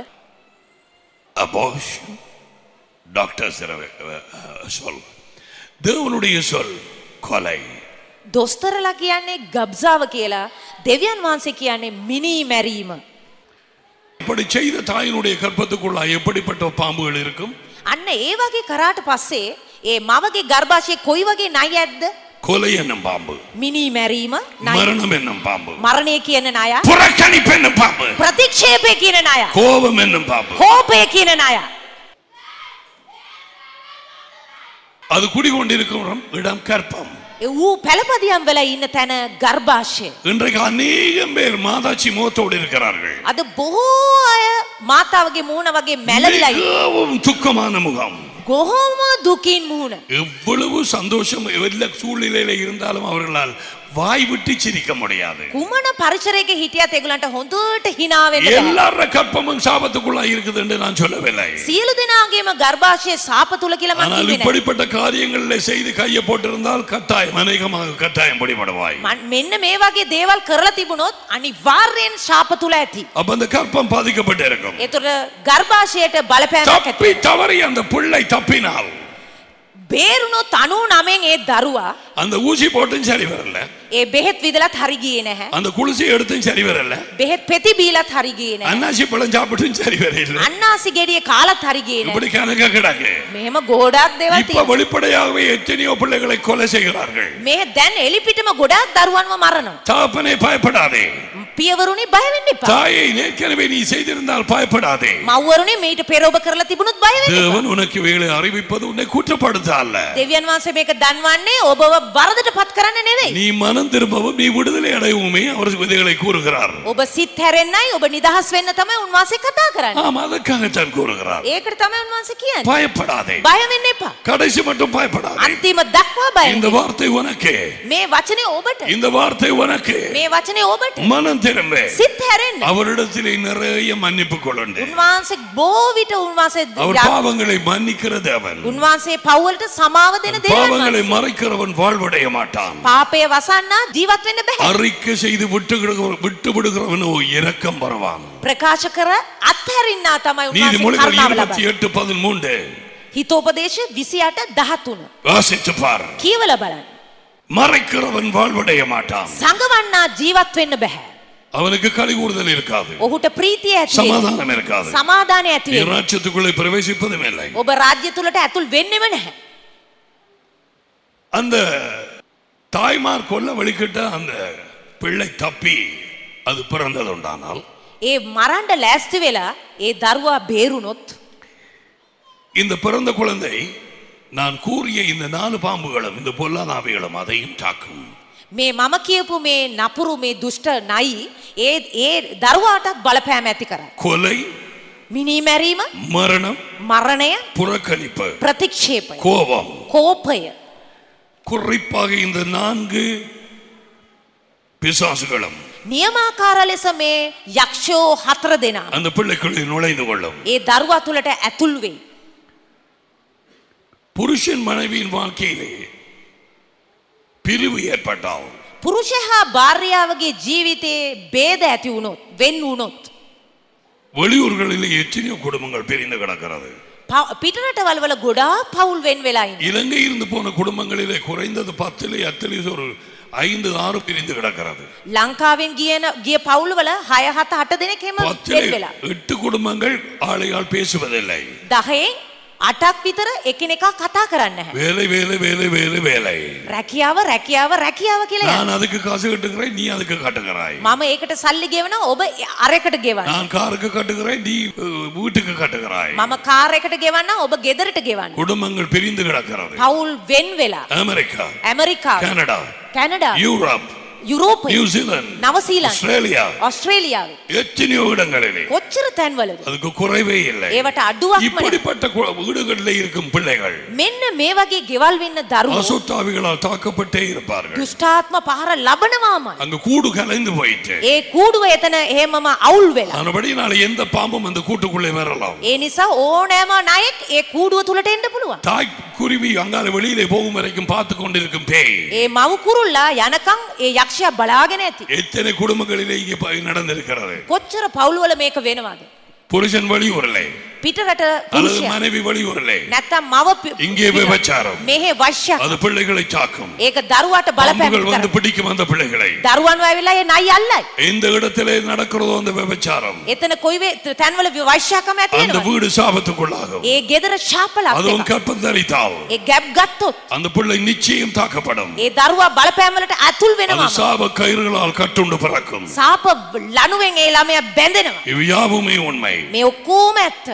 அபாஷன் டாக்டர் சொல் தேவனுடைய சொல் கொலை දොස්තරලා කියන්නේ ගබ්සාව කියලා. දෙවියන් වහන්සේ කියන්නේ මිනී මැරීම. இப்படி செய்த தாயினுடைய கற்பத்துக்குள்ளா எப்படிப்பட்ட பாம்புகள் இருக்கும் අන්න ඒ වගේ කරාට පස්සේ ඒ මවගේ ගර්භාෂයේ කොයි වගේ නයි ඇද්ද? கொலை என்னும் பாம்பு මිනී මැරීම, නයි மரணம் என்னும் பாம்பு මරණය කියන ණය, புறக்கணிப்பு என்னும் பாம்பு ප්‍රතික්ෂේපය කියන ණය, கோபம் என்னும் பாம்பு කෝපය කියන ණය. அது குடிகொண்டிருக்கும் இடம் கற்பம் ඒ ඌ පැළපදියම් වෙලා ඉන්න තැන ගර්භාෂය. இன்றைக்கு அநேகம் பேர் மாதாச்சி முகத்தோடு இருக்கிறார்கள் අද බොහෝ අය මාතාවගේ මූණ වගේ මැලවිලා ඉන්න. மிகவும் துக்கமான முகம் කොහොම දුකින් මූණ. எவ்வளவு சந்தோஷம் எல்லா சூழ்நிலையில இருந்தாலும் அவர்களால் வாய் விட்டு சிரிக்க முடியாது කුමන පරිසරයක හිටියත් ඒගොල්ලන්ට හොඳට hina වෙන්න බැහැ. எல்லார கற்பமும் சாபத்துக்குள்ளா இருக்குது என்று நான் சொல்லவில்லை සියලු දෙනාගේම ගර්භාෂයේ සාප තුල කියලා මම ஆனால் කිව්වේ නෑ. இப்படிப்பட்ட காரியங்களில் செய்து கையை போட்டிருந்தால் கட்டாயம் அநேகமாக கட்டாயம் பிடிபடுவாய் මන්- මෙන්න මේ වගේ දේවල් කරලා තිබුණොත් අනිවාර්යෙන් ශාප තුල ඇති. அப்ப அந்த கற்பம் பாதிக்கப்பட்டு இருக்கும் ඒතර ගර්භාෂයට බලපෑමක් ඇති. தப்பி தவறி அந்த பிள்ளை தப்பினால் බේරුණොත් 99න් ඒ දරුවා அந்த ஊசி போட்டும் சரி வரல ඒ බෙහෙත් විදලත් හරි ගියේ නැහැ. அந்த குளிசி எடுத்தும் சரி வரல බෙහෙත් පෙති බීලත් හරි ගියේ නැහැ. அன்னாசி பழம் சாப்பிட்டும் சரி வரையில අන්නාසි ගෙඩිය காலත් හරி ගියේ නැහැ. இப்படி கணக்க கிடக்கு මෙහෙම ගෝඩාක් දේවල් இப்ப තියෙනවා. வெளிப்படையாகவே எத்தனையோ பிள்ளைகளை கொலை செய்கிறார்கள் මේ දැන් එලිපිටම ගොඩාක් දරුවන්ව මරනවා. தகப்பனே பயப்படாதே පියවරුනි බය වෙන්න එපා. தாயை ஏற்கனவே நீ செய்திருந்தால் பயப்படாதே මව්වරුනි මීට පෙර ඔබ කරලා තිබුණොත් බය වෙන්න එපා. தேவன் உனக்கு இவைகளை அறிவிப்பது உன்னை குற்றப்படுத்த அல்ல දෙවියන් වහන්සේ මේක දන්වන්නේ ඔබව වරදට පත් කරන්න නෙවෙයි. நீ மனம் திரும்பவும் நீ விடுதலை அடையவுமே அவர் விதைகளை கூறுகிறார் ඔබ සිත් හැරෙන්නයි ඔබ නිදහස් වෙන්න තමයි උන්වහන්සේ කතා කරන්නේ. ஆம் அதற்காகத்தான் கூறுகிறார் ඒකට තමයි උන්වහන්සේ කියන්නේ. பயப்படாதே බය වෙන්න එපා. கடைசி மட்டும் பயப்படாதே අන්තිම දක්වා බය இந்த වෙන්න. வார்த்தை உனக்கு මේ වචනේ ඔබට. இந்த வார்த்தை உனக்கு මේ වචනේ ඔබට. மனம் திரும்ப සිත් හැරෙන්න. அவரிடத்திலே நிறைய மன்னிப்பு கொள்ளுண்டு උන්වහන්සේ බොහෝ විට උන්වහන්සේ அவர் යා- பாவங்களை மன்னிக்கிற தேவன் උන්වහන්සේ පව්වලට සමාව දෙන දෙවියන් பாவங்களை වහන්සේ. மறைக்கிறவன் வாழ்வடைய மாட்டான் පාපය වසන්නා ජීවත් වෙන්න බෑ. அறிக்கை செய்து விட்டு விடுகிறவன் விட்டு விடுகிறவனோ இரக்கம் வருவான் ප්‍රකාශ කර අත්හැරින්නා තමයි උන්වහන්සේ நீதிமொழிகள் කරුණාව இருபத்தி ලබන්නේ. எட்டு பதிமூன்று හිතෝපදේශ 28 13 வாசித்து பார் කියවලා බලන්න. மறைக்கிறவன் வாழ்வடைய மாட்டான் සංගවන්නා ජීවත් වෙන්න බෑ. அவனுக்கு களி கூறுதல் இருக்காது ඔහුට ප්‍රීතිය ඇති වෙන්නේ. சமாதானம் இருக்காது සමාදානය ඇති நீ වෙන්නේ. ராஜ்யத்துக்குள்ளே பிரவேசிப்பதும் இல்லை ඔබ රාජ්‍ය තුලට ඇතුල් වෙන්නෙම නැහැ. அந்த தாய்மார் கொல்ல வழிகிட்ட அந்த பிள்ளை தப்பி அது பிறந்தது உண்டானால் ඒ මරණ්ඩ ලෑස්ති වෙලා ඒ දරුවා බේරුණොත් இந்த பிறந்த குழந்தை நான் கூறிய இந்த நாலு பாம்புகளும் இந்த பொல்லாதாவிகளும் அதையும் தாக்கும் මේ මම කියපු මේ නපුරු මේ දුෂ්ට නයි ඒ ඒ දරුවාටත් බලපෑම ඇති කරයි. கொலை මිනී මැරීම மரணம் මරණය புறக்கணிப்பு ප්‍රතික්ෂේපය. கோபம் කෝපය. குறிப்பாக இந்த நான்கு பிசாசுகளும் නියමාකාර ලෙස මේ යක්ෂෝ හතර දෙනා. அந்த பிள்ளைக்குள்ளே நுழைந்து கொள்ளும் ඒ දරුවා තුළට ඇතුල් වෙයි. புருஷன் மனைவியின் வாழ்க்கையிலே பிரிவு ஏற்பட்டால் පුරුෂ හා භාර්යාවගේ ජීවිතයේ බේද ඇති වුණොත් වෙන් වුණොත්. வெளியூர்களிலே எத்தனையோ குடும்பங்கள் பிரிந்து கிடக்கிறது ප- පිටරටවල්වල ගොඩා පවුල් වෙන් වෙලායින්න. இலங்கை இருந்து போன குடும்பங்களிலே குறைந்தது பத்திலே அத்திலே ஒரு ஐந்து ஆறு பிரிந்து கிடக்கிறது ලංකාවෙන් ගියන ගිය පවුල්වල හය හත හට දෙනෙක් හෙම වෙන් பத்திலே වෙලා. எட்டு குடும்பங்கள் ஆளையால் பேசுவதில்லை දහයෙන් අටක් විතර එකිනෙකා කතා කරන්න හැ. வேலை வேலை வேலை வேலை வேலை රැකියාව රැකියාව රැකියාව කියලා යනවා. நான் அதுக்கு காசு கட்டுகிறேன் நீ அதுக்கு கட்டுகிறாய் මම ඒකට සල්ලි ගෙවන ඔබ අරකට ගෙවන්න. நான் காருக்கு கட்டுகிறேன் நீ அஹ், வீட்டுக்கு கட்டுகிறாய் මම කාර එකට ගෙවන්න ඔබ ගෙදරට ගෙවන්න. குடும்பங்கள் பிரிந்து கிடக்கிறது පවුල් වෙන් වෙලා. அமெரிக்கா ඇමරිකාව கனடா කැනඩා யூரோப் යුරෝපය நியூசிலாந்து නවසීලන් ஆஸ்திரேலியா ඔස්ට්‍රේලියාව எத்தனையோ இடங்களிலே කොච්චර තැන්වලද. அதுக்கு குறைவே இல்லை ඒවට අඩුවක්ම නෑ. இப்படிப்பட்ட கு- வீடுகளிலே இருக்கும் பிள்ளைகள் මෙන්න මේ වගේ ගෙවල් වෙන්න දරුවෝ அசுத்தாவிகளால் தாக்கப்பட்டே இருப்பார்கள் දුෂ්ටාත්ම පහර ලබනවාමයි. அங்க கூடு கலைந்து போயிட்டு ඒ කූඩුව එතන එහෙමම අවුල් වෙලා. ஆனபடினால எந்த பாம்பும் அந்த கூட்டுக்குள்ளே வரலாம் ඒ නිසා ඕනෑම නයෙක් ඒ කූඩුව තුළට එන්න පුළුවන්. தாய் குருவி அங்கால வெளியிலே போகும் வரைக்கும் பார்த்து கொண்டிருக்கும் பேய் ඒ මව් කුරුල්ලා යනකම් ඒ යක්ෂයා බලාගෙන ඇති. எத்தனை குடும்பங்களிலே இங்கே ப- நடந்திருக்கிறது කොච්චර පවුල්වල මේක වෙනවාද. புருஷன் வெளியூரிலே පිටරට அல்லது පුරුෂයා மனைவி வெளியூரிலே නැත්තම් මව පි- இங்கே පිට- விபச்சாரம். මෙහෙ වශ්‍ය அது பிள்ளைகளை தாக்கும் ඒක දරුවාට බලපෑම් பாம்புகள் வந்து කරනවා. பிடிக்கும் அந்த பிள்ளைகளை දරුවන් ඇවිල්ලා ඒ නයි අල්ලයි. எந்த இடத்திலே நடக்கிறதோ அந்த விபச்சாரம் එතන කොයි වේ- තැන්වල වශ්‍යකම ඇති அந்த වෙනවා. வீடு சாபத்துக்குள்ளாகும் ඒ ගෙදර ශාපලක් அதுவும் එකක්. கற்பம் தரித்தால் ඒ ගැබ් ගත්තොත් அந்த பிள்ளை நிச்சயம் தாக்கப்படும் ඒ දරුවා බලපෑම් වලට ඇතුල් அது වෙනවා. சாப கயிறுகளால் கட்டுண்டு பிறக்கும் සාප ලනුවෙන් ඒ ළමයා බැඳෙනවා. இவை யாவுமே உண்மை මේ ඔක්කොම ඇත්ත.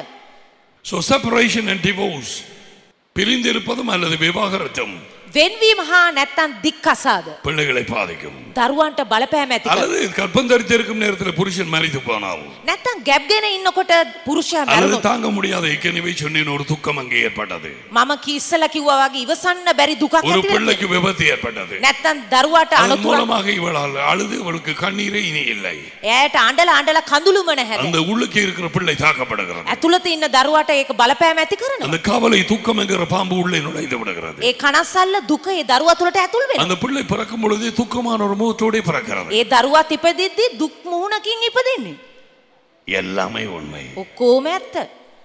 So separation and divorce பிரிந்திருப்பதும் அல்லது விவாகரத்தும் වෙන්වීම හා නැත්තම් දික්කසාද. பிள்ளைகளை பாதிக்கும் දරුවන්ට බලපෑම ඇති කරනවා. அல்லது கற்பம் தரித்திருக்கும் நேரத்தில் புருஷன் மறித்து போனால் නැත්තම් ගැබ්ගෙන ඉන්නකොට පුරුෂයා அல்லது මැරුණොත් தாங்க முடியாத ஏற்கனவே சொன்னேன் ஒரு துக்கம் அங்கே ஏற்பட்டது මම කිස්සල කිව්වා වගේ ඉවසන්න බැරි දුකක් ஒரு ඇති වෙනවා. பிள்ளைக்கு விபத்து ஏற்பட்டது නැත්තම් දරුවාට அதன் අනතුරක් மூலமாக இவளால் அழுது அவளுக்கு கண்ணீரே இனி இல்லை එයාට අඬලා අඬලා කඳුළුම නැහැ. அந்த உள்ளுக்கு இருக்கிற பிள்ளை தாக்கப்படுகிறது ඇතුළත ඉන්න දරුවාට ඒක බලපෑම ඇති කරනවා. அந்த கவலை தூக்கம் என்கிற பாம்பு உள்ளே நுழைந்து விடுகிறது ඒ කනස්සල්ල දුක ඒ දරුවා තුළට ඇතුල් වෙනවා. அந்த பிள்ளை பிறக்கும் பொழுதே துக்கமான ஒரு முகத்தோடே பிறக்கிறது ඒ දරුවත් ඉපදිද්දි දුක් මුහුණකින් ඉපදෙන්නේ. எல்லாமே உண்மை ඔක්කොම ඇත්ත.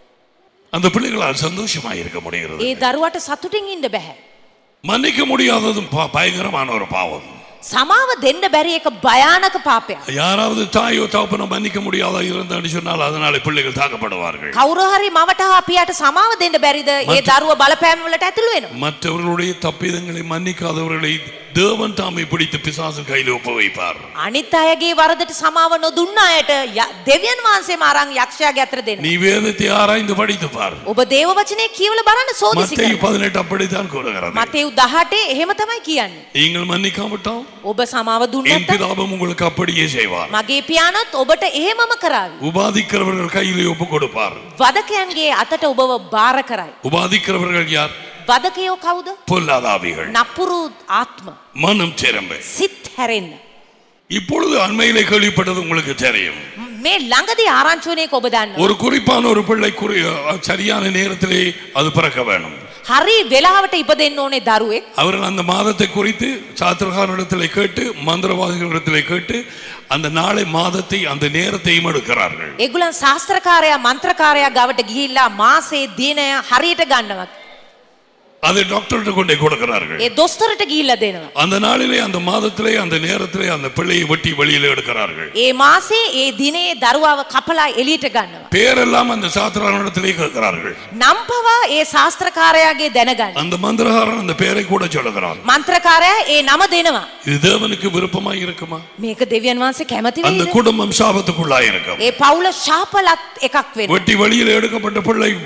அந்த பிள்ளைகளால் சந்தோஷமா இருக்க முடிகிறது ඒ දරුවට සතුටින් ඉන්න බැහැ. மன்னிக்க முடியாததும் பா- பயங்கரமான ஒரு பாவம் සමාව දෙන්න බැරි එක භයානක පාපයක්. யாராவது தாயோ தகப்பனோ மன்னிக்க முடியாதா இருந்தான்னு சொன்னால் அதனாலே பிள்ளைகள் தாக்கப்படுவார்கள் කවුරු හරි මවට හා පියාට සමාව දෙන්න බැරිද ඒ දරුව බලපෑම් වලට ඇතුළු වෙනවා. மற்றவர்களுடைய தப்பிதங்களை மன்னிக்காதவர்களை தேவன் தாமை பிடித்து பிசாசு கையில் ஒப்பு வைப்பார் අනිත් අයගේ වරදට සමාව නොදුන්න අයට ය- දෙවියන් වහන්සේ මාරං යක්ෂයාගේ අතර දෙන්න. நீ வேதத்தை ஆராய்ந்து படித்து பார் ඔබ දේව වචනය කියවල බලන්න සෝදිසි மத்தேயு කරන්න. பதினெட்டு அப்படித்தான் கூறுகிறது මතෙව් දහටේ එහෙම තමයි කියන්නේ. நீங்கள் மன்னிக்காவிட்டால் ඔබ සමාව என் දුන්නට பிதாவும் உங்களுக்கு அப்படியே செய்வார் මගේ පියාණොත් ඔබට එහෙමම කරාවි. உபாதிக்கிறவர்கள் கையிலே ஒப்பு கொடுப்பார் වදකයන්ගේ අතට ඔබව භාර කරයි. உபாதிக்கிறவர்கள் யார் වදකයෝ කවුද? பொல்லாதாவிகள் නපුරු ආත්ම. மனம் திரும்ப සිත් හැරෙන්න. இப்பொழுது அண்மையிலே கேள்விப்பட்டது உங்களுக்கு தெரியும் මේ ළඟදී ආරංචුවනයක ඔබ දන්න. ஒரு குறிப்பான ஒரு பிள்ளை குறி சரியான நேரத்திலே அது பிறக்க வேணும் හරි වෙලාවට ඉපදෙන්න ඕනේ දරුවෙක්. அவர்கள் அந்த மாதத்தை குறித்து சாத்திரகாரிடத்திலே கேட்டு மந்திரவாதிகளிடத்திலே கேட்டு அந்த நாளை மாதத்தை அந்த நேரத்தையும் எடுக்கிறார்கள் ඒගුලන් ශාස්ත්‍රකාරයා මන්ත්‍රකාරයා ගවට ගිහිල්ලා මාසේ දිනය හරියට ගන්නවා. அதை டாக்டர்கிட்ட கொண்டே கொடுக்கிறார்கள் ඒ දොස්තරට ගිහිල්ලා දෙනවා. அந்த நாளிலே அந்த மாதத்திலே அந்த நேரத்திலே அந்த பிள்ளையை வெட்டி வெளியில எடுக்கிறார்கள் ඒ මාසේ ඒ දිනේ දරුවාව කපලා එලියට ගන්නවා. பேரெல்லாம் அந்த சாத்திரகாரிடத்திலே கேட்கிறார்கள் නම් පවා ඒ ශාස්ත්‍රකාරයාගේ දැනගන්න. அந்த மந்திரகாரன் அந்த பேரை கூட சொல்லுகிறான் මන්ත්‍රකාරයා ඒ නම දෙනවා. இது தேவனுக்கு விருப்பமா இருக்குமா මේක දෙවියන් වහන්සේ කැමති அந்த නේද? குடும்பம் சாபத்துக்குள்ளா இருக்கும் ඒ පවුල ශාපලත් එකක් වෙනවා. வெட்டி வெளியில எடுக்கப்பட்ட பிள்ளை ப-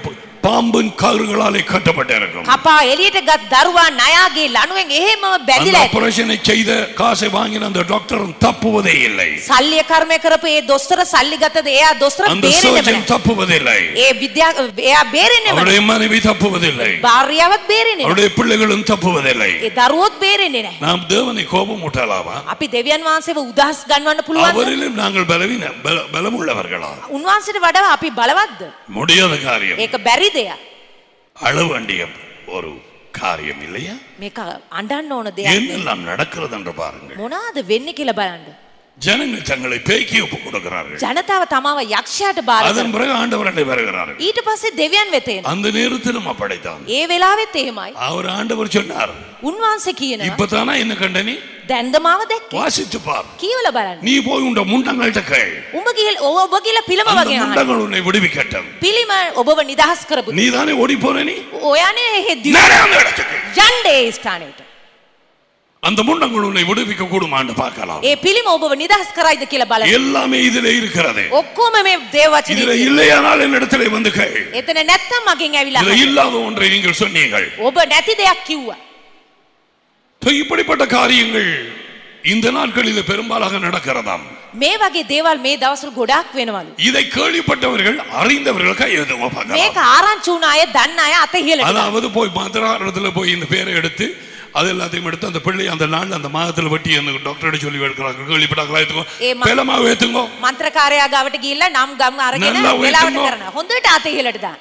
பாம்பின் கால்களாலே கட்டப்பட்டிருக்கும் කපා එලියට ගත් දරුවා නයාගේ ලනුවෙන් එහෙම அந்த බැඳිලා ඇති. ஆபரேஷனை செய்த காசை வாங்கின அந்த டாக்டரும் தப்புவதே இல்லை සල්ලිය කර්මය කරපු ඒ දොස්තර සල්ලි ගතද එයා දොස්තර அந்த බේරෙන්නෙම சர்ஜன் නැහැ. தப்புவதில்லை ඒ විද්‍යා එයා බේරෙන්නෙම නැහැ. அவருடைய மனைவி தப்புவதில்லை භාර්යාවත් බේරෙන්නේ නැහැ. அவருடைய பிள்ளைகளும் தப்புவதில்லை ඒ දරුවොත් බේරෙන්නේ නැහැ. நாம் தேவனை கோபம் ஊட்டலாமா අපි දෙවියන් වහන්සේව උදහස් ගන්නවන්න පුළුවන්. அவரிலும் நாங்கள் பலவீன பல- பலமுள்ளவர்களா උන්වහන්සේට වඩා අපි බලවත්ද? முடியாத காரியம் ඒක බැරි දෙයක්. அழ வேண்டிய ஒரு காரியம் இல்லையா මේක අඬන්න ඕන දෙයක් නෙවෙයි. என்னெல்லாம் நடக்கிறது என்று பாருங்கள் මොනවාද වෙන්නේ කියලා බලන්න. ஜனங்கள் தங்களை பேக்கி ஒப்பு கொடுக்கிறார்கள் ජනතාව තමාව යක්ෂයාට බාර කරනවා. அதன் பிறகு ஆண்டவரண்டை வருகிறார்கள் ඊට පස්සේ දෙවියන් වෙත එනවා. அந்த நேரத்திலும் அப்படித்தான் ඒ වෙලාවෙත් එහෙමයි. அவர் ஆண்டவர் சொன்னார் උන්වහන්සේ කියනවා இப்பதானா என்ன கண்டனி දැන්ද මාව දැක්කේ. வாசித்து பார் කියවල බලන්න. நீ போய் உண்ட முண்டங்கள்ட்ட கேள் උඹ ගිහලා ඔව් ඔබ ගිහලා පිළම அந்த වගේ අහන්න. முண்டங்கள் உன்னை விடுவிக்கட்டும் පිළිම ඔබව නිදහස් කරපු. நீ தானே ஓடி போன நீ ඔයානේ එහෙ දියුණු நானே அந்த இடத்துக்கு යන්නේ ඒ ස්ථානෙට. அந்த முண்டங்கள் உன்னை விடுவிக்க கூடுமான்னு பார்க்கலாம் ඒ පිළිම ඔබව නිදහස් කරයිද කියලා බලන්න. எல்லாமே இதுல இருக்கிறது ඔක්කොම මේ දේව වචනේ இதுல තියෙනවා. இல்லையானால் என்னிடத்திலே வந்து கேள் එතන නැත්තම් මගෙන් ඇවිල්ලා இதுல අහන්න. இல்லாத ஒன்றை நீங்கள் சொன்னீங்கள் ඔබ නැති දෙයක් කිව්වා. So, இப்படிப்பட்ட காரியங்கள் இந்த நாட்களில் பெரும்பாலாக நடக்கிறதாம் මේ වගේ දේවල් මේ දවස්වල ගොඩාක් වෙනවලු. இதை கேள்விப்பட்டவர்கள் அறிந்தவர்கள் கையெழுத்துங்க பார்க்கலாம் මේක ආරංචි වුණ අය දන්න අය අත ඉහළට දාන්න. அதாவது போய் மந்திராரத்துல போய் இந்த பேரை எடுத்து அது எல்லாத்தையும் எடுத்து அந்த பிள்ளை அந்த நாள் அந்த மாதத்துல வெட்டி அந்த டாக்டர் சொல்லி எடுக்கிறாங்க கேள்விப்பட்டாங்களா ஏ, ஏத்துக்கோ மா- பேலமாக ஏத்துங்கோ මන්ත්‍රකාරයා ගාවට ගිහිල්ලා නම් ගම් අරගෙන නල්ලා වෙලාවට වෙතුනෝ. කරනවා. හොඳට අත ඉහළට දාන්න.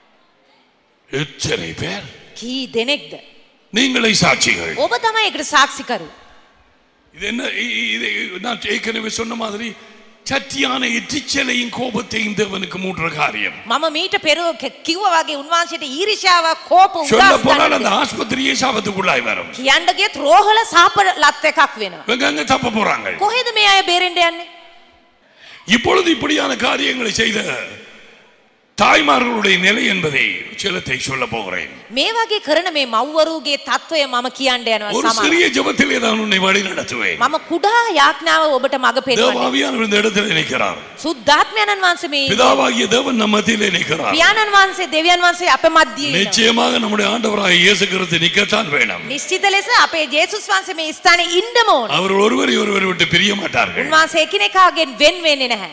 எத்தனை பேர் කී දෙනෙක්ද? நீங்களே சாட்சிகள் ඔබ තමයි ඒකට සාක්ෂිකරු. இது என்ன இ- இ- இது நான் ஏற்கனவே சொன்ன மாதிரி சத்தியான எச்சிச்சலையும் கோபத்தையும் தேவனுக்கு மூன்ற காரியம் මම මීට පෙර කිව්වා වගේ උන්වහන්සේට ඊර්ෂ්‍යාව කෝප சொல்ல උදාස් போனால் ගන්න அந்த ஆஸ்பத்திரியே சாபத்துக்குள்ளாய் வரும் කියන්න ගියත් රෝහල සාප ලත් එකක් වෙනවා. இவங்க அங்க தப்ப போறாங்க කොහෙද මේ අය බේරෙන්න යන්නේ? இப்பொழுது இப்படியான காரியங்களை செய்த தாய்மார்களுடைய நிலை என்பதை சிலத்தை சொல்ல போகிறேன் මේ වගේ කරන මේ මව්වරුගේ තත්ත්වය මම කියන්න යනවා ஒரு සමහර. சிறிய ஜெபத்திலே தான் உன்னை வழி நடத்துவேன் මම කුඩා යාඥාව ඔබට මඟ පෙන්වන්නේ. தேவாவியானவர் இந்த இடத்துல நிற்கிறார் සුද්ධාත්මයන්න් වහන්සේ මේ ඉන්නේ. பிதாவாகிய தேவன் நம்ம மத்தியிலே நிற்கிறார் පියාණන් වහන්සේ දෙවියන් වහන්සේ අප මැදියේ ඉන්නවා. நிச்சயமாக நம்முடைய ஆண்டவராக இயேசு கிறிஸ்து நிற்கத்தான் வேணும் නිශ්චිත ලෙස අපේ ජේසුස් වහන්සේ මේ ස්ථානයේ ඉන්නම ඕන. அவர் ஒருவரை ஒருவர் விட்டு பிரிய மாட்டார்கள் උන්වහන්සේ එකිනෙකාගෙන් වෙන් වෙන්නේ නැහැ.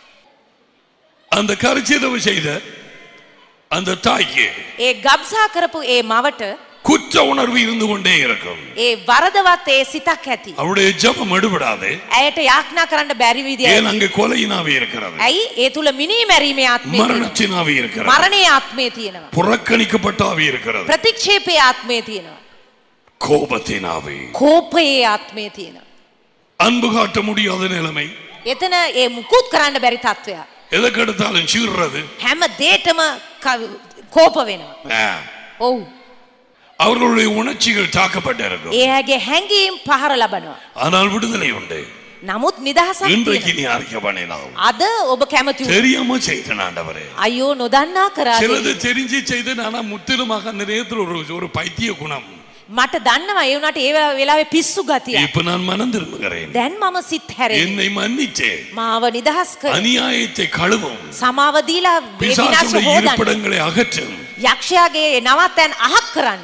அந்த கருச்சிதவு செய்த அந்த தாய்க்கு ඒ ගබ්සා කරපු ඒ මවට குற்ற உணர்வு இருந்து கொண்டே இருக்கும் ඒ වරදවත් ඒ සිතක් ඇති. அவருடைய ஜெபம் எடுபடாது ඇයට යාඥා කරන්න බැරි විදිය. ஏன் அங்கே கொலையினாவே இருக்கிறது ඇයි ඒ තුල මිනී මැරීමේ ආත්මය තියෙනවා. மரணத்தினாவே இருக்கிறது මරණයේ ආත්මය තියෙනවා. புறக்கணிக்கப்பட்ட ஆவி இருக்கிறது ප්‍රතික්ෂේපයේ ආත්මය තියෙනවා. கோபத்தின் ஆவி කෝපයේ ආත්මය තියෙනවා. அன்பு காட்ட முடியாத நிலைமை එතන ඒ මුකුත් කරන්න බැරි තත්ත්වයක්. எதற்கு எடுத்தாலும் சீர்றது හැම දේටම ක- කෝප වෙනවා. ஆ. ඔව්. அவர்களுடைய உணர்ச்சிகள் தாக்கப்பட்டிருக்கும் ඒ ඇගේ හැඟීම් පහර ලබනවා. ஆனால் விடுதலை உண்டு නමුත් නිදහසක් இன்றைக்கு තියෙනවා. நீ அறிக்கை பண்ணினாலும் අද ඔබ කැමති වුණා. தெரியாம செய்தேன் ஆண்டவரே අයියෝ නොදන්නා කරා சிலது தெரிஞ்சு செய்தேன் ஆனா முற்றிலுமாக அந்த நேரத்தில் ஒரு ஒரு பைத்திய குணம் මට දන්නවා ඒ වුණාට ඒ වෙලාවේ පිස්සු ගතිය. இப்ப நான் மனம் திரும்புகிறேன் දැන් මම සිත් හැරෙන්නේ. என்னை மன்னிச்சே මාව නිදහස් කර. அநியாயத்தை கழுவும் සමාව දීලා වේදිනාශ பிசாசுடைய හොදන්න. இருப்பிடங்களை அகற்றும் යක්ෂයාගේ නවත්තැන් අහක් කරන්න.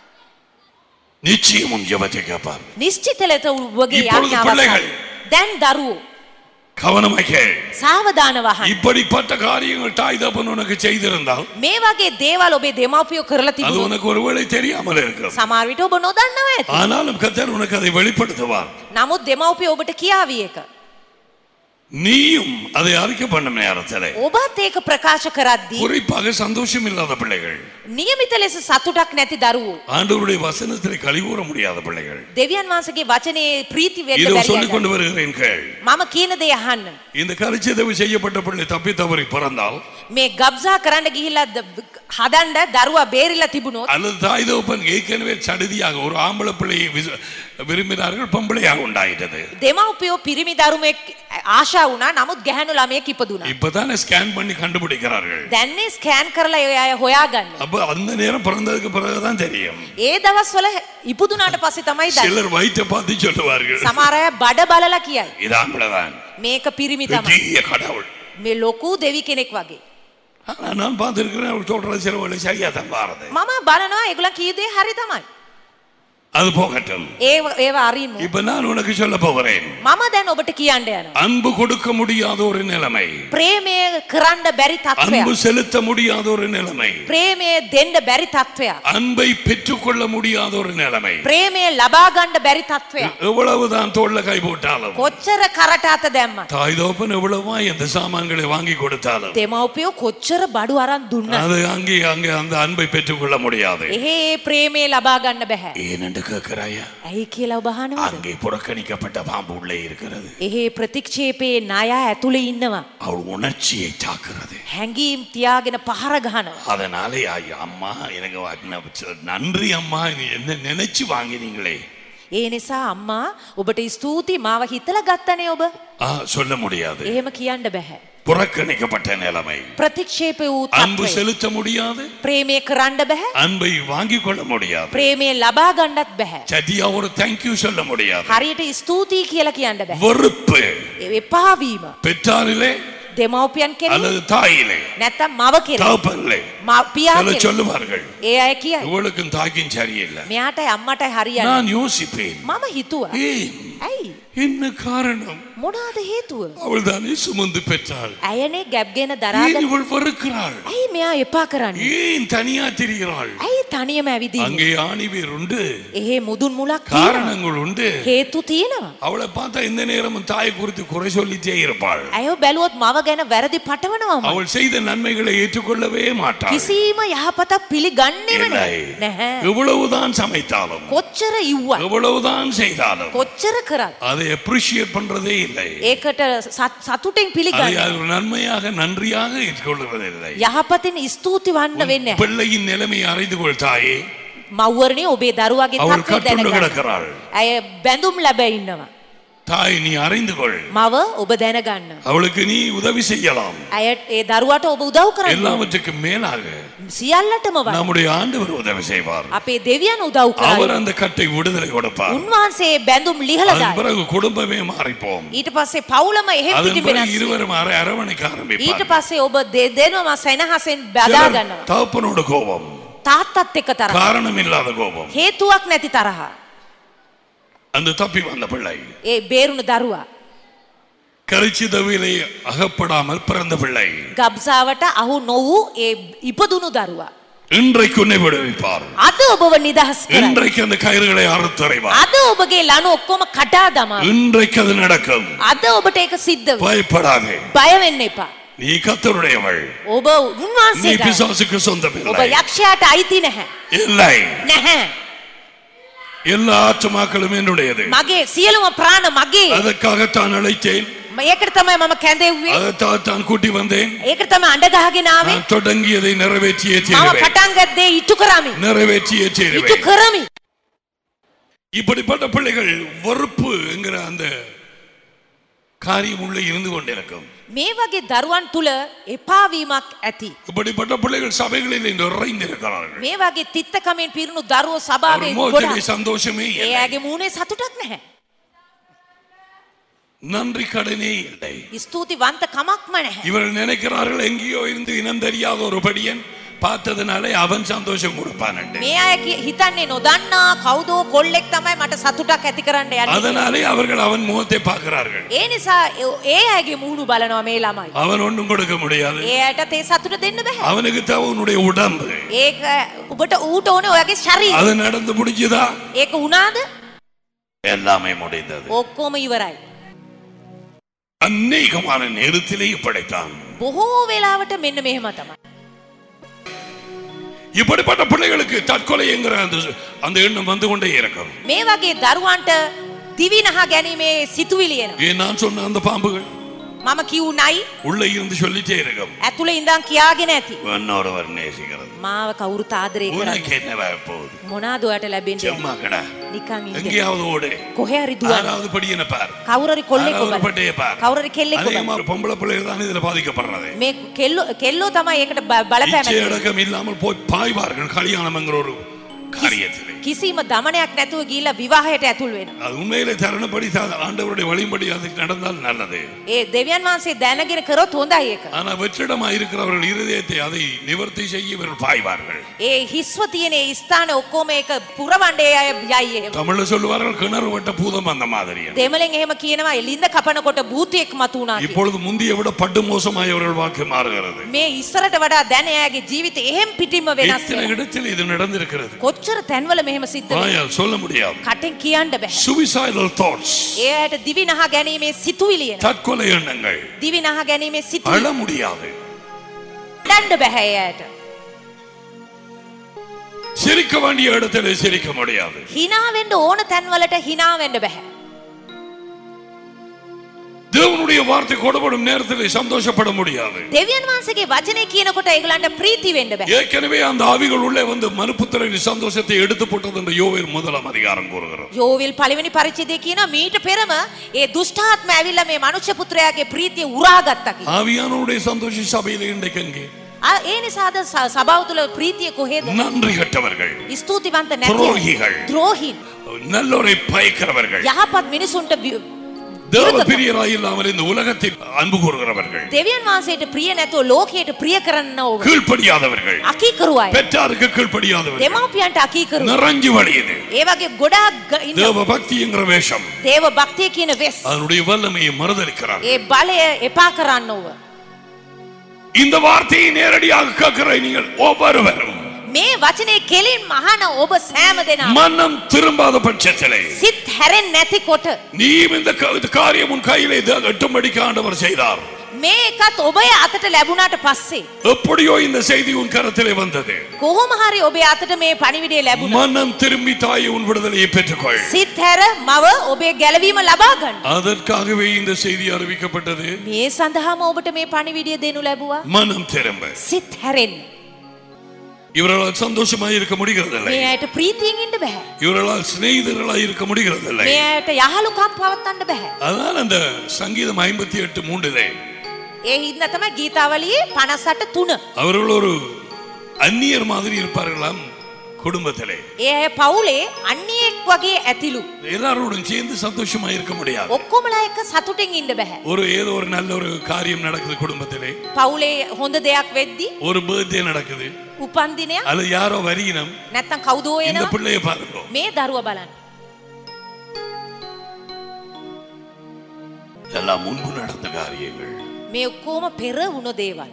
நிச்சயம் உன் ஜெபத்தை கேட்பார் නිශ්චිත ලෙස ඔබගේ இப்பொழுது යාඥාව பிள்ளைகள். අසන්න. දැන් දරුවෝ கவனமாக கேள். සාවධාන වහන්න. இப்படிப்பட்ட காரியங்கள் தாய் தப்பன் உனக்கு செய்திருந்தால் මේ වගේ දේවල් ඔබේ දෙමව්පියෝ කරලා அது තිබුණොත් உனக்கு ஒருவேளை தெரியாமல் இருக்கும் සමහර විට ඔබ නොදන්නව ඇති. ஆனாலும் கத்தர் உனக்கு அதை வெளிப்படுத்துவார் නමුත් දෙමව්පියෝ ඔබට කියාවි එක. நீயும் அதை அறிக்கை பண்ண நேரத்தில் ඔබත් ඒක ප්‍රකාශ කරද්දී குறிப்பாக சந்தோஷம் இல்லாத பிள்ளைகள் නියමිත ලෙස සතුටක් නැති දරුවෝ ஆண்டவருடைய வசனத்தில் கழிவுற முடியாத பிள்ளைகள் දෙවියන් වහන්සේගේ වචනේ ප්‍රීති වෙන්න இதோ බැරි சொல்லிக் අය. கொண்டு வருகிறேன் கேள் මම කියන දේ අහන්න. இந்த கரிச்சிதவு செய்யப்பட்ட பிள்ளை தப்பி தவறி பிறந்தால் මේ ගබ්සා කරන්න ගිහිල්ලා ද- හදන්න දරුවා බේරිලා තිබුණොත් அல்லது தாய் தகப்பன் ஏற்கனவே சடுதியாக ஒரு ஆம்பளை பிள்ளையை விச- விரும்பினார்கள் பொம்பளையாக உண்டாயிட்டது දෙමව්පියෝ පිරිමි දරුමෙක් ආශා වුණා නමුත් ගැහැණු ළමයෙක් ඉපදුනා. இப்பதானே ஸ்கேன் பண்ணி கண்டுபிடிக்கிறார்கள் දැන්නේ ස්කෑන් කරලා ඒ අය හොයාගන්න. அப்ப அந்த நேரம் பிறந்ததுக்கு பிறகுதான் தெரியும் ඒ දවස්වල ඉපදුනාට පස්සේ තමයි දන්නේ. சிலர் வயிற்றை பார்த்து சொல்லுவார்கள் සමහර අය බඩ බලලා කියයි. இது ஆம்பளைதான் මේක පිරිමි තමයි. பெரிய கடவுள் මේ ලොකු දෙවි කෙනෙක් වගේ. ஆனா நான் பார்த்திருக்கிறேன் அவர் சொல்ற சில வேலை சரியா தான் பாருது මම බලනවා ඒගොල්ලන් කී දේ හරි තමයි. அது போகட்டும் ඒ ඒව අරිමු. இப்ப நான் உனக்கு சொல்ல போகிறேன் මම දැන් ඔබට කියන්න යනවා. அன்பு கொடுக்க முடியாத ஒரு நிலைமை ප්‍රේමය කරන්න බැරි அன்பு තත්ත්වයක්. செலுத்த முடியாத ஒரு நிலைமை ප්‍රේමය දෙන්න බැරි තත්ත්වයක්. அன்பை பெற்றுக்கொள்ள முடியாத ஒரு நிலைமை ප්‍රේමය ලබා ගන්න බැරි තත්ත්වයක්. எவ்வளவுதான் தோல்ல கை போட்டாலும் කොච්චර කරට අත දැම්මත්. தாய் தோப்பன் எவ்வளவா இந்த சாமான்களை வாங்கி கொடுத்தாலும் දෙමව්පියෝ කොච්චර බඩු අරන් දුන්න. அது அங்கே அங்கே அந்த அன்பை பெற்றுக்கொள்ள முடியாது එහෙ ඒ ප්‍රේමය ලබා ගන්න බැහැ. ஏனென்று கேட்கிறாயா ඇයි කියලා ඔබ අහනවද? அங்கே புறக்கணிக்கப்பட்ட பாம்பு உள்ளே இருக்கிறது එහෙ ප්‍රතික්ෂේපයේ ණය ඇතුලේ ඉන්නවා. அவள் உணர்ச்சியை தாக்குறது හැඟීම් තියාගෙන පහර ගහනවා. அதனாலே ஐயா, அம்மா எனக்கு வ- நன்றி அம்மா நீ என்ன நினைச்சு வாங்கினீங்களே ඒ නිසා අම්මා ඔබට ස්තුති මාව හිතලා ගත්තනේ ඔබ. ஆ, சொல்ல முடியாது එහෙම කියන්න බැහැ. புறக்கணிக்கப்பட்ட நிலைமை ප්‍රතික්ෂේප වූ அன்பு තත්ත්වය. செலுத்த முடியாது ප්‍රේමය කරන්න බැහැ. அன்பை வாங்கி கொள்ள முடியாது ප්‍රේමය ලබා ගන්නත් බැහැ. சதியா ஒரு தேங்க்யூ சொல்ல முடியாது හරියට ස්තුතියි කියලා කියන්න බැහැ. வெறுப்பு ඒ එපාවීම பெற்றாரிலே දෙමව්පියන් කෙරෙහි அல்லது தாயிலே නැත්තම් මව කෙරෙහි தகப்பனிலே මව- පියා சில කෙරෙහි சொல்லுவார்கள் ඒ අය කියයි. இவளுக்கும் தாய்க்கும் சரியில்லை මෙයාටයි අම්මටයි හරියන්නේ. நான் யோசிப்பேன் මම හිතුවා. ஏன் ඇයි? என்ன காரணம் මොනවාද හේතුව? அவள் தானே சுமந்து பெற்றாள் ඇයනේ ගැබ්ගෙන ஏன் දරාගෙන இவள் வெறுக்கிறாள் ඇයි මෙයා එපා කරන්නේ? ஏன் தனியா திரிகிறாள் ඇයි තනියම ඇවිදින්නේ? அங்கே ஆணிவேர் உண்டு එහෙ මුදුන් මුලක් තියෙනවා. காரணங்கள் உண்டு හේතු තියෙනවා. அவளை பார்த்தா எந்த நேரமும் தாயை குறித்து குறை சொல்லிட்டே இருப்பாள் ඇය බැලුවොත් මව ගැන වැරදි පටවනවම. அவள் செய்த நன்மைகளை ஏற்றுக்கொள்ளவே மாட்டாள் කිසිම යහපතක් පිළිගන්නේම இல்லை. නැහැ. எவ்வளவுதான் சமைத்தாலும் කොච්චර ඉව්වත් எவ்வளவுதான் செய்தாலும் කොච්චර කරත් அதை அப்ரிஷியேட் பண்றதே இல்லை ඒකට සත්- සතුටෙන් அதை පිළිගන්න. ஒரு நன்மையாக நன்றியாக ஏற்றுக்கொள்வதில்லை යහපතින් ස්තුති වන්න වෙන්න. பிள்ளையின் நிலைமையை அறிந்து கொள் தாயே මව්වරණේ ඔබේ දරුවාගේ அவள் තත්ත්වය கட்டுண்டு දැනගන්න. கிடக்கிறாள் ඇය බැඳුම් ලැබ ඉන්නවා. தாய் நீ அறிந்து கொள் මව ඔබ දැනගන්න. அவளுக்கு நீ உதவி செய்யலாம் ඇය ඒ දරුවාට ඔබ උදව් කරන්න. எல்லாவற்றுக்கும் மேலாக සියල්ලටම වඩා நம்முடைய ஆண்டவர் உதவி செய்வார் අපේ දෙවියන් උදව් அவர் කරයි. அந்த கட்டை விடுதலை கொடுப்பார் උන්වහන්සේ බැඳුම් அதன் ලිහලදායි. பிறகு குடும்பமே மாறிப்போம் ඊට පස්සේ පවුලම එහෙම அதன் පිටි பிறகு වෙනස්. இருவரும் அரை அரவணைக்க ඊට ஆரம்பிப்பார் පස්සේ ඔබ දෙ- දෙනම සෙනහසෙන් බදා சிலர் ගන්නවා. தகப்பனோட கோபம் තාත්තත් එක්ක තරහ. காரணம் இல்லாத கோபம் හේතුවක් නැති තරහ. அந்த தப்பி வந்த பிள்ளை ඒ බේරුණු දරුවා. கரிச்சி தவிலை அகப்படாமல் பிறந்த பிள்ளை ගබ්සාවට අහු නොවූ ඒ ඉපදුණු දරුවා. இன்றைக்கு உன்னை விடுவிப்பார் අද ඔබව නිදහස් කරයි. இன்றைக்கு அந்த கயிறுகளை அறுத்தறைவார் අද ඔබගේ ලනු ඔක්කොම කටා දමා. இன்றைக்கு அது நடக்கும் අද ඔබට ඒක සිද්ධ වෙයි. பயப்படாதே බය වෙන්න එපා. நீ கத்தருடையவள் ඔබ நீ උන්වහන්සේට பிசாசுக்கு சொந்தம் ඔබ இல்லை යක්ෂයාට අයිති නැහැ. இல்லை නැහැ. எல்லா ஆற்றுமாக்களும் என்னுடையது මගේ සියලුම ප්‍රාණ මගේ. அதற்காகத்தான் அழைத்தேன் ඒකට තමයි මම කැඳෙව්වේ. அதற்காகத்தான் கூட்டி வந்தேன் ඒකට තමයි අඬ ගහගෙන ආවේ. நான் தொடங்கியதை நிறைவேற்றியே මම தீருவேன் පටන් ගත්තේ ඉටු කරමි. நிறைவேற்றியே ඉටු தீருவேன் කරමි. இப்படிப்பட்ட பிள்ளைகள் வெறுப்பு என்கிற அந்த காரியம் உள்ளே இருந்து கொண்டிருக்கும் මේ වගේ දරුවන් තුල එපාවීමක් ඇති. இப்படிப்பட்ட பிள்ளைகள் சபைகளில் நிறைந்திருக்கிறார்கள் මේ වගේ තිත්තකමෙන් පිරුණු දරුවෝ ஒரு සභාවේ மோஜனை ගොඩක්. சந்தோஷமே ඒ இல்லை. ඇගේ මූණේ සතුටක් නැහැ. நன்றி கடனே இல்லை ස්තුති වන්ත කමක්ම නැහැ. இவர்கள் நினைக்கிறார்கள் எங்கேயோ இருந்து இனம் தெரியாத ஒரு படியன் பார்த்ததுனாலே அவன் சந்தோஷம் கொடுப்பான் මේ අය කි- හිතන්නේ නොදන්නා කවුදෝ කොල්ලෙක් තමයි මට සතුටක් ඇති කරන්න යන්නේ. அதனாலே அவர்கள் அவன் முகத்தை பார்க்கிறார்கள் ඒ නිසා ඒ- ඒ අයගේ මුහුණු බලනවා මේ ළමයි. அவன் ஒன்றும் கொடுக்க முடியாது ඒ අයට තේ සතුට දෙන්න බෑ. அவனுக்கு தேவை உன்னுடைய உடம்பு ඒක ඔබට ඌට ඕනේ ඔයගේ ශරීරය. அது நடந்து முடிஞ்சுதா ඒක උනාද? எல்லாமே முடிந்தது ඔක්කොම ඉවරයි. அநேகமான நேரத்திலே படைத்தான் බොහෝ වෙලාවට මෙන්න මෙහෙම තමයි. இப்படிப்பட்ட பிள்ளைகளுக்கு தற்கொலை என்கிற அந்த அந்த எண்ணம் வந்து கொண்டே இருக்கும் මේ වගේ දරුවන්ට දිවිනහා ගැනීමේ සිතුවිලි එනවා. ஏன் நான் சொன்ன அந்த பாம்புகள் මම කිව් නයි உள்ளே இருந்து சொல்லிட்டே இருக்கும் ඇතුළේ ඉඳන් කියාගෙන ඇති. இன்னொருவர் நேசிக்கிறது මාව කවුරුත් ආදරය உனக்கு කරන්නේ. என்ன வர போகுது මොනාද ඔයාට ලැබෙන්නේ? சும்மா கடை නිකන් ඉන්න. எங்கேயாவது ஓடு කොහේ හරි දුවන්න. ஆறாவது படியின பார் කවුරුරි කොල්ලෙක්ව ஆறாவது බලන්න. பட்டையை பார் කවුරුරි කෙල්ලෙක්ව அதிகமா බලන්න. ஒரு பொம்பளை பிள்ளைகள் தான் இதுல பாதிக்கப்படுறது මේ කෙල්ලෝ කෙල්ලෝ තමයි ඒකට බ- බලපෑම இச்சை ඇති. அடக்கம் இல்லாமல் போய் பாய்வார்கள் கல்யாணம்ங்கிற ஒரு காரியத்திலே කිසිම දමනයක් නැතුව ගිහිල්ලා විවාහයට ඇතුල් වෙනවා. அது உண்மையிலே தருணப்படி சா- ஆண்டவருடைய வழிபடி அது நடந்தால் நல்லது ඒ දෙවියන් වහන්සේ දැනගෙන කරොත් හොඳයි ඒක. ஆனா வெற்றிடமா இருக்கிறவர்கள் இருதயத்தை அதை நிவர்த்தி செய்ய இவர்கள் பாய்வார்கள் ඒ හිස්ව තියෙන ඒ ස්ථාන ඔක්කොම ඒක පුරවණ්ඩේ අය යයි එහෙම. தமிழ்ல சொல்லுவார்கள் கிணறு வெட்ட பூதம் அந்த மாதிரி දෙමළෙන් එහෙම කියනවා එලින්ද කපනකොට භූතයෙක් මතුණා කියලා. இப்பொழுது முந்திய விட படு மோசமாய் அவர்கள் வாக்கு மாறுகிறது මේ ඉස්සරට වඩා දැන එයාගේ ජීවිතය එහෙම් පිටින්ම වෙනස් எத்தனை වෙනවා. இடத்தில் இது நடந்திருக்கிறது කොච්චර තැන්වල මෙහෙම සිද්ධ වෙනවා. வாயால் சொல்ல முடியாது කටෙන් කියන්න බෑ. suicidal thoughts ඒ අයට දිවි නහ ගැනීමේ සිතුවිලි එනවා. தற்கொலை எண்ணங்கள் දිවි නහ ගැනීමේ அழ සිතුවිලි முடியாது දණ්ඩ බෑ ඒ අයට. சிரிக்க வேண்டிய இடத்துல சிரிக்க முடியாது hina වෙන්න ඕන තැන්වලට hina වෙන්න බෑ. தேவனுடைய வார்த்தை கொடுபடும் நேரத்தில் சந்தோஷப்பட முடியாது දෙවියන් වහන්සේගේ වචනේ කියනකොට ඒගොල්ලන්ට ප්‍රීති වෙන්න බෑ. ஏற்கனவே அந்த ஆவிகள் உள்ளே வந்து மனுப்புத்திரின் சந்தோஷத்தை எடுத்து போட்டது என்று யோவேல் முதலாம் அதிகாரம் கூறுகிறது යෝවිල් පළවෙනි පරිච්ඡේදයේ කියන මීට පෙරම ඒ දුෂ්ටාත්ම ඇවිල්ලා මේ මනුෂ්‍ය පුත්‍රයාගේ ප්‍රීතිය උරාගත්තා කියලා. ஆவியானவருடைய சந்தோஷ சபையிலே இன்றைக்கு எங்கே ආ, ඒ නිසාද ස- සභාව තුළ ප්‍රීතිය කොහෙද? நன்றி கட்டவர்கள் ස්තුතිවන්ත නැති අය. துரோகிகள். ද්‍රෝහීන්. நல்லோரை பயக்கிறவர்கள் යහපත් මිනිසුන්ට වි- தேவ විරුද්ධ பிரியராய் இல்லாமல் இந்த உலகத்தில் அன்பு கூறுகிறவர்கள் දෙවියන් වහන්සේට ප්‍රිය නැතුව ලෝකයට ප්‍රිය කරන්න ඕව. கீழ்ப்படியாதவர்கள் අකීකරු අය. பெற்றாருக்கு கீழ்ப்படியாதவர்கள் දෙමව්පියන්ට අකීකරු. நிறைஞ்சு வழியுது ඒ වගේ ගොඩාක් ග- ඉන්න தேவ பக்திங்கிற வேஷம் දේව භක්තිය කියන වෙස්. அதனுடைய வல்லமையை மறுதளிக்கிறார் ඒ බලය එපා කරන්න ඕව. இந்த வார்த்தையை நேரடியாக கேட்கிற நீங்கள் ஒவ்வொருவரும் මේ වචනේ කෙලින් මහන ඔබ සෑම දෙනා மனம் திரும்பாத பட்சத்திலே සිත් හැරෙන් නැති කොට நீயும் இந்த க- இந்த காரியம் உன் கையிலே த- எட்டும்படிக்கு ஆண்டவர் செய்தார் මේ එකත් ඔබේ අතට ලැබුණාට පස්සේ எப்படியோ இந்த செய்தி உன் கரத்திலே வந்தது කොහොම හරි ඔබේ අතට මේ පණිවිඩය ලැබුණා மனம் திரும்பி தாய் உன் விடுதலையை பெற்றுக்கொள் සිත් හැර මව ඔබේ ගැලවීම ලබා ගන්න அதற்காகவே இந்த செய்தி அறிவிக்கப்பட்டது මේ සඳහාම ඔබට මේ පණිවිඩය දෙනු ලැබුවා மனம் திரும்ப සිත් හැරෙන්න இவர்களால் சந்தோஷமாய் இருக்க முடிகிறதில்லை මේ අයට ප්‍රීතියෙන් ඉන්න බෑ இவர்களால் சிநேகிதர்களாய் இருக்க முடிகிறதில்லை මේ අයට යහළුකම් පවත්වන්න බෑ அதனால் அந்த சங்கீதம் ஐம்பத்தி எட்டு மூன்றிலே ඒ හින්දා තමයි ගීතාවලියේ 58 තුන அவர்கள் ஒரு அந்நியர் மாதிரி இருப்பார்களாம் குடும்பத்திலே ඒ අය පවුලේ අන්නියෙක් වගේ ඇතිලු எல்லாரோடும் சேர்ந்து சந்தோஷமா இருக்க முடியாது ඔක්කොමලා එක්ක සතුටින් ඉන්න බෑ ஒரு ஏதோ ஒரு நல்ல ஒரு காரியம் நடக்குது குடும்பத்திலே පවුලේ හොඳ දෙයක් වෙද්දි ஒரு பர்த்டே நடக்குது උපන්දිනයක් அது யாரோ வரியினம் නැත්තම් කවුදෝ இந்த එනවා பிள்ளைய பாருங்க මේ දරුවා බලන්න எல்லாம் முன்பு நடந்த காரியங்கள் මේ ඔක්කොම පෙර වුණ දේවල්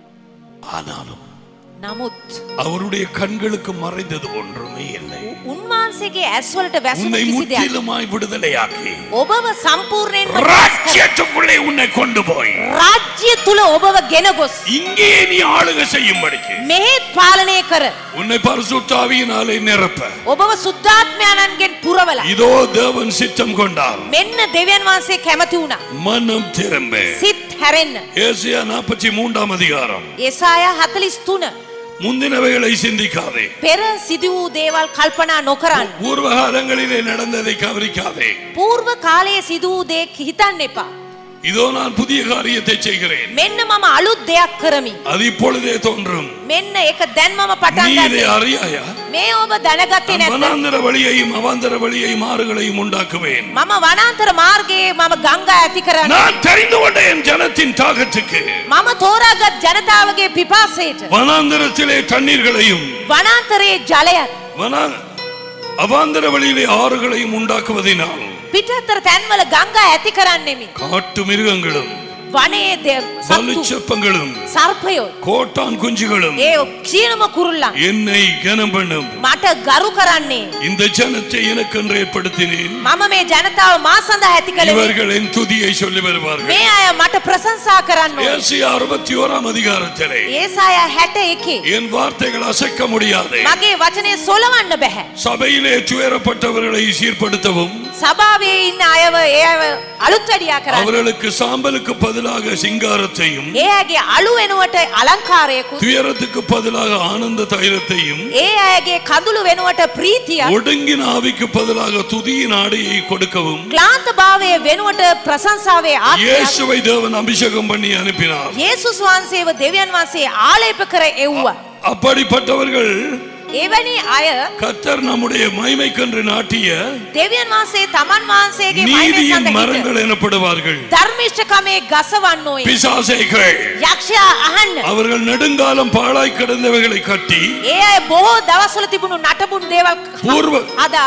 ஆனாலும் නමුත් அவருடைய கண்களுக்கு மறைந்தது ஒன்றுமே இல்லை උන්වහන්සේගේ ඇස්වලට වැසුණු உன்னை කිසි දෙයක් முற்றிலுமாய் விடுதலையாக்கி ඔබව සම්පූර්ණයෙන්ම රාජ්‍ය ராஜ்யத்துக்குள்ளே உன்னை கொண்டு போய் තුල ඔබව ගෙන ගොස් இங்கே நீ ஆளுகை செய்யும்படிக்கு මෙහෙත් පාලනය කර உன்னை பரிசுத்தாவியினாலே நிரப்ப ඔබව සුද්ධාත්මයන්ගෙන් පුරවලා இதோ தேவன் சித்தம் கொண்டார் මෙන්න දෙවියන් වහන්සේ කැමති වුණා மனம் திரும்ப සිත් හැරෙන්න ஏசியா நாற்பத்தி மூன்றாம் அதிகாரம் ඒසායා 43 முந்தினவைகளை சிந்திக்காதே පෙර සිදු වූ දේවල් කල්පනා නොකරන්න பூர்வ காலங்களிலே நடந்ததை கவனிக்காதே పూර්ව කාලයේ සිදු වූ දේ හිතන්න එපා இதோ நான் புதிய காரியத்தை செய்கிறேன் මෙන්න මම අලුත් දෙයක් කරමි அது இப்பொழுதே தோன்றும் මෙන්න ඒක දැන් මම நீ පටන් இதை ගන්නවා அறியாயா මේ ඔබ දැනගත්තේ நான் නැත්නම් வனாந்தர வழியையும் அவாந்தர வழியையும் ஆறுகளையும் உண்டாக்குவேன் මම වනාන්තර මාර්ගයේ මම ගංගා ඇති කරන්න நான் தெரிந்து கொண்ட என் ஜனத்தின் தாகத்துக்கு මම තෝරාගත් ජනතාවගේ පිපාසයට வனாந்தரத்திலே தண்ணீர்களையும் වනාන්තරයේ ජලයත් வனா அவாந்தர வழியிலே ஆறுகளையும் உண்டாக்குவதினால் පිටතර තැන්වල ගංගා ඇති කරන්නෙමි காட்டு மிருகங்களும் වනයේ දේ- සත්තු பலுச்சப்பங்களும் සර්පයෝ கோட்டான் குஞ்சுகளும் ඒ ක්ෂීණම කුරුල්ලන් என்னை கனம் பண்ணும் මට ගරු කරන්නේ இந்த ஜனத்தை எனக்கென்று ஏற்படுத்தினேன் මම මේ ජනතාව මා සඳහා ඇති කළේ இவர்கள் என் துதியை சொல்லி வருவார்கள் මේ අය මට ප්‍රශංසා කරන්න ඕන. ஏசியா அறுபத்தி ஓராம் அதிகாரத்திலே ඒසාය 61 என் வார்த்தைகள் அசைக்க முடியாது මගේ වචනේ සොලවන්න බෑ. சபையிலே துயரப்பட்டவர்களை சீர்படுத்தவும் සභාවේ ඉන්න අයව ඒ අයව අලුත් වැඩියා කරන්න. அவர்களுக்கு சாம்பலுக்கு பதிலாக சிங்காரத்தையும் ඒ අයගේ අලු වෙනුවට අලංකාරයකුත් துயரத்துக்கு பதிலாக ஆனந்த தைலத்தையும் ඒ අයගේ කඳුළු වෙනුවට ප්‍රීතිය ஒடுங்கின ஆவிக்கு பதிலாக துதியின் ஆடையை கொடுக்கவும் ක්ලාන්ත භාවය වෙනුවට ප්‍රශංසාවේ ආත්මයක් இயேசுவை தேவன் அபிஷேகம் பண்ணி அனுப்பினார் යේසුස් වහන්සේව දෙවියන් වහන්සේ ආලේප කර එව්වා. அப்படிப்பட்டவர்கள் එවැනි අය கத்தர் நம்முடைய மகிமைக்கென்று நாட்டிய දෙවියන් වහන්සේ තමන් වහන්සේගේ මහිමය நீதியின் සඳහිත மரங்கள் எனப்படுவார்கள் ධර්මිෂ්ඨකමේ ගසවන්නෝයි. பிசாசைகள் යක්ෂයා අහන්න. அவர்கள் நெடுங்காலம் பாழாய் கிடந்தவைகளை கட்டி ඒ අය බොහෝ දවස්වල තිබුණු නටබුන් දේවල් பூர்வ හදා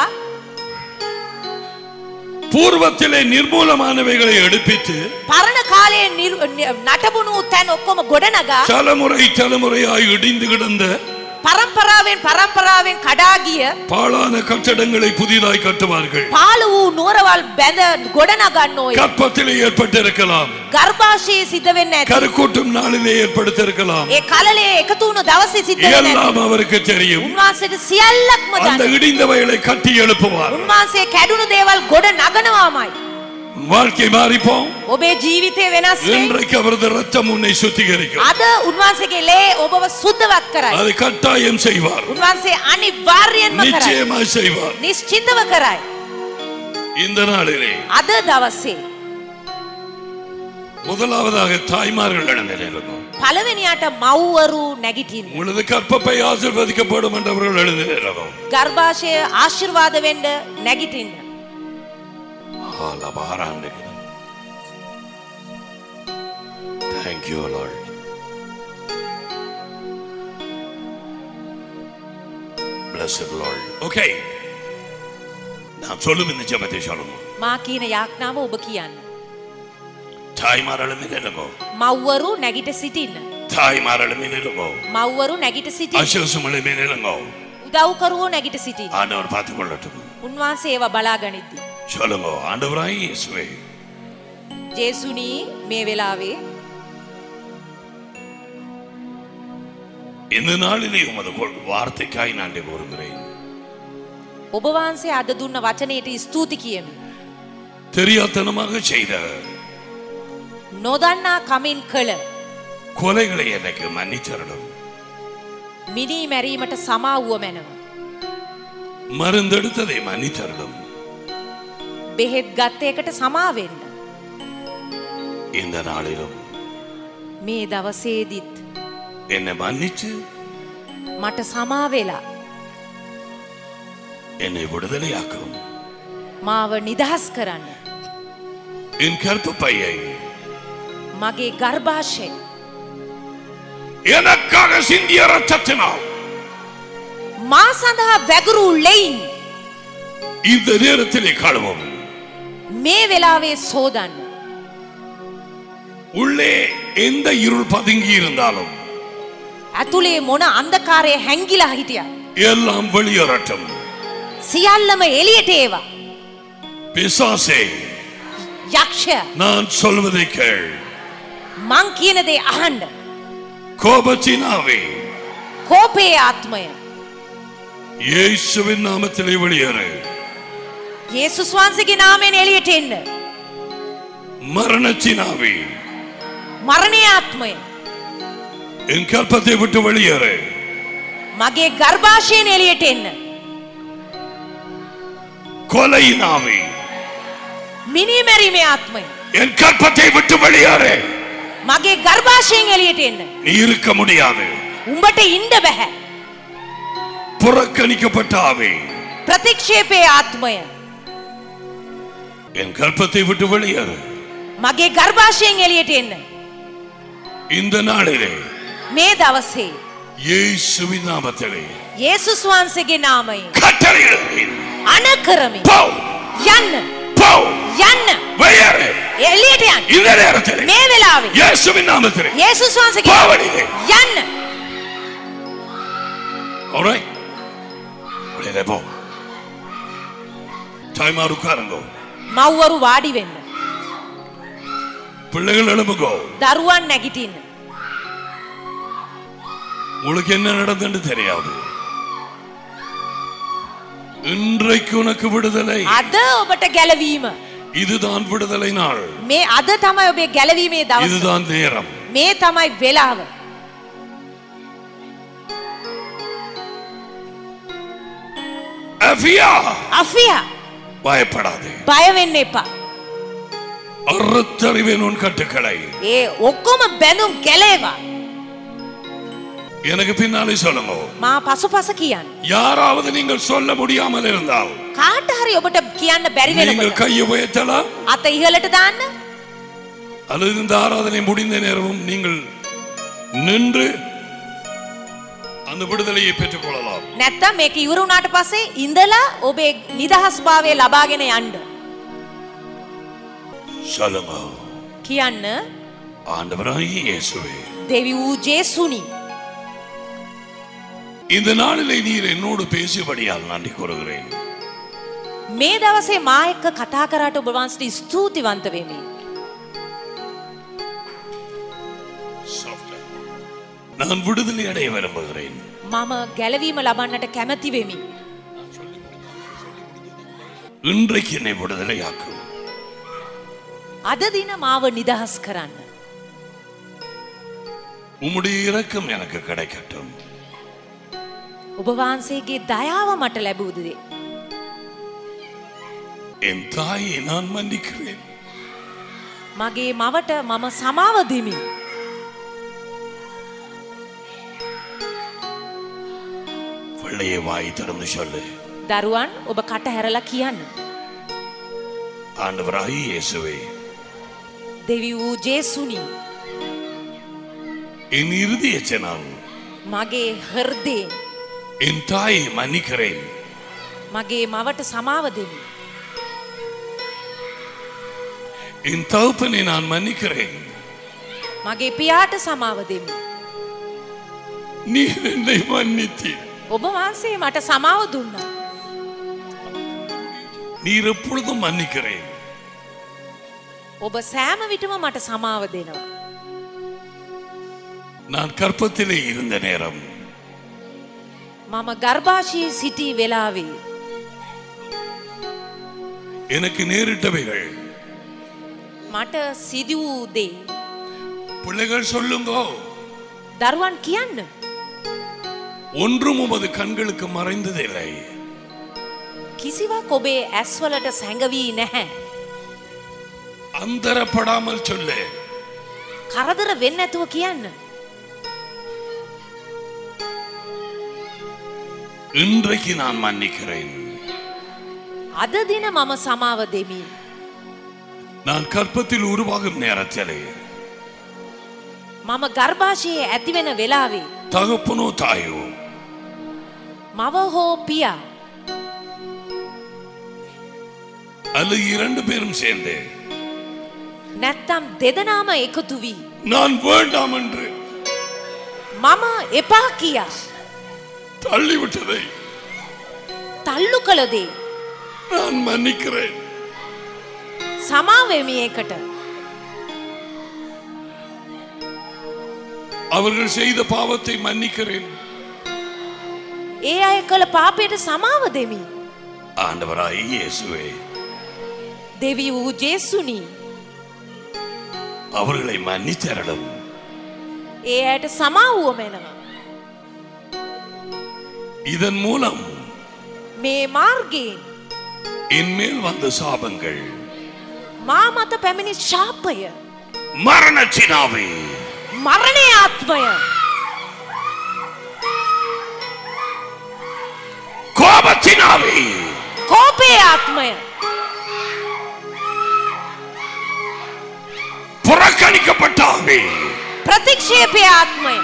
பூர்வத்திலே நிர்மூலமானவைகளை எடுப்பித்து පරණ කාලයේ නිර්- නි- නටබුණු තැන් ඔක්කොම ගොඩනගා தலைமுறை தலைமுறையாய் இடிந்து கிடந்த පරම්පරාවෙන් පරම්පරාවෙන් කඩාගිය பாழான கட்டடங்களை புதிதாய் கட்டுவார்கள் පාල වූ නුවරවල් බැඳ ගොඩනගන්න ඕයි. கற்பத்திலே ஏற்பட்டிருக்கலாம் ගර්භාෂයේ සිද්ධ වෙන්න ඇති. கருக்கூட்டும் நாளிலே ஏற்படுத்திருக்கலாம் ඒ කලලේ එකතු වුණු දවසේ සිද්ධ වෙන්න ඇති. எல்லாம் அவருக்கு தெரியும் උන්වහන්සේට සියල්ලක්ම அந்த දන්න. இடிந்தவைகளை கட்டி எழுப்புவார் උන්වහන්සේ කැඩුණු දේවල් ගොඩ නගනවාමයි. உன் வாழ்க்கை மாறிப்போம் ඔබේ ජීවිතය වෙනස් වෙයි. இன்றைக்கு அவரது ரத்தம் உன்னை சுத்திகரிக்கும் අද උන්වහන්සේගේ ලේ ඔබව සුද්ධවත් කරයි. அதை கட்டாயம் செய்வார் උන්වහන්සේ අනිවාර්යයෙන්ම කරයි. நிச்சயமாய் செய்வார் නිශ්චිතව කරයි. இந்த நாளிலே අද දවසේ முதலாவதாக தாய்மார்கள் எழுந்திருக்கும் පළවෙනියට මව්වරු නැගිටින්න. உங்களது கற்பப்பை ஆசிர்வதிக்கப்படும் என்றவர்கள் எழுந்திருக்கும் ගර්භාෂය ආශිර්වාද වෙන්න නැගිටින්න. Thank you, Lord. Blessed Lord. Okay. நான் சொல்லும் இந்த ஜெபத்தை சொல்லணும் මා කියන යාඥාව ඔබ කියන්න. தாய்மார்களும் நிலுங்கோ මව්වරු නැගිට සිටින්න. தாய்மார்களும் நிலுங்கோ මව්වරු නැගිට සිටින්න. அசோசுமலுமே நிலுங்கோ උදව්කරුවෝ නැගිට සිටින්න. ஆண்டவர் பார்த்துக் கொள்ளட்டும் උන්වහන්සේ ඒවා බලා ගනිද්දී. சொல்லுங்க ஆண்டவராய் இயேசுவே ජේසුනී මේ වෙලාවේ இந்த நாளிலே உமது கொள்- வார்த்தைக்காய் நான் கூறுகிறேன் ඔබ වහන්සේ අද දුන්න වචනයට ස්තුති කියමි. தெரியாத்தனமாக செய்த නොදන්නා කමින් කළ கொலைகளை எனக்கு மன்னித்தரணும் මිනී මැරීමට සමාවුව මැනව. மருந்தெடுத்ததை மன்னித்தரணும் බෙහෙත් ගත්තයකට සමාවෙන්න. இந்த நாளிலும் මේ දවසේදිත් என்னை மன்னிச்சு මට සමාවෙලා என்னை விடுதலையாக்கும் මාව නිදහස් කරන්න. என் கற்ப பையை මගේ ගර්භාෂය எனக்காக சிந்திய ரத்தத்தினால் මා සඳහා වැගුරු ලෙයින් இந்த நேரத்திலே கழுவும் මේ වෙලාවේ සෝදන්න. உள்ளே எந்த இருள் பதுங்கி இருந்தாலும் ඇතුළේ මොන අන්දකාරය හැංගිලා හිටිය. எல்லாம் வெளியேறட்டும் සියල්ලම එලියට ඒවා. பிசாசே යක්ෂය நான் சொல்வதை கேள் මං කියනදේ අහන්ඩ. கோபத்தினாவே කෝපයේ ආත්මය. இயேசுவின் நாமத்திலே வெளியேறு යේසුස් වහන්සේගේ නාමයෙන් එලියට එන්න. மரணத்தினாவே මරණය ආත්මය. என் கற்பத்தை விட்டு வெளியேறு මගේ ගර්භාෂයෙන් එලියට එන්න. கொலையினாவே මිනී මැරීමේ ආත්මය. என் கற்பத்தை விட்டு வெளியேறு මගේ ගර්භාෂයෙන් එලියට එන්න. நீ இருக்க முடியாது උඹට ඉන්ඩ බැහැ. புறக்கணிக்கப்பட்ட ஆவே ප්‍රතික්ෂේපයේ ආත්මය. என் கற்பத்தை விட்டு வெளியேறு මගේ ගර්භාෂයෙන් එලියට එන්න. இந்த நாளிலே මේ දවසේ. இயேசுவின் நாமத்திலே යේසුස් වහන්සේගේ නාමයෙන්. கட்டளையிடுகிறேன் අන කරමි. போ යන්න. போ යන්න. வெளியேறு එලියට යන්න. இந்த நேரத்திலே මේ වෙලාවේ. இயேசுவின் நாமத்திலே යේසුස් වහන්සේගේ பாவடிலே යන්න. alright வெளியிலே போ தாய்மார் உட்காருங்கோ මව්වරු වාඩි වෙන්න. பிள்ளைகள் எழும்புங்கோ දරුවන් නැගිටින්න. உங்களுக்கு என்ன நடந்தது தெரியாது இன்றைக்கு உனக்கு விடுதலை අද ඔබට ගැලවීම. இதுதான் விடுதலை நாள் මේ අද තමයි ඔබේ ගැලවීමේ දවස. இதுதான் நேரம் මේ තමයි වෙලාව. அஃபியா අෆියා பயப்படாதே බය වෙන්න එපා. அறுத்தறிவேன் உன் கட்டுக்களை ඒ ඔක්කොම බැඳුම් ගැලේවා. எனக்கு பின்னாலே சொல்லுங்க මා පසුපස කියන්න. யாராவது நீங்கள் சொல்ல முடியாமல் இருந்தால் කාට හරි ඔබට කියන්න බැරි நீங்கள் වෙනකොට கையை உயர்த்தலாம் අත ඉහලට දාන්න. அல்லது இந்த ஆராதனை முடிந்த நேரமும் நீங்கள் நின்று அந்த விடுதலையை பெற்றுக் கொள்ளலாம் නැත්තම් මේක ඉවර වුණාට පස්සේ ඉඳලා ඔබේ නිදහස් භාවය ලබාගෙන යන්න. சொல்லுங்க කියන්න ஆண்டவராகிய இயேசுவே දෙවි වූ ජේසුනි. இந்த நாளிலே நீர் என்னோடு பேசியபடியால் நன்றி கூறுகிறேன் මේ දවසේ මා එක්ක කතා කරාට ඔබ වහන්සේට ස්තුතිවන්ත වෙමි. நான் விடுதலை அடைய விரும்புகிறேன் මම ගැලවීම ලබන්නට කැමති වෙමි. இன்றைக்கு என்னை விடுதலையாக்கும் අද දින මාව නිදහස් කරන්න. உம்முடைய இரக்கம் எனக்கு கிடைக்கட்டும் ඔබ වහන්සේගේ දයාව මට ලැබූදේ. என் தாயை நான் மன்னிக்கிறேன் මගේ මවට මම සමාව දෙමි. பிள்ளையை வாய் திறந்து சொல்லு දරුවන් ඔබ කට හැරලා කියන්න. ஆண்டவராகிய இயேசுவே දෙවි වූ ජේසුනි என் இறுதிய ஜனம் මගේ හර්දේ என் தாயை மன்னிக்கிறேன் මගේ මවට සමාව දෙමි. என் தகப்பனை நான் மன்னிக்கிறேன் මගේ පියාට සමාව දෙමි. நீர் என்னை மன்னித்தீர் ඔබ වහන්සේ මට සමාව දුන්නා. நீர் எப்பொழுதும் மன்னிக்கிறேன் ඔබ සෑම විටම මට සමාව දෙනවා. நான் கற்பத்திலே இருந்த நேரம் මම ගර්භාෂයේ සිටි වෙලාවේ எனக்கு நேரிட்டவைகள் මට සිදි වූ දේ பிள்ளைகள் சொல்லுங்கோ දරුවන් කියන්න. ஒன்றும் உமது கண்களுக்கு மறைந்ததில்லை කිසිවක් ඔබේ ඇස්වලට සැඟවී නැහැ. அந்தரப்படாமல் சொல்லு කරදර වෙන්න ඇතුව කියන්න. இன்றைக்கு நான் மன்னிக்கிறேன் අද දින මම සමාව දෙමි. நான் கற்பத்தில் உருவாகும் நேரத்திலே මම ගර්භාෂයේ ඇතිවෙන වෙලාවේ தகப்பனோ தாயோ මව හෝ පියා அல்லது இரண்டு பேரும் சேர்ந்து නැත්තම් දෙදනාම එකතු වී நான் வேண்டாம் என்று මම එපා කියා தள்ளிவிட்டதை තල්ලු කළදේ நான் மன்னிக்கிறேன் සමාවෙමි ඒකට அவர்கள் செய்த பாவத்தை மன்னிக்கிறேன் ඒ අය කළ පාපයට සමාව දෙමි. ஆண்டவராய் இயேசுவே දෙවි වූ ජේසුනි அவர்களை மன்னித்தரலும் ඒ අයට සමාවුව මැනව. இதன் மூலம் මේ මාර්ගයෙන් என் மேல் வந்த சாபங்கள் මා මත පැමිණි ශාපය மரணச்சினாவே මරණය ආත්මය கோபத்தினாவே කෝපේ ආත්මය புறக்கணிக்கப்பட்டாவே ප්‍රතික්ෂේපය ආත්මය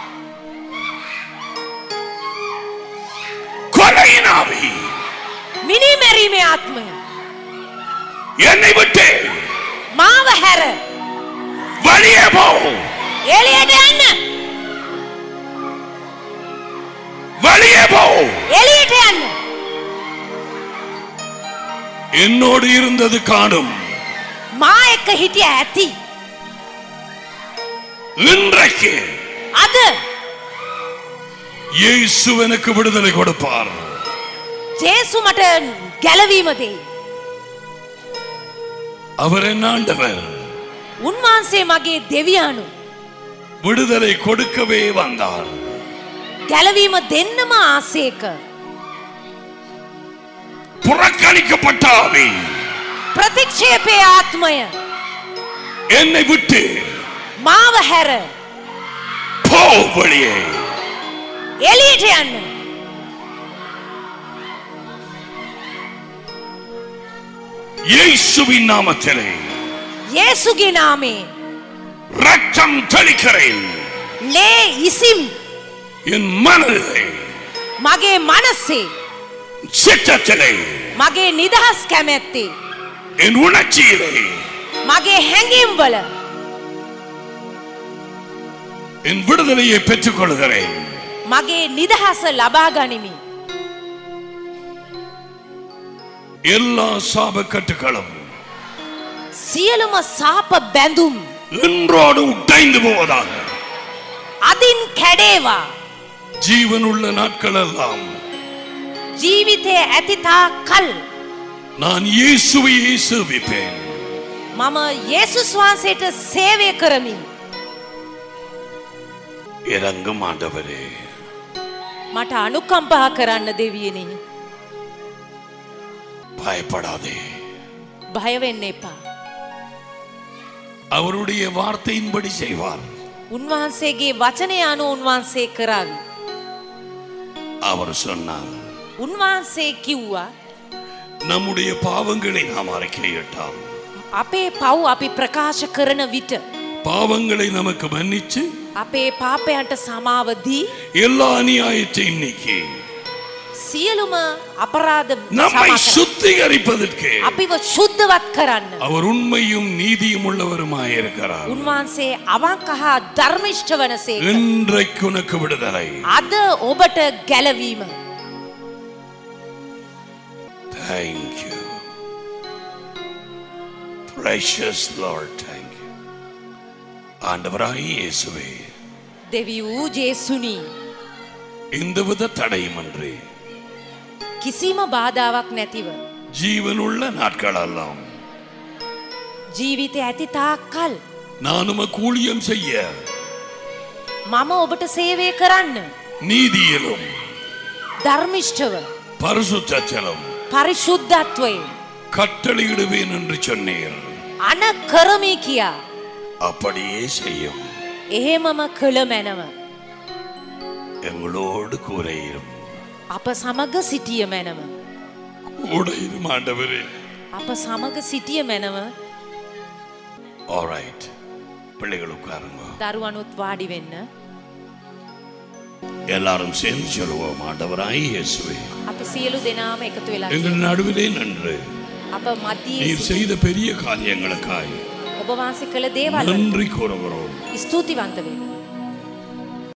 கொலையினாவே මිනි මැරීමේ ආත්මය என்னை விட்டு මාව හැර வெளியே போ එලියට යන්න வெளியே போ එලියට යන්න என்னோடு இருந்தது காணும் මා එක්ක හිටිය ඇති இன்றைக்கு අද இயேசு எனக்கு விடுதலை கொடுப்பார் ජේසු මට ගැලවීම දෙයි அவர் என் ஆண்டவர் උන්වහන්සේ මගේ දෙවියානු விடுதலை கொடுக்கவே வந்தார் ගැලවීම දෙන්නම ආසේක புறக்கணிக்கப்பட்ட ஆவி ප්‍රතික්ෂේපේ ආත්මය என்னை விட்டு මාව හැර போ வெளியே එලියට යන්න. இயேசுவின் நாமத்திலே යේසුගේ නාමේ ரத்தம் தெளிக்கிறேன் ලේ ඉසිම් என் மனதிலே මගේ මනස්සේ சித்தத்திலே මගේ නිදහස් කැමැත්තේ என் உணர்ச்சியிலே මගේ හැඟීම් වල என் விடுதலையை பெற்றுக் கொள்கிறேன் මගේ නිදහස ලබා ගනිමි. எல்லா சாபக்கட்டுகளும் සියලුම සාප බැඳුම් இன்றோடு உடைந்து போவதாக අදින් කැඩේවා. ஜீவனுள்ள நாட்கள் எல்லாம் ජීවිතය ඇතිතා කල් நான் இயேசுவையே சேவிப்பேன் මම යේසුස් වහන්සේට සේවය කරමි. இறங்கும் ஆண்டவரே මට අනුකම්පා කරන්න දෙවියනි. பயப்படாதே භයවෙන්න එපා. அவருடைய வார்த்தையின்படி செய்வார் උන්වහන්සේගේ වචනය අනු උන්වහන්සේ කරාවි. அவர் சொன்னார் උන්වහන්සේ කිව්වා நம்முடைய பாவங்களை நாம் அறிக்கையிட்டால் අපේ පව් අපි ප්‍රකාශ කරන විට பாவங்களை நமக்கு மன்னிச்சு අපේ පාපයන්ට සමාවදී எல்லா அநியாயத்தையும் நீக்கி සියලුම අපරාධ நம்மை සමත சுத்திகரிப்பதற்கு අපිව ශුද්ධවත් කරන්න. அவர் உண்மையும் நீதியும் உள்ளவருமாயிருக்கிறார் උන්වහන්සේ අවංක හා ධර්මිෂ්ඨ වනසේ இன்றைக்கு உனக்கு விடுதலை අද ඔබට ගැලවීම. Thank you. Precious Lord, thank you. ஆண்டவராய் இயேசுவே දෙවි වූ ජේසුනි எந்தவித தடையுமின்றி කිසිම බාධාවක් නැතිව ஜீவனுள்ள நாட்களெல்லாம் ජීවිතය ඇති තාක් කල් நான் உமக்கு ஊழியம் செய்ய මම ඔබට සේවය කරන්න நீதியிலும் ධර්මිෂ්ඨව பரிசுத்தத்திலும் පරිශුද්ධත්වයෙන් கட்டளையிடுவேன் என்று சொன்னீர் අන කරමි කියා அப்படியே செய்யும் එහෙමම කළ මැනව எங்களோடு கூரையிரும் අප සමග සිටිය මැනව கூட இரும் ஆண்டவரே අප සමග සිටිය මැනව ஆல்ரைட் பிள்ளைகள் உட்காருங்க දරුවනුත් වාඩි වෙන්න எல்லாரும் சேர்ந்து சொல்லுவோம் ஆண்டவராய் இயேசுவே අපි සියලු දෙනාම එකතු වෙලා எங்கள் நடுவிலே நின்று අප මධ්‍යයේ நீர் සිට செய்த பெரிய காரியங்களுக்காய் ඔබ වහන්සේ කළ දේවල් நன்றி கூறுகிறோம் ස්තුතිවන්ත වෙන්න